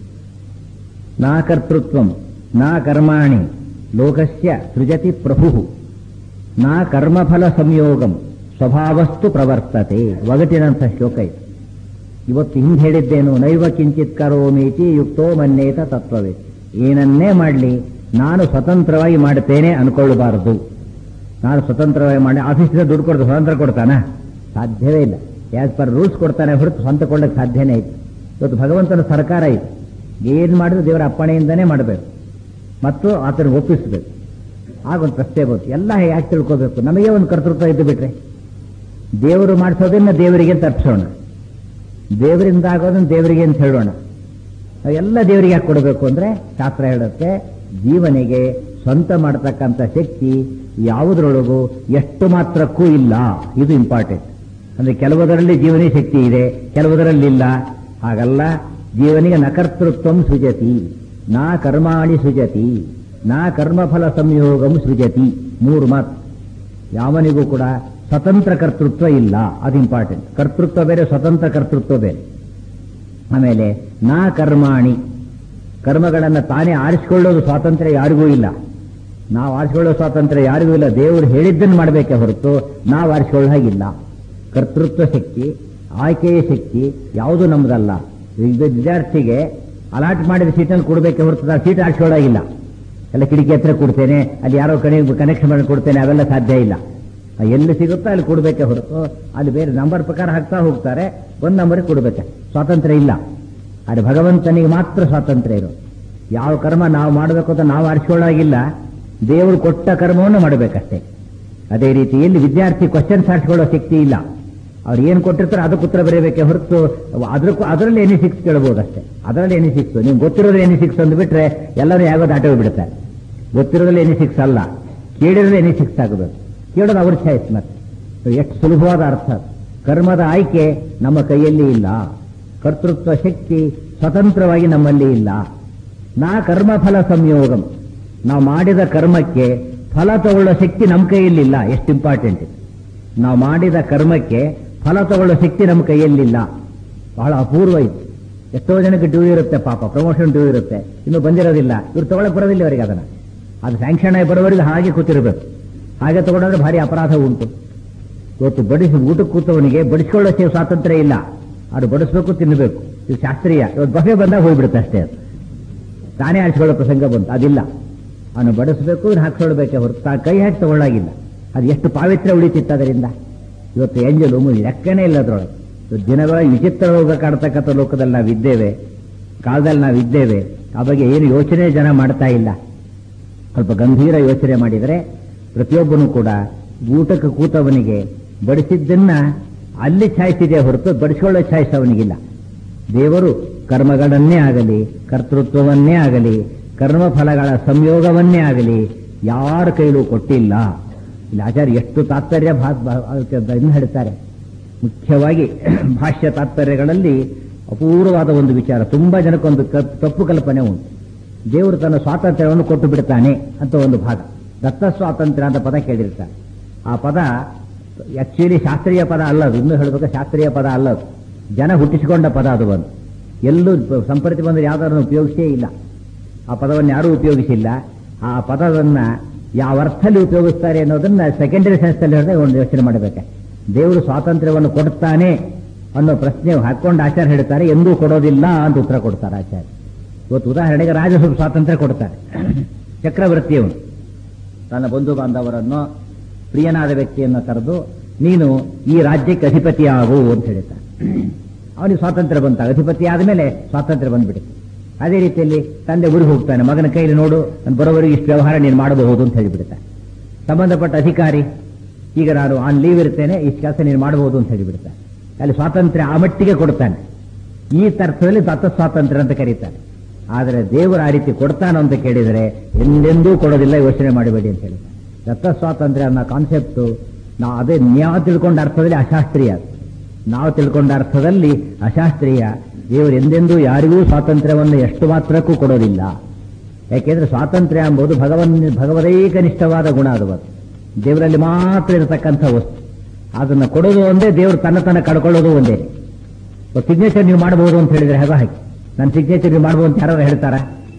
ನಾ ಕರ್ತೃತ್ವಂ ನಾ ಕರ್ಮಾಣಿ ಲೋಕಸ್ಯ ಸೃಜತಿ ಪ್ರಭು ನಾ ಕರ್ಮಫಲ ಸಂಯೋಗಂ ಸ್ವಭಾವಸ್ತು ಪ್ರವರ್ತತೆ ಒಗಟಿನಂಥ ಶ್ಲೋಕ ಇದು ಇವತ್ತು ಹಿಂದೆ ಹೇಳಿದ್ದೇನು ನೈವ ಕಿಂಚಿತ್ ಕರೋಮೀತಿ ಯುಕ್ತೋ ಮನ್ನೇತ ತತ್ವವೇ ಏನನ್ನೇ ಮಾಡಲಿ ನಾನು ಸ್ವತಂತ್ರವಾಗಿ ಮಾಡ್ತೇನೆ ಅನ್ಕೊಳ್ಳಬಾರದು ನಾನು ಸ್ವತಂತ್ರವಾಗಿ ಮಾಡಿ ಆಫೀಸಿಂದ ದುಡ್ಡು ಕೊಡ್ತು ಸ್ವತಂತ್ರ ಕೊಡ್ತಾನ ಸಾಧ್ಯವೇ ಇಲ್ಲ ಆಸ್ ಪರ್ ರೂಲ್ಸ್ ಕೊಡ್ತಾನೆ ಹೊರತು ಸ್ವಂತ ಕೊಳ್ಳಕ್ಕೆ ಸಾಧ್ಯನೇ ಇಲ್ಲ ಇವತ್ತು ಭಗವಂತನ ಸರ್ಕಾರ ಇದೆ ಏನ್ ಮಾಡಿದ್ರು ದೇವರ ಅಪ್ಪಣೆಯಿಂದನೇ ಮಾಡಬೇಕು ಮತ್ತು ಆತನ ಒಪ್ಪಿಸಬೇಕು ಆಗ ಒಂದು ಪ್ರಶ್ನೆ ಬಂತು ಎಲ್ಲ ಯಾಕೆ ತಿಳ್ಕೋಬೇಕು ನಮಗೆ ಒಂದು ಕರ್ತೃತ್ವ ಇದ್ದು ಬಿಟ್ರೆ ದೇವರು ಮಾಡಿಸೋದನ್ನ ದೇವರಿಗೆ ಅಂತ ಅರ್ಪಿಸೋಣ ದೇವರಿಂದ ಆಗೋದನ್ನ ದೇವರಿಗೆ ಅಂತ ಹೇಳೋಣ ಎಲ್ಲ ದೇವರಿಗೆ ಯಾಕೆ ಕೊಡಬೇಕು ಅಂದ್ರೆ ಶಾಸ್ತ್ರ ಹೇಳುತ್ತೆ ಜೀವನಿಗೆ ಸ್ವಂತ ಮಾಡತಕ್ಕಂಥ ಶಕ್ತಿ ಯಾವುದರೊಳಗೂ ಎಷ್ಟು ಮಾತ್ರಕ್ಕೂ ಇಲ್ಲ ಇದು ಇಂಪಾರ್ಟೆಂಟ್ ಅಂದ್ರೆ ಕೆಲವುದರಲ್ಲಿ ಜೀವನಿಗೆ ಶಕ್ತಿ ಇದೆ ಕೆಲವುದರಲ್ಲಿ ಇಲ್ಲ ಹಾಗಲ್ಲ ಜೀವನಿಗೆ ನಕರ್ತೃತ್ವಂ ಸೃಜತಿ ನಾ ಕರ್ಮಾಣಿ ಸೃಜತಿ ನಾ ಕರ್ಮಫಲ ಸಂಯೋಗಂ ಸೃಜತಿ ಮೂರು ಮಾತು ಯಾವನಿಗೂ ಕೂಡ ಸ್ವತಂತ್ರ ಕರ್ತೃತ್ವ ಇಲ್ಲ ಅದು ಇಂಪಾರ್ಟೆಂಟ್ ಕರ್ತೃತ್ವ ಬೇರೆ ಸ್ವತಂತ್ರ ಕರ್ತೃತ್ವ ಬೇರೆ ಆಮೇಲೆ ನಾ ಕರ್ಮಾಣಿ ಕರ್ಮಗಳನ್ನು ತಾನೇ ಆರಿಸಿಕೊಳ್ಳೋದು ಸ್ವಾತಂತ್ರ್ಯ ಯಾರಿಗೂ ಇಲ್ಲ ನಾವು ಆರಿಸಿಕೊಳ್ಳೋ ಸ್ವಾತಂತ್ರ್ಯ ಯಾರಿಗೂ ಇಲ್ಲ ದೇವರು ಹೇಳಿದ್ದನ್ನು ಮಾಡಬೇಕೆ ಹೊರತು ನಾವು ಆರಿಸಿಕೊಳ್ಳೋ ಹಾಗಿಲ್ಲ ಕರ್ತೃತ್ವ ಶಕ್ತಿ ಆಯ್ಕೆಯ ಶಕ್ತಿ ಯಾವುದು ನಮ್ದಲ್ಲ ಇದು ವಿದ್ಯಾರ್ಥಿಗೆ ಅಲಾಟ್ ಮಾಡಿದ ಸೀಟನ್ನು ಕೊಡಬೇಕೆ ಹೊರತು ನಾವು ಸೀಟ್ ಆರಿಸಿಕೊಳ್ಳೋಗಿಲ್ಲ ಎಲ್ಲ ಕಿಟಕಿ ಹತ್ರ ಕೊಡ್ತೇನೆ ಅಲ್ಲಿ ಯಾರೋ ಕಡೆ ಕನೆಕ್ಷನ್ ಮಾಡಿ ಕೊಡ್ತೇನೆ ಅವೆಲ್ಲ ಸಾಧ್ಯ ಇಲ್ಲ ಎಲ್ಲಿ ಸಿಗುತ್ತೋ ಅಲ್ಲಿ ಕೊಡಬೇಕೆ ಹೊರತು ಅಲ್ಲಿ ಬೇರೆ ನಂಬರ್ ಪ್ರಕಾರ ಹಾಕ್ತಾ ಹೋಗ್ತಾರೆ ಒಂದು ನಂಬರಿಗೆ ಕೊಡಬೇಕೆ ಸ್ವಾತಂತ್ರ್ಯ ಇಲ್ಲ ಆದರೆ ಭಗವಂತನಿಗೆ ಮಾತ್ರ ಸ್ವಾತಂತ್ರ್ಯ ಇರೋ ಯಾವ ಕರ್ಮ ನಾವು ಮಾಡಬೇಕು ಅಂತ ನಾವು ಆರಿಸಿಕೊಳ್ಳಾಗಿಲ್ಲ ದೇವರು ಕೊಟ್ಟ ಕರ್ಮವನ್ನು ಮಾಡಬೇಕಷ್ಟೇ ಅದೇ ರೀತಿಯಲ್ಲಿ ವಿದ್ಯಾರ್ಥಿ ಕ್ವಶನ್ಸ್ ಆರಿಸಿಕೊಳ್ಳೋ ಶಕ್ತಿ ಇಲ್ಲ ಅವ್ರು ಏನು ಕೊಟ್ಟಿರ್ತಾರೆ ಅದಕ್ಕೆ ಉತ್ತರ ಬರೀಬೇಕೆ ಹೊರತು ಅದಕ್ಕೂ ಅದರಲ್ಲಿ ಎನಿ ಸಿಕ್ಸ್ ಕೇಳಬಹುದಷ್ಟೇ ಅದರಲ್ಲಿ ಎನಿ ಸಿಕ್ಸ್ ನಿಮ್ಗೆ ಗೊತ್ತಿರೋದು ಎನಿ ಸಿಕ್ಸ್ ಅಂದ್ಬಿಟ್ರೆ ಎಲ್ಲರೂ ಯಾವಾಗ ದಾಟ ಬಿಡ್ತಾರೆ ಗೊತ್ತಿರೋದ್ರಲ್ಲಿ ಎನಿ ಸಿಕ್ಸ್ ಅಲ್ಲ ಕೇಳಿರೋದು ಎನಿ ಸಿಕ್ಸ್ ಆಗಬೇಕು ಕೇಳೋದು ಅವ್ರ ಚಾಯ್ಸ್ ಮತ್ತೆ ಎಷ್ಟು ಸುಲಭವಾದ ಅರ್ಥ ಕರ್ಮದ ಆಯ್ಕೆ ನಮ್ಮ ಕೈಯಲ್ಲಿ ಇಲ್ಲ ಕರ್ತೃತ್ವ ಶಕ್ತಿ ಸ್ವತಂತ್ರವಾಗಿ ನಮ್ಮಲ್ಲಿ ಇಲ್ಲ ನಾ ಕರ್ಮಫಲ ಸಂಯೋಗಂ ನಾವು ಮಾಡಿದ ಕರ್ಮಕ್ಕೆ ಫಲ ತಗೊಳ್ಳೋ ಶಕ್ತಿ ನಮ್ಮ ಕೈಯಲ್ಲಿಲ್ಲ ಎಷ್ಟು ಇಂಪಾರ್ಟೆಂಟ್ ನಾವು ಮಾಡಿದ ಕರ್ಮಕ್ಕೆ ಫಲ ತಗೊಳ್ಳೋ ಶಕ್ತಿ ನಮ್ಮ ಕೈಯಲ್ಲಿಲ್ಲ ಬಹಳ ಅಪೂರ್ವ ಇದು ಎಷ್ಟೋ ಜನಕ್ಕೆ ಡ್ಯೂ ಇರುತ್ತೆ ಪಾಪ ಪ್ರಮೋಷನ್ ಡ್ಯೂ ಇರುತ್ತೆ ಇನ್ನು ಬಂದಿರೋದಿಲ್ಲ ಇವ್ರು ತಗೊಳಕ್ ಬರೋದಿಲ್ಲ ಅವರಿಗೆ ಅದನ್ನ ಅದು ಸ್ಯಾಂಕ್ಷನ್ ಆಗಿ ಬರೋವರೆಗೆ ಹಾಗೆ ಕೂತಿರ್ಬೇಕು ಹಾಗೆ ತಗೊಂಡ್ರೆ ಭಾರಿ ಅಪರಾಧ ಉಂಟು ಇವತ್ತು ಬಡಿಸಿ ಊಟಕ್ಕೆ ಕೂತವನಿಗೆ ಬಡಿಸ್ಕೊಳ್ಳೋ ಸ್ವಾತಂತ್ರ್ಯ ಇಲ್ಲ ಅದು ಬಡಿಸ್ಬೇಕು ತಿನ್ನಬೇಕು ಇದು ಶಾಸ್ತ್ರೀಯ ಇವತ್ತು ಬಫೆ ಬಂದಾಗ ಹೋಗ್ಬಿಡುತ್ತೆ ಅಷ್ಟೇ ಅದು ತಾನೇ ಆರಿಸ್ಕೊಳ್ಳೋ ಪ್ರಸಂಗ ಬಂತು ಅದಿಲ್ಲ ಅವನು ಬಡಿಸ್ಬೇಕು ಇನ್ನು ಹಾಕ್ಸ್ಕೊಳ್ಬೇಕೆ ಹೊರತು ತಾ ಕೈ ಹಾಕಿ ತಗೊಳ್ಳಾಗಿಲ್ಲ ಅದು ಎಷ್ಟು ಪಾವಿತ್ರ್ಯ ಉಳಿತಿತ್ತು ಅದರಿಂದ ಇವತ್ತು ಎಂಜಲು ಲೆಕ್ಕನೇ ಇಲ್ಲ ಅದ್ರೊಳಗೆ ಇವತ್ತು ದಿನಗಳ ವಿಚಿತ್ರ ರೋಗ ಕಾಡ್ತಕ್ಕಂಥ ಲೋಕದಲ್ಲಿ ನಾವಿದ್ದೇವೆ ಕಾಲದಲ್ಲಿ ನಾವಿದ್ದೇವೆ ಆ ಬಗ್ಗೆ ಏನು ಯೋಚನೆ ಜನ ಮಾಡ್ತಾ ಇಲ್ಲ ಸ್ವಲ್ಪ ಗಂಭೀರ ಯೋಚನೆ ಮಾಡಿದರೆ ಪ್ರತಿಯೊಬ್ಬನು ಕೂಡ ಊಟಕ್ಕೆ ಕೂತವನಿಗೆ ಬಡಿಸಿದ್ದನ್ನ ಅಲ್ಲಿ ಛಾಯಿಸಿದೆ ಹೊರತು ಬಡಿಸಿಕೊಳ್ಳೋ ಛಾಯಿಸ ಅವನಿಗಿಲ್ಲ ದೇವರು ಕರ್ಮಗಳನ್ನೇ ಆಗಲಿ ಕರ್ತೃತ್ವವನ್ನೇ ಆಗಲಿ ಕರ್ಮಫಲಗಳ ಸಂಯೋಗವನ್ನೇ ಆಗಲಿ ಯಾರ ಕೈಲೂ ಕೊಟ್ಟಿಲ್ಲ ಇಲ್ಲಿ ಆಚಾರ್ಯ ಎಷ್ಟು ತಾತ್ಪರ್ಯ ಭಾ- ಭಾ- ಅದನ್ನು ಹೇಳ್ತಾರೆ ಮುಖ್ಯವಾಗಿ ಭಾಷ್ಯ ತಾತ್ಪರ್ಯಗಳಲ್ಲಿ ಅಪೂರ್ವವಾದ ಒಂದು ವಿಚಾರ ತುಂಬಾ ಜನಕ್ಕೊಂದು ಕ- ತಪ್ಪು ಕಲ್ಪನೆ ಉಂಟು ದೇವರು ತನ್ನ ಸ್ವಾತಂತ್ರ್ಯವನ್ನು ಕೊಟ್ಟು ಬಿಡ್ತಾನೆ ಅಂತ ಒಂದು ಭಾಗ ದತ್ತ ಸ್ವಾತಂತ್ರ್ಯ ಅಂತ ಪದ ಕೇಳಿರ್ತಾರೆ ಆ ಪದ ಆಕ್ಚುಲಿ ಶಾಸ್ತ್ರೀಯ ಪದ ಅಲ್ಲ ಅದು ಇನ್ನೂ ಹೇಳಬೇಕು ಶಾಸ್ತ್ರೀಯ ಪದ ಅಲ್ಲ ಅದು ಜನ ಹುಟ್ಟಿಸಿಕೊಂಡ ಪದ ಅದು ಒಂದು ಎಲ್ಲೂ ಸಂಪ್ರತಿ ಬಂದರೆ ಯಾವ್ದಾದ್ರು ಉಪಯೋಗಿಸೇ ಇಲ್ಲ ಆ ಪದವನ್ನು ಯಾರೂ ಉಪಯೋಗಿಸಿಲ್ಲ ಆ ಪದವನ್ನ ಯಾವ ಅರ್ಥದಲ್ಲಿ ಉಪಯೋಗಿಸ್ತಾರೆ ಅನ್ನೋದನ್ನ ಸೆಕೆಂಡರಿ ಸೆನ್ಸ್ನಲ್ಲಿ ಹೇಳಿದ್ರೆ ಒಂದು ಯೋಚನೆ ಮಾಡಬೇಕು ದೇವರು ಸ್ವಾತಂತ್ರ್ಯವನ್ನು ಕೊಡ್ತಾನೆ ಅನ್ನೋ ಪ್ರಶ್ನೆ ಹಾಕೊಂಡು ಆಚಾರ್ಯ ಹೇಳ್ತಾರೆ ಎಂದೂ ಕೊಡೋದಿಲ್ಲ ಅಂತ ಉತ್ತರ ಕೊಡ್ತಾರೆ ಆಚಾರ್ಯ ಇವತ್ತು ಉದಾಹರಣೆಗೆ ರಾಜಸಭೆ ಸ್ವಾತಂತ್ರ್ಯ ಕೊಡ್ತಾರೆ ಚಕ್ರವರ್ತಿಯವನು ತನ್ನ ಬಂಧು ಬಾಂಧವರನ್ನು ಪ್ರಿಯನಾದ ವ್ಯಕ್ತಿಯನ್ನು ಕರೆದು ನೀನು ಈ ರಾಜ್ಯಕ್ಕೆ ಅಧಿಪತಿಯಾಗು ಅಂತ ಹೇಳ್ತಾನೆ ಅವನಿಗೆ ಸ್ವಾತಂತ್ರ್ಯ ಬಂತ ಅಧಿಪತಿ ಆದಮೇಲೆ ಸ್ವಾತಂತ್ರ್ಯ ಬಂದ್ಬಿಡುತ್ತೆ ಅದೇ ರೀತಿಯಲ್ಲಿ ತಂದೆ ಊರಿಗೆ ಹೋಗ್ತಾನೆ ಮಗನ ಕೈಲಿ ನೋಡು ನಾನು ಬರೋವರೆಗೆ ಇಷ್ಟು ವ್ಯವಹಾರ ನೀನು ಮಾಡಬಹುದು ಅಂತ ಹೇಳಿಬಿಡ್ತಾನೆ ಸಂಬಂಧಪಟ್ಟ ಅಧಿಕಾರಿ ಈಗ ನಾನು ಆನ್ ಲೀವ್ ಇರ್ತೇನೆ ಇಷ್ಟು ಕೆಲಸ ನೀನು ಮಾಡಬಹುದು ಅಂತ ಹೇಳಿಬಿಡ್ತಾನೆ ಅಲ್ಲಿ ಸ್ವಾತಂತ್ರ್ಯ ಆ ಮಟ್ಟಿಗೆ ಕೊಡ್ತಾನೆ ಈ ಅರ್ಥದಲ್ಲಿ ದತ್ತ ಸ್ವಾತಂತ್ರ್ಯ ಅಂತ ಕರೀತಾರೆ ಆದರೆ ದೇವರು ಆ ರೀತಿ ಕೊಡ್ತಾನೋ ಅಂತ ಕೇಳಿದರೆ ಎಂದೆಂದೂ ಕೊಡೋದಿಲ್ಲ ಯೋಚನೆ ಮಾಡಬೇಡಿ ಅಂತ ಹೇಳ್ತಾರೆ ದತ್ತ ಸ್ವಾತಂತ್ರ್ಯ ಅನ್ನೋ ಕಾನ್ಸೆಪ್ಟು ನಾವು ಅದೇ ನಾವು ತಿಳ್ಕೊಂಡ ಅರ್ಥದಲ್ಲಿ ಅಶಾಸ್ತ್ರೀಯ ಅದು. ನಾವು ತಿಳ್ಕೊಂಡ ಅರ್ಥದಲ್ಲಿ ಅಶಾಸ್ತ್ರೀಯ ದೇವರು ಎಂದೆಂದೂ ಯಾರಿಗೂ ಸ್ವಾತಂತ್ರ್ಯವನ್ನು ಎಷ್ಟು ಮಾತ್ರಕ್ಕೂ ಕೊಡೋದಿಲ್ಲ ಯಾಕೆಂದ್ರೆ ಸ್ವಾತಂತ್ರ್ಯ ಎಂಬುದು ಭಗವನ್ ಭಗವದೈಕನಿಷ್ಠವಾದ ಗುಣ ಅದು ಅದು. ದೇವರಲ್ಲಿ ಮಾತ್ರ ಇರತಕ್ಕಂಥ ವಸ್ತು ಅದನ್ನು ಕೊಡೋದು ಒಂದೇ ದೇವರು ತನ್ನ ತನ್ನ ಕಳ್ಕೊಳ್ಳೋದು ಒಂದೇ ಸಿಗ್ನೇಚರ್ ನೀವು ಮಾಡಬಹುದು ಅಂತ ಹೇಳಿದ್ರೆ ಹೇಗೋ ಹಾಕಿ ನನ್ನ ಸಿಗ್ನೇಚರ್ ನೀವು ಮಾಡಬಹುದು ಅಂತ ಯಾರು ಹೇಳ್ತಾರ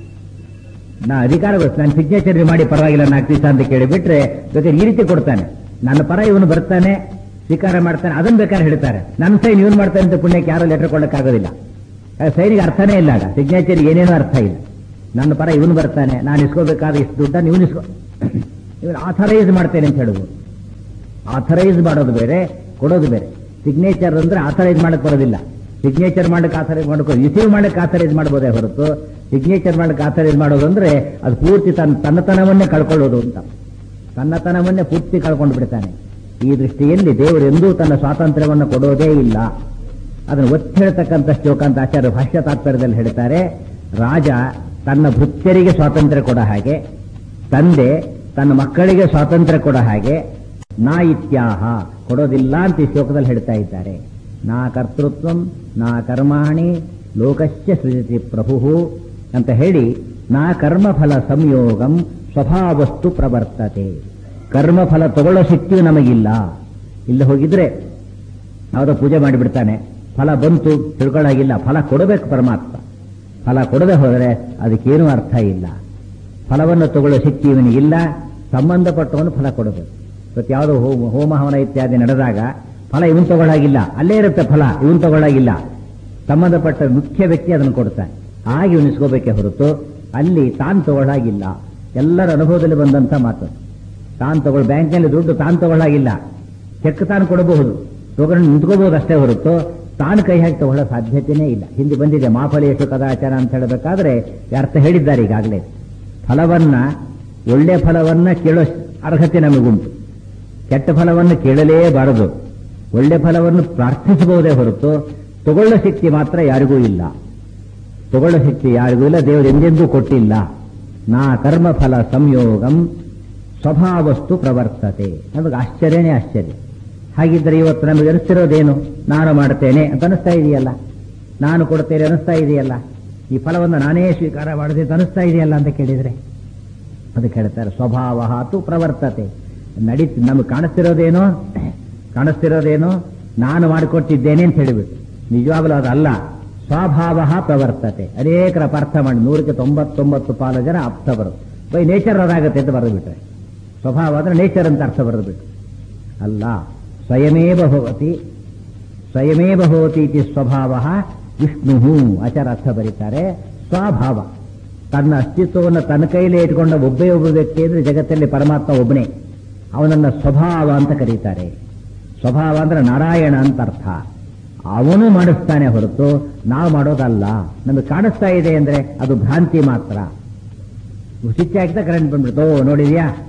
ನಾ ಅಧಿಕಾರ ನನ್ನ ಸಿಗ್ನೇಚರ್ ನೀವು ಮಾಡಿ ಪರವಾಗಿಲ್ಲ ನಾಲ್ಕು ದಿವಸ ಅಂತ ಕೇಳಿಬಿಟ್ರೆ ಬೇಕಾದ್ರೆ ಈ ರೀತಿ ಕೊಡ್ತಾನೆ ನನ್ನ ಪರ ಇವನು ಬರ್ತಾನೆ ಸ್ವೀಕಾರ ಮಾಡ್ತಾನೆ ಅದನ್ನ ಬೇಕಾದ್ರೆ ಹೇಳ್ತಾರೆ ನನ್ನ ಸೈನ್ ಇವನು ಮಾಡ್ತಾನೆ ಅಂತ ಪುಣ್ಯಕ್ಕೆ ಯಾರು ಲೆಟರ್ ಕೊಡಕ್ಕಾಗೋದಿಲ್ಲ ಸೈನಿಗೆ ಅರ್ಥನೇ ಇಲ್ಲ ಆಗ ಸಿಗ್ನೇಚರ್ ಏನೇನೋ ಅರ್ಥ ಇಲ್ಲ ನನ್ನ ಪರ ಇವನು ಬರ್ತಾನೆ ನಾನು ಇಸ್ಕೋಬೇಕಾದ ಇಷ್ಟು ದುಡ್ಡನ್ನು ಇವನು ಇಸ್ಕೋ ಇವನು ಆಥರೈಸ್ ಮಾಡ್ತೇನೆ ಅಂತ ಹೇಳುವುದು ಆಥರೈಸ್ ಮಾಡೋದು ಬೇರೆ ಕೊಡೋದು ಬೇರೆ ಸಿಗ್ನೇಚರ್ ಅಂದ್ರೆ ಆಥರೈಸ್ ಮಾಡಕ್ ಬರೋದಿಲ್ಲ ಸಿಗ್ನೇಚರ್ ಮಾಡಕ್ಕೆ ಆಥರೈಸ್ ಮಾಡಕ್ಕೆ ರಿಸೀವ್ ಮಾಡಕ್ಕೆ ಆಥರೈಸ್ ಮಾಡಬಹುದೇ ಹೊರತು ಸಿಗ್ನೇಚರ್ ಮಾಡಕ್ಕೆ ಆಥರೈಸ್ ಮಾಡೋದು ಅಂದ್ರೆ ಅದು ಪೂರ್ತಿ ತನ್ನ ತನ್ನತನವನ್ನೇ ಕಳ್ಕೊಳ್ಳೋದು ಅಂತ ತನ್ನತನವನ್ನೇ ಪೂರ್ತಿ ಕಳ್ಕೊಂಡು ಬಿಡ್ತಾನೆ ಈ ದೃಷ್ಟಿಯಲ್ಲಿ ದೇವರು ಎಂದೂ ತನ್ನ ಸ್ವಾತಂತ್ರ್ಯವನ್ನು ಕೊಡೋದೇ ಇಲ್ಲ ಅದನ್ನು ಒತ್ತಿ ಹೇಳ್ತಕ್ಕಂಥ ಶ್ಲೋಕ ಅಂತ ಆಚಾರ್ಯ ಭಾಷ್ಯ ತಾತ್ಪರ್ಯದಲ್ಲಿ ಹೇಳ್ತಾರೆ ರಾಜ ತನ್ನ ಭೃತ್ಯರಿಗೆ ಸ್ವಾತಂತ್ರ್ಯ ಕೊಡೋ ಹಾಗೆ ತಂದೆ ತನ್ನ ಮಕ್ಕಳಿಗೆ ಸ್ವಾತಂತ್ರ್ಯ ಕೊಡೋ ಹಾಗೆ ನಾ ಇತ್ಯಾಹ ಕೊಡೋದಿಲ್ಲ ಅಂತ ಈ ಶ್ಲೋಕದಲ್ಲಿ ಹೇಳ್ತಾ ಇದ್ದಾರೆ ನಾ ಕರ್ತೃತ್ವಂ ನಾ ಕರ್ಮಾಣಿ ಲೋಕಶ್ಚ ಸೃಜತಿ ಪ್ರಭು ಅಂತ ಹೇಳಿ ನಾ ಕರ್ಮಫಲ ಸಂಯೋಗಂ ಸ್ವಭಾವಸ್ತು ಪ್ರವರ್ತತೆ ಕರ್ಮಫಲ ತಗೊಳ್ಳೋ ಶಕ್ತಿಯು ನಮಗಿಲ್ಲ ಇಲ್ಲಿ ಹೋಗಿದ್ರೆ ಯಾವುದೋ ಪೂಜೆ ಮಾಡಿಬಿಡ್ತಾನೆ ಫಲ ಬಂತು ತಿಳ್ಕೊಳ್ಳಾಗಿಲ್ಲ ಫಲ ಕೊಡಬೇಕು ಪರಮಾತ್ಮ ಫಲ ಕೊಡದೆ ಹೋದರೆ ಅದಕ್ಕೇನೂ ಅರ್ಥ ಇಲ್ಲ ಫಲವನ್ನು ತಗೊಳ್ಳೋ ಶಕ್ತಿ ಇವನಿಗಿಲ್ಲ ಸಂಬಂಧಪಟ್ಟವನು ಫಲ ಕೊಡಬೇಕು ಇವತ್ತು ಯಾವುದೋ ಹೋಮ ಹೋಮ ಹವನ ಇತ್ಯಾದಿ ನಡೆದಾಗ ಫಲ ಇವನ್ ತಗೊಳ್ಳಾಗಿಲ್ಲ ಅಲ್ಲೇ ಇರುತ್ತೆ ಫಲ ಇವನ್ ತಗೊಳ್ಳಾಗಿಲ್ಲ ಸಂಬಂಧಪಟ್ಟ ಮುಖ್ಯ ವ್ಯಕ್ತಿ ಅದನ್ನು ಕೊಡ್ತಾನೆ ಹಾಗೆ ಇವನಿಸ್ಕೋಬೇಕೇ ಹೊರತು ಅಲ್ಲಿ ತಾನು ತಗೊಳ್ಳಾಗಿಲ್ಲ ಎಲ್ಲರ ಅನುಭವದಲ್ಲಿ ಬಂದಂತ ಮಾತು ತಾನು ತಗೊಳ್ ಬ್ಯಾಂಕ್ನಲ್ಲಿ ದುಡ್ಡು ತಾನು ತಗೊಳ್ಳಾಗಿಲ್ಲ ಚೆಕ್ ತಾನು ಕೊಡಬಹುದು ತಗೊಂಡು ನಿಂತ್ಕೋಬಹುದು ಅಷ್ಟೇ ಹೊರತು ತಾನು ಕೈ ಹಾಕಿ ತಗೊಳ್ಳೋ ಸಾಧ್ಯತೆಯೇ ಇಲ್ಲ ಹಿಂದೆ ಬಂದಿದೆ ಮಾಫಲೇಶು ಕದಾಚಾರ ಅಂತ ಹೇಳಬೇಕಾದ್ರೆ ಅರ್ಥ ಹೇಳಿದ್ದಾರೆ ಈಗಾಗಲೇ ಫಲವನ್ನ ಒಳ್ಳೆ ಫಲವನ್ನ ಕೇಳೋ ಅರ್ಹತೆ ನಮಗುಂಟು ಕೆಟ್ಟ ಫಲವನ್ನು ಕೇಳಲೇಬಾರದು ಒಳ್ಳೆ ಫಲವನ್ನು ಪ್ರಾರ್ಥಿಸಬಹುದೇ ಹೊರತು ತಗೊಳ್ಳೋ ಶಕ್ತಿ ಮಾತ್ರ ಯಾರಿಗೂ ಇಲ್ಲ ತಗೊಳ್ಳೋ ಶಕ್ತಿ ಯಾರಿಗೂ ಇಲ್ಲ ದೇವರು ಎಂದೆಂದೂ ಕೊಟ್ಟಿಲ್ಲ ನಾ ಕರ್ಮ ಫಲ ಸಂಯೋಗಂ ಸ್ವಭಾವಸ್ತು ಪ್ರವರ್ತತೆ ನಮಗೆ ಆಶ್ಚರ್ಯನೇ ಆಶ್ಚರ್ಯ ಹಾಗಿದ್ರೆ ಇವತ್ತು ನಮಗೆ ಅನಿಸ್ತಿರೋದೇನು ನಾನು ಮಾಡ್ತೇನೆ ಅಂತ ಅನಿಸ್ತಾ ಇದೆಯಲ್ಲ ನಾನು ಕೊಡ್ತೇನೆ ಅನಿಸ್ತಾ ಇದೆಯಲ್ಲ ಈ ಫಲವನ್ನು ನಾನೇ ಸ್ವೀಕಾರ ಮಾಡದೆ ಅಂತ ಅನಿಸ್ತಾ ಇದೆಯಲ್ಲ ಅಂತ ಕೇಳಿದ್ರೆ ಅದಕ್ಕೆ ಹೇಳ್ತಾರೆ ಸ್ವಭಾವ ತು ಪ್ರವರ್ತತೆ ನಡಿ ನಮಗೆ ಕಾಣಿಸ್ತಿರೋದೇನೋ ಕಾಣಿಸ್ತಿರೋದೇನೋ ನಾನು ಮಾಡಿಕೊಟ್ಟಿದ್ದೇನೆ ಅಂತ ಹೇಳಿಬಿಟ್ಟು ನಿಜವಾಗಲೂ ಅದಲ್ಲ ಸ್ವಭಾವ ಪ್ರವರ್ತತೆ ಅನೇಕರ ಅರ್ಥ ಮಾಡಿ ನೂರಕ್ಕೆ ತೊಂಬತ್ತೊಂಬತ್ತು ಪಾಲು ಜನ ಅರ್ಥ ಬರೋದು ಬೈ ನೇಚರ್ ಅದಾಗತ್ತೆ ಅಂತ ಬರೆದು ಬಿಟ್ರೆ ಸ್ವಭಾವ ಅಂದ್ರೆ ನೇಚರ್ ಅಂತ ಅರ್ಥ ಬರೆದು ಬಿಟ್ಟು ಅಲ್ಲ ಸ್ವಯಮೇವ ಭವತಿ ಸ್ವಯಮೇವ ಭವತಿ ಇತಿ ಸ್ವಭಾವ ವಿಷ್ಣು ಆಚಾರ ಅರ್ಥ ಬರೀತಾರೆ ಸ್ವಭಾವ ತನ್ನ ಅಸ್ತಿತ್ವವನ್ನು ತನ್ನ ಕೈಲೇ ಇಟ್ಕೊಂಡ ಒಬ್ಬೇ ಒಬ್ಬ ವ್ಯಕ್ತಿ ಅಂದ್ರೆ ಜಗತ್ತಲ್ಲಿ ಪರಮಾತ್ಮ ಒಬ್ಬನೇ ಅವನನ್ನ ಸ್ವಭಾವ ಅಂತ ಕರೀತಾರೆ ಸ್ವಭಾವ ಅಂದ್ರೆ ನಾರಾಯಣ ಅಂತ ಅರ್ಥ ಅವನು ಮಾಡಿಸ್ತಾನೆ ಹೊರತು ನಾವು ಮಾಡೋದಲ್ಲ ನಮಗೆ ಕಾಣಿಸ್ತಾ ಇದೆ ಅಂದ್ರೆ ಅದು ಭ್ರಾಂತಿ ಮಾತ್ರ ಸ್ವಿಚ್ ಹಾಕಿದ ಕರೆಂಟ್ ಬಂದ್ಬಿಡ್ತು ಓ ನೋಡಿದ್ಯಾ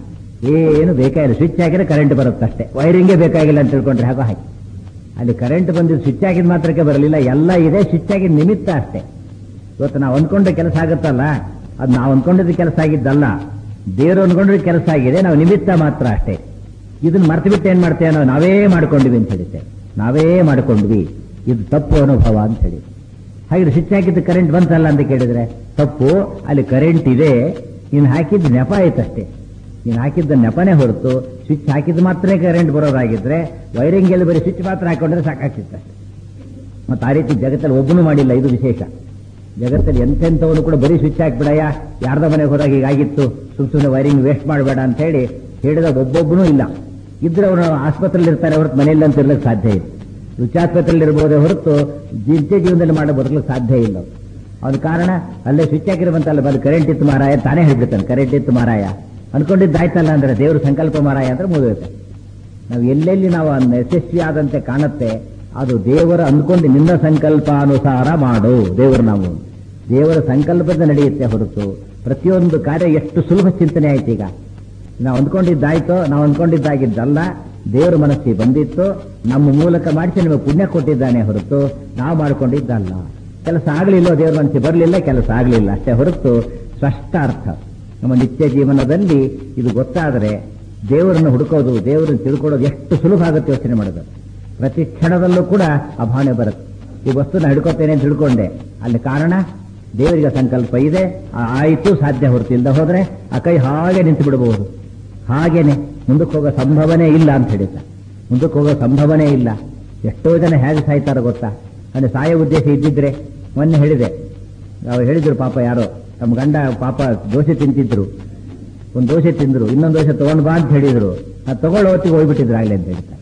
ಏನು ಬೇಕಾಗಿಲ್ಲ ಸ್ವಿಚ್ ಹಾಕಿದ್ರೆ ಕರೆಂಟ್ ಬರುತ್ತೆ ಅಷ್ಟೇ ವೈರಿಂಗೇ ಬೇಕಾಗಿಲ್ಲ ಅಂತ ತಿಳ್ಕೊಂಡ್ರೆ ಹಾಗೋ ಹಾಕಿ ಅಲ್ಲಿ ಕರೆಂಟ್ ಬಂದಿದ್ದು ಸ್ವಿಚ್ ಹಾಕಿದ ಮಾತ್ರಕ್ಕೆ ಬರಲಿಲ್ಲ ಎಲ್ಲ ಇದೆ ಸ್ವಿಚ್ ಹಾಕಿದ ನಿಮಿತ್ತ ಅಷ್ಟೇ ಇವತ್ತು ನಾವು ಅಂದ್ಕೊಂಡ ಕೆಲಸ ಆಗುತ್ತಲ್ಲ ಅದು ನಾವು ಅಂದ್ಕೊಂಡಿದ್ದ ಕೆಲಸ ಆಗಿದ್ದಲ್ಲ ದೇವರು ಅಂದ್ಕೊಂಡ್ರೆ ಕೆಲಸ ಆಗಿದೆ ನಾವು ನಿಮಿತ್ತ ಮಾತ್ರ ಅಷ್ಟೇ ಇದನ್ನ ಮರ್ತು ಬಿಟ್ಟು ಏನ್ ಮಾಡ್ತೇವೆ ನಾವು ನಾವೇ ಮಾಡ್ಕೊಂಡಿವಿ ಅಂತ ಹೇಳಿದ್ದೆ ನಾವೇ ಮಾಡ್ಕೊಂಡ್ವಿ ಇದು ತಪ್ಪು ಅನುಭವ ಅಂತ ಹೇಳಿ ಹಾಗೆ ಸ್ವಿಚ್ ಹಾಕಿದ್ದು ಕರೆಂಟ್ ಬಂತಲ್ಲ ಅಂತ ಕೇಳಿದ್ರೆ ತಪ್ಪು ಅಲ್ಲಿ ಕರೆಂಟ್ ಇದೆ ಇನ್ನು ಹಾಕಿದ್ದು ನೆಪ ಆಯ್ತಷ್ಟೇ ನೀನು ಹಾಕಿದ್ದ ನೆಪನೇ ಹೊರತು ಸ್ವಿಚ್ ಹಾಕಿದ್ದು ಮಾತ್ರ ಕರೆಂಟ್ ಬರೋದಾಗಿದ್ರೆ ವೈರಿಂಗ್ ಎಲ್ಲಿ ಬರೀ ಸ್ವಿಚ್ ಮಾತ್ರ ಹಾಕೊಂಡ್ರೆ ಸಾಕಾಗ್ತಿತ್ತಷ್ಟೇ ಮತ್ತೆ ಆ ರೀತಿ ಜಗತ್ತಲ್ಲಿ ಒಬ್ಬನು ಮಾಡಿಲ್ಲ ಇದು ವಿಶೇಷ ಜಗತ್ತಲ್ಲಿ ಎಂತೆಂಥವನು ಕೂಡ ಬರೀ ಸ್ವಿಚ್ ಹಾಕ್ಬಿಡಯ್ಯ ಯಾರ್ದ ಮನೆಗೆ ಹೋದಾಗ ಹೀಗಾಗಿತ್ತು ಸುಮ್ ಸುಮ್ಮನೆ ವೈರಿಂಗ್ ವೇಸ್ಟ್ ಮಾಡಬೇಡ ಅಂತ ಹೇಳಿ ಹೇಳಿದ ಒಬ್ಬೊಬ್ಬನೂ ಇಲ್ಲ ಇದ್ರೆ ಅವನು ಆಸ್ಪತ್ರೆಯಲ್ಲಿ ಇರ್ತಾರೆ ಹೊರತು ಮನೆಯಲ್ಲಿ ಅಂತ ಇರ್ಲಿಕ್ಕೆ ಸಾಧ್ಯ ಇಲ್ಲ ರುಚಾಸ್ಪತ್ರೆಯಲ್ಲಿ ಇರ್ಬೋದೇ ಹೊರತು ನಿತ್ಯ ಜೀವನದಲ್ಲಿ ಮಾಡೋ ಬದುಕಲಿಕ್ಕೆ ಸಾಧ್ಯ ಇಲ್ಲ ಅವನ ಕಾರಣ ಅಲ್ಲೇ ಸ್ವಿಚ್ ಹಾಕಿರುವಂತಲ್ಲ ಬಂದು ಕರೆಂಟ್ ಇತ್ತು ಮಾರಾಯ ತಾನೇ ಹೇಳ್ಬಿಡ್ತಾನೆ ಕರೆಂಟ್ ಇತ್ತು ಮಾರಾಯ ಅನ್ಕೊಂಡಿದ್ದಾಯ್ತಲ್ಲ ಅಂದ್ರೆ ದೇವರು ಸಂಕಲ್ಪ ಮಾರಾಯ ಅಂದ್ರೆ ಮುಗಿಯುತ್ತೆ ನಾವು ಎಲ್ಲೆಲ್ಲಿ ನಾವು ಅದ್ನ ಯಶಸ್ವಿ ಆದಂತೆ ಕಾಣುತ್ತೆ ಅದು ದೇವರ ಅಂದ್ಕೊಂಡು ನಿನ್ನ ಸಂಕಲ್ಪಾನುಸಾರ ಮಾಡು ದೇವರು ನಾವು ದೇವರ ಸಂಕಲ್ಪದ ನಡೆಯುತ್ತೆ ಹೊರತು ಪ್ರತಿಯೊಂದು ಕಾರ್ಯ ಎಷ್ಟು ಸುಲಭ ಚಿಂತನೆ ಆಯ್ತು ಈಗ ನಾವು ಅಂದ್ಕೊಂಡಿದ್ದಾಯ್ತೋ ನಾವು ಅಂದ್ಕೊಂಡಿದ್ದಾಗಿದ್ದಲ್ಲ ದೇವರ ಮನಸ್ಸಿಗೆ ಬಂದಿತ್ತು ನಮ್ಮ ಮೂಲಕ ಮಾಡಿಸಿ ನಮಗೆ ಪುಣ್ಯ ಕೊಟ್ಟಿದ್ದಾನೆ ಹೊರತು ನಾವು ಮಾಡ್ಕೊಂಡಿದ್ದಲ್ಲ ಕೆಲಸ ಆಗಲಿಲ್ಲ ದೇವರ ಮನಸ್ಸಿಗೆ ಬರಲಿಲ್ಲ ಕೆಲಸ ಆಗಲಿಲ್ಲ ಅಷ್ಟೇ ಹೊರತು ಸ್ಪಷ್ಟ ಅರ್ಥ ನಮ್ಮ ನಿತ್ಯ ಜೀವನದಲ್ಲಿ ಇದು ಗೊತ್ತಾದರೆ ದೇವರನ್ನು ಹುಡುಕೋದು ದೇವರನ್ನು ತಿಳ್ಕೊಳ್ಳೋದು ಎಷ್ಟು ಸುಲಭ ಆಗುತ್ತೆ ಯೋಚನೆ ಮಾಡೋದು ಪ್ರತಿ ಕ್ಷಣದಲ್ಲೂ ಕೂಡ ಆ ಭಾವನೆ ಬರುತ್ತೆ ಈ ವಸ್ತುನ ಹಿಡ್ಕೋತೇನೆ ಅಂತ ತಿಳ್ಕೊಂಡೆ ಅಲ್ಲಿ ಕಾರಣ ದೇವರಿಗೆ ಸಂಕಲ್ಪ ಇದೆ ಆ ಆಯಿತು ಸಾಧ್ಯ ಹೊರತಿಲ್ದ ಹೋದ್ರೆ ಆ ಕೈ ಹಾಗೆ ನಿಂತು ಬಿಡಬಹುದು ಹಾಗೇನೆ ಮುಂದಕ್ಕೆ ಹೋಗೋ ಸಂಭವನೆ ಇಲ್ಲ ಅಂತ ಹೇಳಿದ್ದ ಮುಂದಕ್ಕೆ ಹೋಗೋ ಸಂಭವನೆ ಇಲ್ಲ ಎಷ್ಟೋ ಜನ ಹೇಗೆ ಸಾಯ್ತಾರೋ ಗೊತ್ತಾ ಅಂದ್ರೆ ಸಾಯೋ ಉದ್ದೇಶ ಇದ್ದಿದ್ರೆ ಮೊನ್ನೆ ಹೇಳಿದೆ ಅವ್ರು ಹೇಳಿದ್ರು ಪಾಪ ಯಾರೋ ತಮ್ಮ ಗಂಡ ಪಾಪ ದೋಸೆ ತಿಂತಿದ್ರು ಒಂದು ದೋಸೆ ತಿಂದ್ರು ಇನ್ನೊಂದು ದೋಸೆ ತಗೊಂಡ್ ಬಾ ಅಂತ ಹೇಳಿದ್ರು ಅದು ತಗೊಳ್ಳೋ ಹೊತ್ತಿಗೆ ಹೋಗ್ಬಿಟ್ಟಿದ್ರು ಆಗ್ಲಿ ಅಂತ ಹೇಳ್ತಾರೆ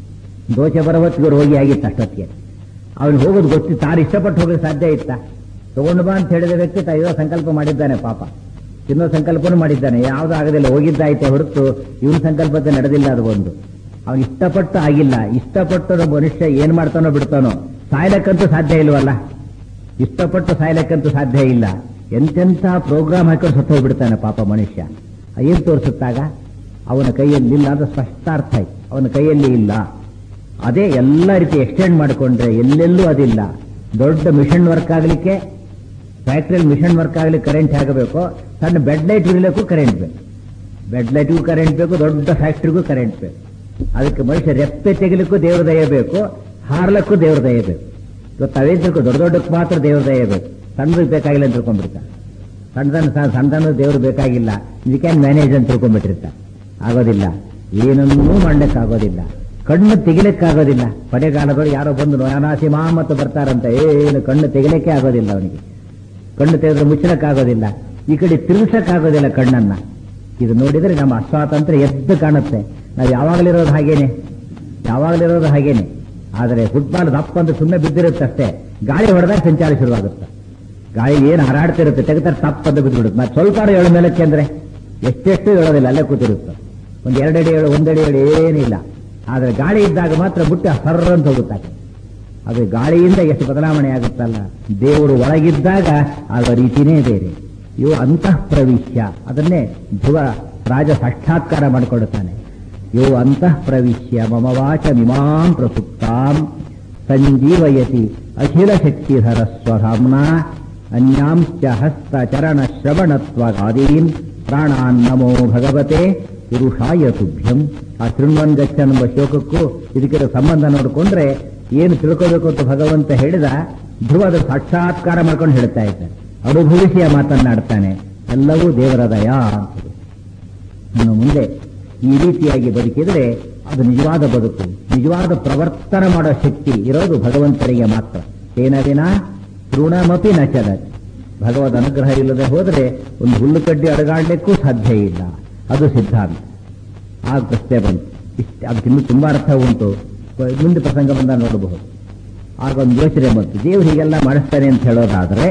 ದೋಸೆ ಬರೋ ಹೊತ್ತಿಗೆ ಅವ್ರು ಹೋಗಿ ಆಗಿತ್ತು ಅಷ್ಟೊತ್ತಿಗೆ ಅವ್ನು ಹೋಗೋದು ಗೊತ್ತಿ ತಾನು ಇಷ್ಟಪಟ್ಟು ಹೋಗೋದು ಸಾಧ್ಯ ಇತ್ತ ತಗೊಂಡು ಬಾ ಅಂತ ಹೇಳಿದ ವ್ಯಕ್ತಿ ತಾ ಇರೋ ಸಂಕಲ್ಪ ಮಾಡಿದ್ದಾನೆ ಪಾಪ ತಿನ್ನೋ ಸಂಕಲ್ಪನೂ ಮಾಡಿದ್ದಾನೆ ಯಾವ್ದು ಆಗದಿಲ್ಲ ಹೋಗಿದ್ದಾಯ್ತೆ ಹೊರತು ಇವನ ಸಂಕಲ್ಪತೆ ನಡೆದಿಲ್ಲ ಅದು ಒಂದು ಅವನು ಇಷ್ಟಪಟ್ಟು ಆಗಿಲ್ಲ ಇಷ್ಟಪಟ್ಟು ಮನುಷ್ಯ ಏನ್ ಮಾಡ್ತಾನೋ ಬಿಡ್ತಾನೋ ಸಾಯ್ಲಕ್ಕಂತೂ ಸಾಧ್ಯ ಇಲ್ವಲ್ಲ ಇಷ್ಟಪಟ್ಟು ಸಾಯ್ಲಕ್ಕಂತೂ ಸಾಧ್ಯ ಇಲ್ಲ ಎಂತೆಂಥ ಪ್ರೋಗ್ರಾಮ್ ಹಾಕೊಂಡು ಸತ್ತು ಹೋಗ್ಬಿಡ್ತಾನೆ ಪಾಪ ಮನುಷ್ಯ ಏನ್ ತೋರಿಸುತ್ತಾಗ ಅವನ ಕೈಯಲ್ಲಿ ಇಲ್ಲ ಅಂತ ಸ್ಪಷ್ಟ ಅರ್ಥ ಆಯ್ತು ಅವನ ಕೈಯಲ್ಲಿ ಇಲ್ಲ ಅದೇ ಎಲ್ಲ ರೀತಿ ಎಕ್ಸ್ಟೆಂಡ್ ಮಾಡಿಕೊಂಡ್ರೆ ಎಲ್ಲೆಲ್ಲೂ ಅದಿಲ್ಲ ದೊಡ್ಡ ಮಿಷನ್ ವರ್ಕ್ ಆಗಲಿಕ್ಕೆ ಫ್ಯಾಕ್ಟ್ರಿಯಲ್ಲಿ ಮಿಷನ್ ವರ್ಕ್ ಆಗಲಿಕ್ಕೆ ಕರೆಂಟ್ ಆಗಬೇಕು ಸಣ್ಣ ಬೆಡ್ ಲೈಟ್ ಇರಲಿಕ್ಕೂ ಕರೆಂಟ್ ಬೇಕು ಬೆಡ್ ಲೈಟ್ಗೂ ಕರೆಂಟ್ ಬೇಕು ದೊಡ್ಡ ಫ್ಯಾಕ್ಟ್ರಿಗೂ ಕರೆಂಟ್ ಬೇಕು ಅದಕ್ಕೆ ಮನುಷ್ಯ ರೆಪ್ಪೆ ತೆಗಿಲಿಕ್ಕೂ ದೇವ್ರ ದಯ ಬೇಕು ಹಾರ್ಲಕ್ಕೂ ದೇವ್ರ ದಯ ಬೇಕು ಇವತ್ತು ಅವೇನ್ ತಿಳ್ಕೊ ದೊಡ್ಡ ದೊಡ್ಡಕ್ಕೆ ಮಾತ್ರ ದೇವ್ರ ದಯ ಬೇಕು ಸಣ್ಣದಕ್ಕೆ ಬೇಕಾಗಿಲ್ಲ ಅಂತ ತಿಳ್ಕೊಂಡ್ಬಿಡ್ತಾರೆ ಸಣ್ಣದನ್ನ ಸಣ್ಣದನ್ನು ದೇವ್ರು ಬೇಕಾಗಿಲ್ಲ ವಿ ಕ್ಯಾನ್ ಮ್ಯಾನೇಜ್ ಅಂತ ತಿಳ್ಕೊಂಡ್ಬಿಟ್ಟಿರ್ತಾರೆ ಆಗೋದಿಲ್ಲ ಏನನ್ನೂ ಮಾಡ್ಲಿಕ್ಕಾಗೋದಿಲ್ಲ ಕಣ್ಣು ತೆಗಿಲಿಕ್ಕಾಗೋದಿಲ್ಲ ಕೊನೆಗಾಲದೊಳಗೆ ಯಾರೋ ಬಂದು ನಾನಾಸಿ ಮಾಮತ್ತು ಬರ್ತಾರಂತ ಏನು ಕಣ್ಣು ತೆಗಿಲಿಕ್ಕೆ ಆಗೋದಿಲ್ಲ ಅವನಿಗೆ ಕಣ್ಣು ತೆಗೆದ್ರೆ ಮುಚ್ಚಲಕ್ಕಾಗೋದಿಲ್ಲ ಈ ಕಡೆ ತಿರುಗಿಸಕ್ಕಾಗೋದಿಲ್ಲ ಕಣ್ಣನ್ನ ಇದು ನೋಡಿದ್ರೆ ನಮ್ಮ ಅಸ್ವಾತಂತ್ರ್ಯ ಎದ್ದು ಕಾಣುತ್ತೆ ನಾವು ಯಾವಾಗಲಿರೋದು ಹಾಗೇನೆ ಯಾವಾಗಲಿರೋದು ಹಾಗೇನೆ ಆದರೆ ಫುಟ್ಬಾಲ್ ದಪ್ಪ ಅಂತ ಸುಮ್ಮನೆ ಬಿದ್ದಿರುತ್ತೆ ಅಷ್ಟೇ ಗಾಳಿ ಹೊಡೆದಾಗ ಸಂಚಾರ ಶುರುವಾಗುತ್ತೆ ಗಾಳಿ ಏನು ಹರಾಡ್ತಿರುತ್ತೆ ತೆಗೆತಾರೆ ತಪ್ಪ ಅಂತ ಬಿದ್ದುಬಿಡುತ್ತೆ ಮತ್ತೆ ಸ್ವಲ್ಪ ಏಳು ಮೇಲಕ್ಕೆ ಅಂದ್ರೆ ಎಷ್ಟೆಷ್ಟು ಹೇಳೋದಿಲ್ಲ ಅಲ್ಲೇ ಕೂತಿರುತ್ತೆ ಒಂದು ಎರಡಡಿ ಏಳು ಒಂದಡಿ ಏಳು ಏನಿಲ್ಲ ಆದರೆ ಗಾಳಿ ಇದ್ದಾಗ ಮಾತ್ರ ಬುಟ್ಟಿ ಸರ್ರ ಅಂತ ಹೋಗುತ್ತಾನೆ ಅದು ಗಾಳಿಯಿಂದ ಎಷ್ಟು ಬದಲಾವಣೆ ಆಗುತ್ತಲ್ಲ ದೇವರು ಒಳಗಿದ್ದಾಗ ಆಗ ರೀತಿನೇ ಬೇರೆ ಇವು ಅಂತಃ ಪ್ರವಿಶ್ಯ ಅದನ್ನೇ ಧ್ರುವ ರಾಜ ಸಾಕ್ಷಾತ್ಕಾರ ಮಾಡಿಕೊಡುತ್ತಾನೆ ಇವು ಅಂತಃ ಪ್ರವಿಶ್ಯ ಮಮ ವಾಚ ಮಿಮಾಂ ಪ್ರಸುಪ್ತಾಂ ಸಂಜೀವಯತಿ ಅಖಿಲ ಶಕ್ತಿಧರ ಸ್ವಧಾಮ್ನ ಅನ್ಯಾಂಶ್ಚ ಹಸ್ತ ಚರಣ ಶ್ರವಣತ್ವಗಾದೀನ್ ಪ್ರಾಣಾನ್ ನಮೋ ಭಗವತೆ ಪುರುಷಾಯ ತುಭ್ಯಂ ಆ ಶೃಣ್ವನ್ ಗಚ್ಚನ್ ಎಂಬ ಶ್ಲೋಕಕ್ಕೂ ಇದಕ್ಕಿರೋ ಸಂಬಂಧ ನೋಡಿಕೊಂಡ್ರೆ ಏನು ತಿಳ್ಕೋಬೇಕು ಅಂತ ಭಗವಂತ ಹೇಳಿದ ಧ್ರುವದ ಸಾಕ್ಷಾತ್ಕಾರ ಮಾಡ್ಕೊಂಡು ಹೇಳ್ತಾ ಇದ್ದಾನೆ ಅನುಭವಿಸಿ ಆ ಮಾತನ್ನಾಡ್ತಾನೆ ಎಲ್ಲವೂ ದೇವರ ದಯ ಅಂತ ಇನ್ನು ಮುಂದೆ ಈ ರೀತಿಯಾಗಿ ಬದುಕಿದ್ರೆ ಅದು ನಿಜವಾದ ಬದುಕು ನಿಜವಾದ ಪ್ರವರ್ತನ ಮಾಡೋ ಶಕ್ತಿ ಇರೋದು ಭಗವಂತನಿಗೆ ಮಾತ್ರ ತೇನ ದಿನ ತೃಣಮಪಿ ನಚದ ಭಗವದ್ ಅನುಗ್ರಹ ಇಲ್ಲದೆ ಹೋದರೆ ಒಂದು ಹುಲ್ಲು ಕಡ್ಡಿ ಅಡಗಾಡ್ಲಿಕ್ಕೂ ಸಾಧ್ಯ ಇಲ್ಲ ಅದು ಸಿದ್ಧಾಂತ ಆ ಪ್ರಶ್ನೆ ಬಂತು ಇಷ್ಟ ಅದಕ್ಕೆ ಇನ್ನೂ ತುಂಬಾ ಅರ್ಥ ಉಂಟು ಮುಂದೆ ಪ್ರಸಂಗ ಬಂದ ನೋಡಬಹುದು ಆಗ ಒಂದು ಯೋಚನೆ ಬಂತು ದೇವರು ಹೀಗೆಲ್ಲ ಮಾಡಿಸ್ತಾನೆ ಅಂತ ಹೇಳೋದಾದ್ರೆ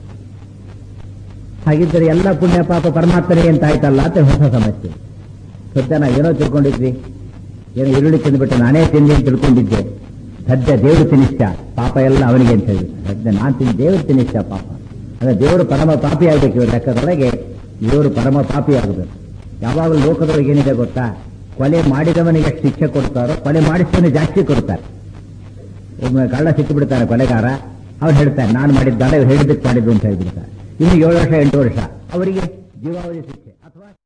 ಹಾಗಿದ್ದರೆ ಎಲ್ಲ ಪುಣ್ಯ ಪಾಪ ಪರಮಾತ್ಮನಿಗೆ ಅಂತ ಆಯ್ತಲ್ಲ ಅಂತ ಹೊಸ ಸಮಸ್ಯೆ ಸದ್ಯ ನಾವು ಏನೋ ತಿಳ್ಕೊಂಡಿದ್ವಿ ಏನೋ ಈರುಳ್ಳಿ ತಿಂದ್ಬಿಟ್ಟು ನಾನೇ ತಿಂದಿ ಅಂತ ತಿಳ್ಕೊಂಡಿದ್ದೆ ಸದ್ಯ ದೇವರು ತಿನಿಷ್ಠ ಪಾಪ ಎಲ್ಲ ಅವನಿಗೆ ಅಂತ ಹೇಳಿ ಸದ್ಯ ನಾನು ತಿಂದು ದೇವರು ತಿನಿಷ್ಠ ಪಾಪ ಅಂದ್ರೆ ದೇವರು ಪರಮ ಪಾಪಿ ಆಗ್ಬೇಕು ಇವ್ರ ಲೆಕ್ಕದೊಳಗೆ ದೇವರು ಪರಮ ಪಾಪಿ ಆಗಬೇಕು ಯಾವಾಗಲೂ ಲೋಕದೊಳಗೆ ಏನಿದೆ ಗೊತ್ತಾ ಕೊಲೆ ಮಾಡಿದವನಿಗೆ ಎಷ್ಟು ಶಿಕ್ಷೆ ಕೊಡ್ತಾರೋ ಕೊಲೆ ಮಾಡಿಸಿದವನಿಗೆ ಜಾಸ್ತಿ ಕೊಡ್ತಾರೆ ಒಬ್ಬ ಕಳ್ಳ ಸಿಕ್ಕು ಬಿಡ್ತಾನೆ ಕೊಲೆಗಾರ ಅವ್ರು ಹೇಳ್ತಾರೆ ನಾನು ಮಾಡಿದ್ದಾನೆ ಇವ್ರು ಹೇಳಿದ್ದಕ್ಕೆ ಮಾಡಿದ್ದು ಅಂತ ಹೇಳ್ಬಿಡ್ತಾರೆ ಇನ್ನು ಏಳು ವರ್ಷ ಎಂಟು ವರ್ಷ ಅವರಿಗೆ ಜೀವಾವಧಿ ಶಿಕ್ಷೆ ಅಥವಾ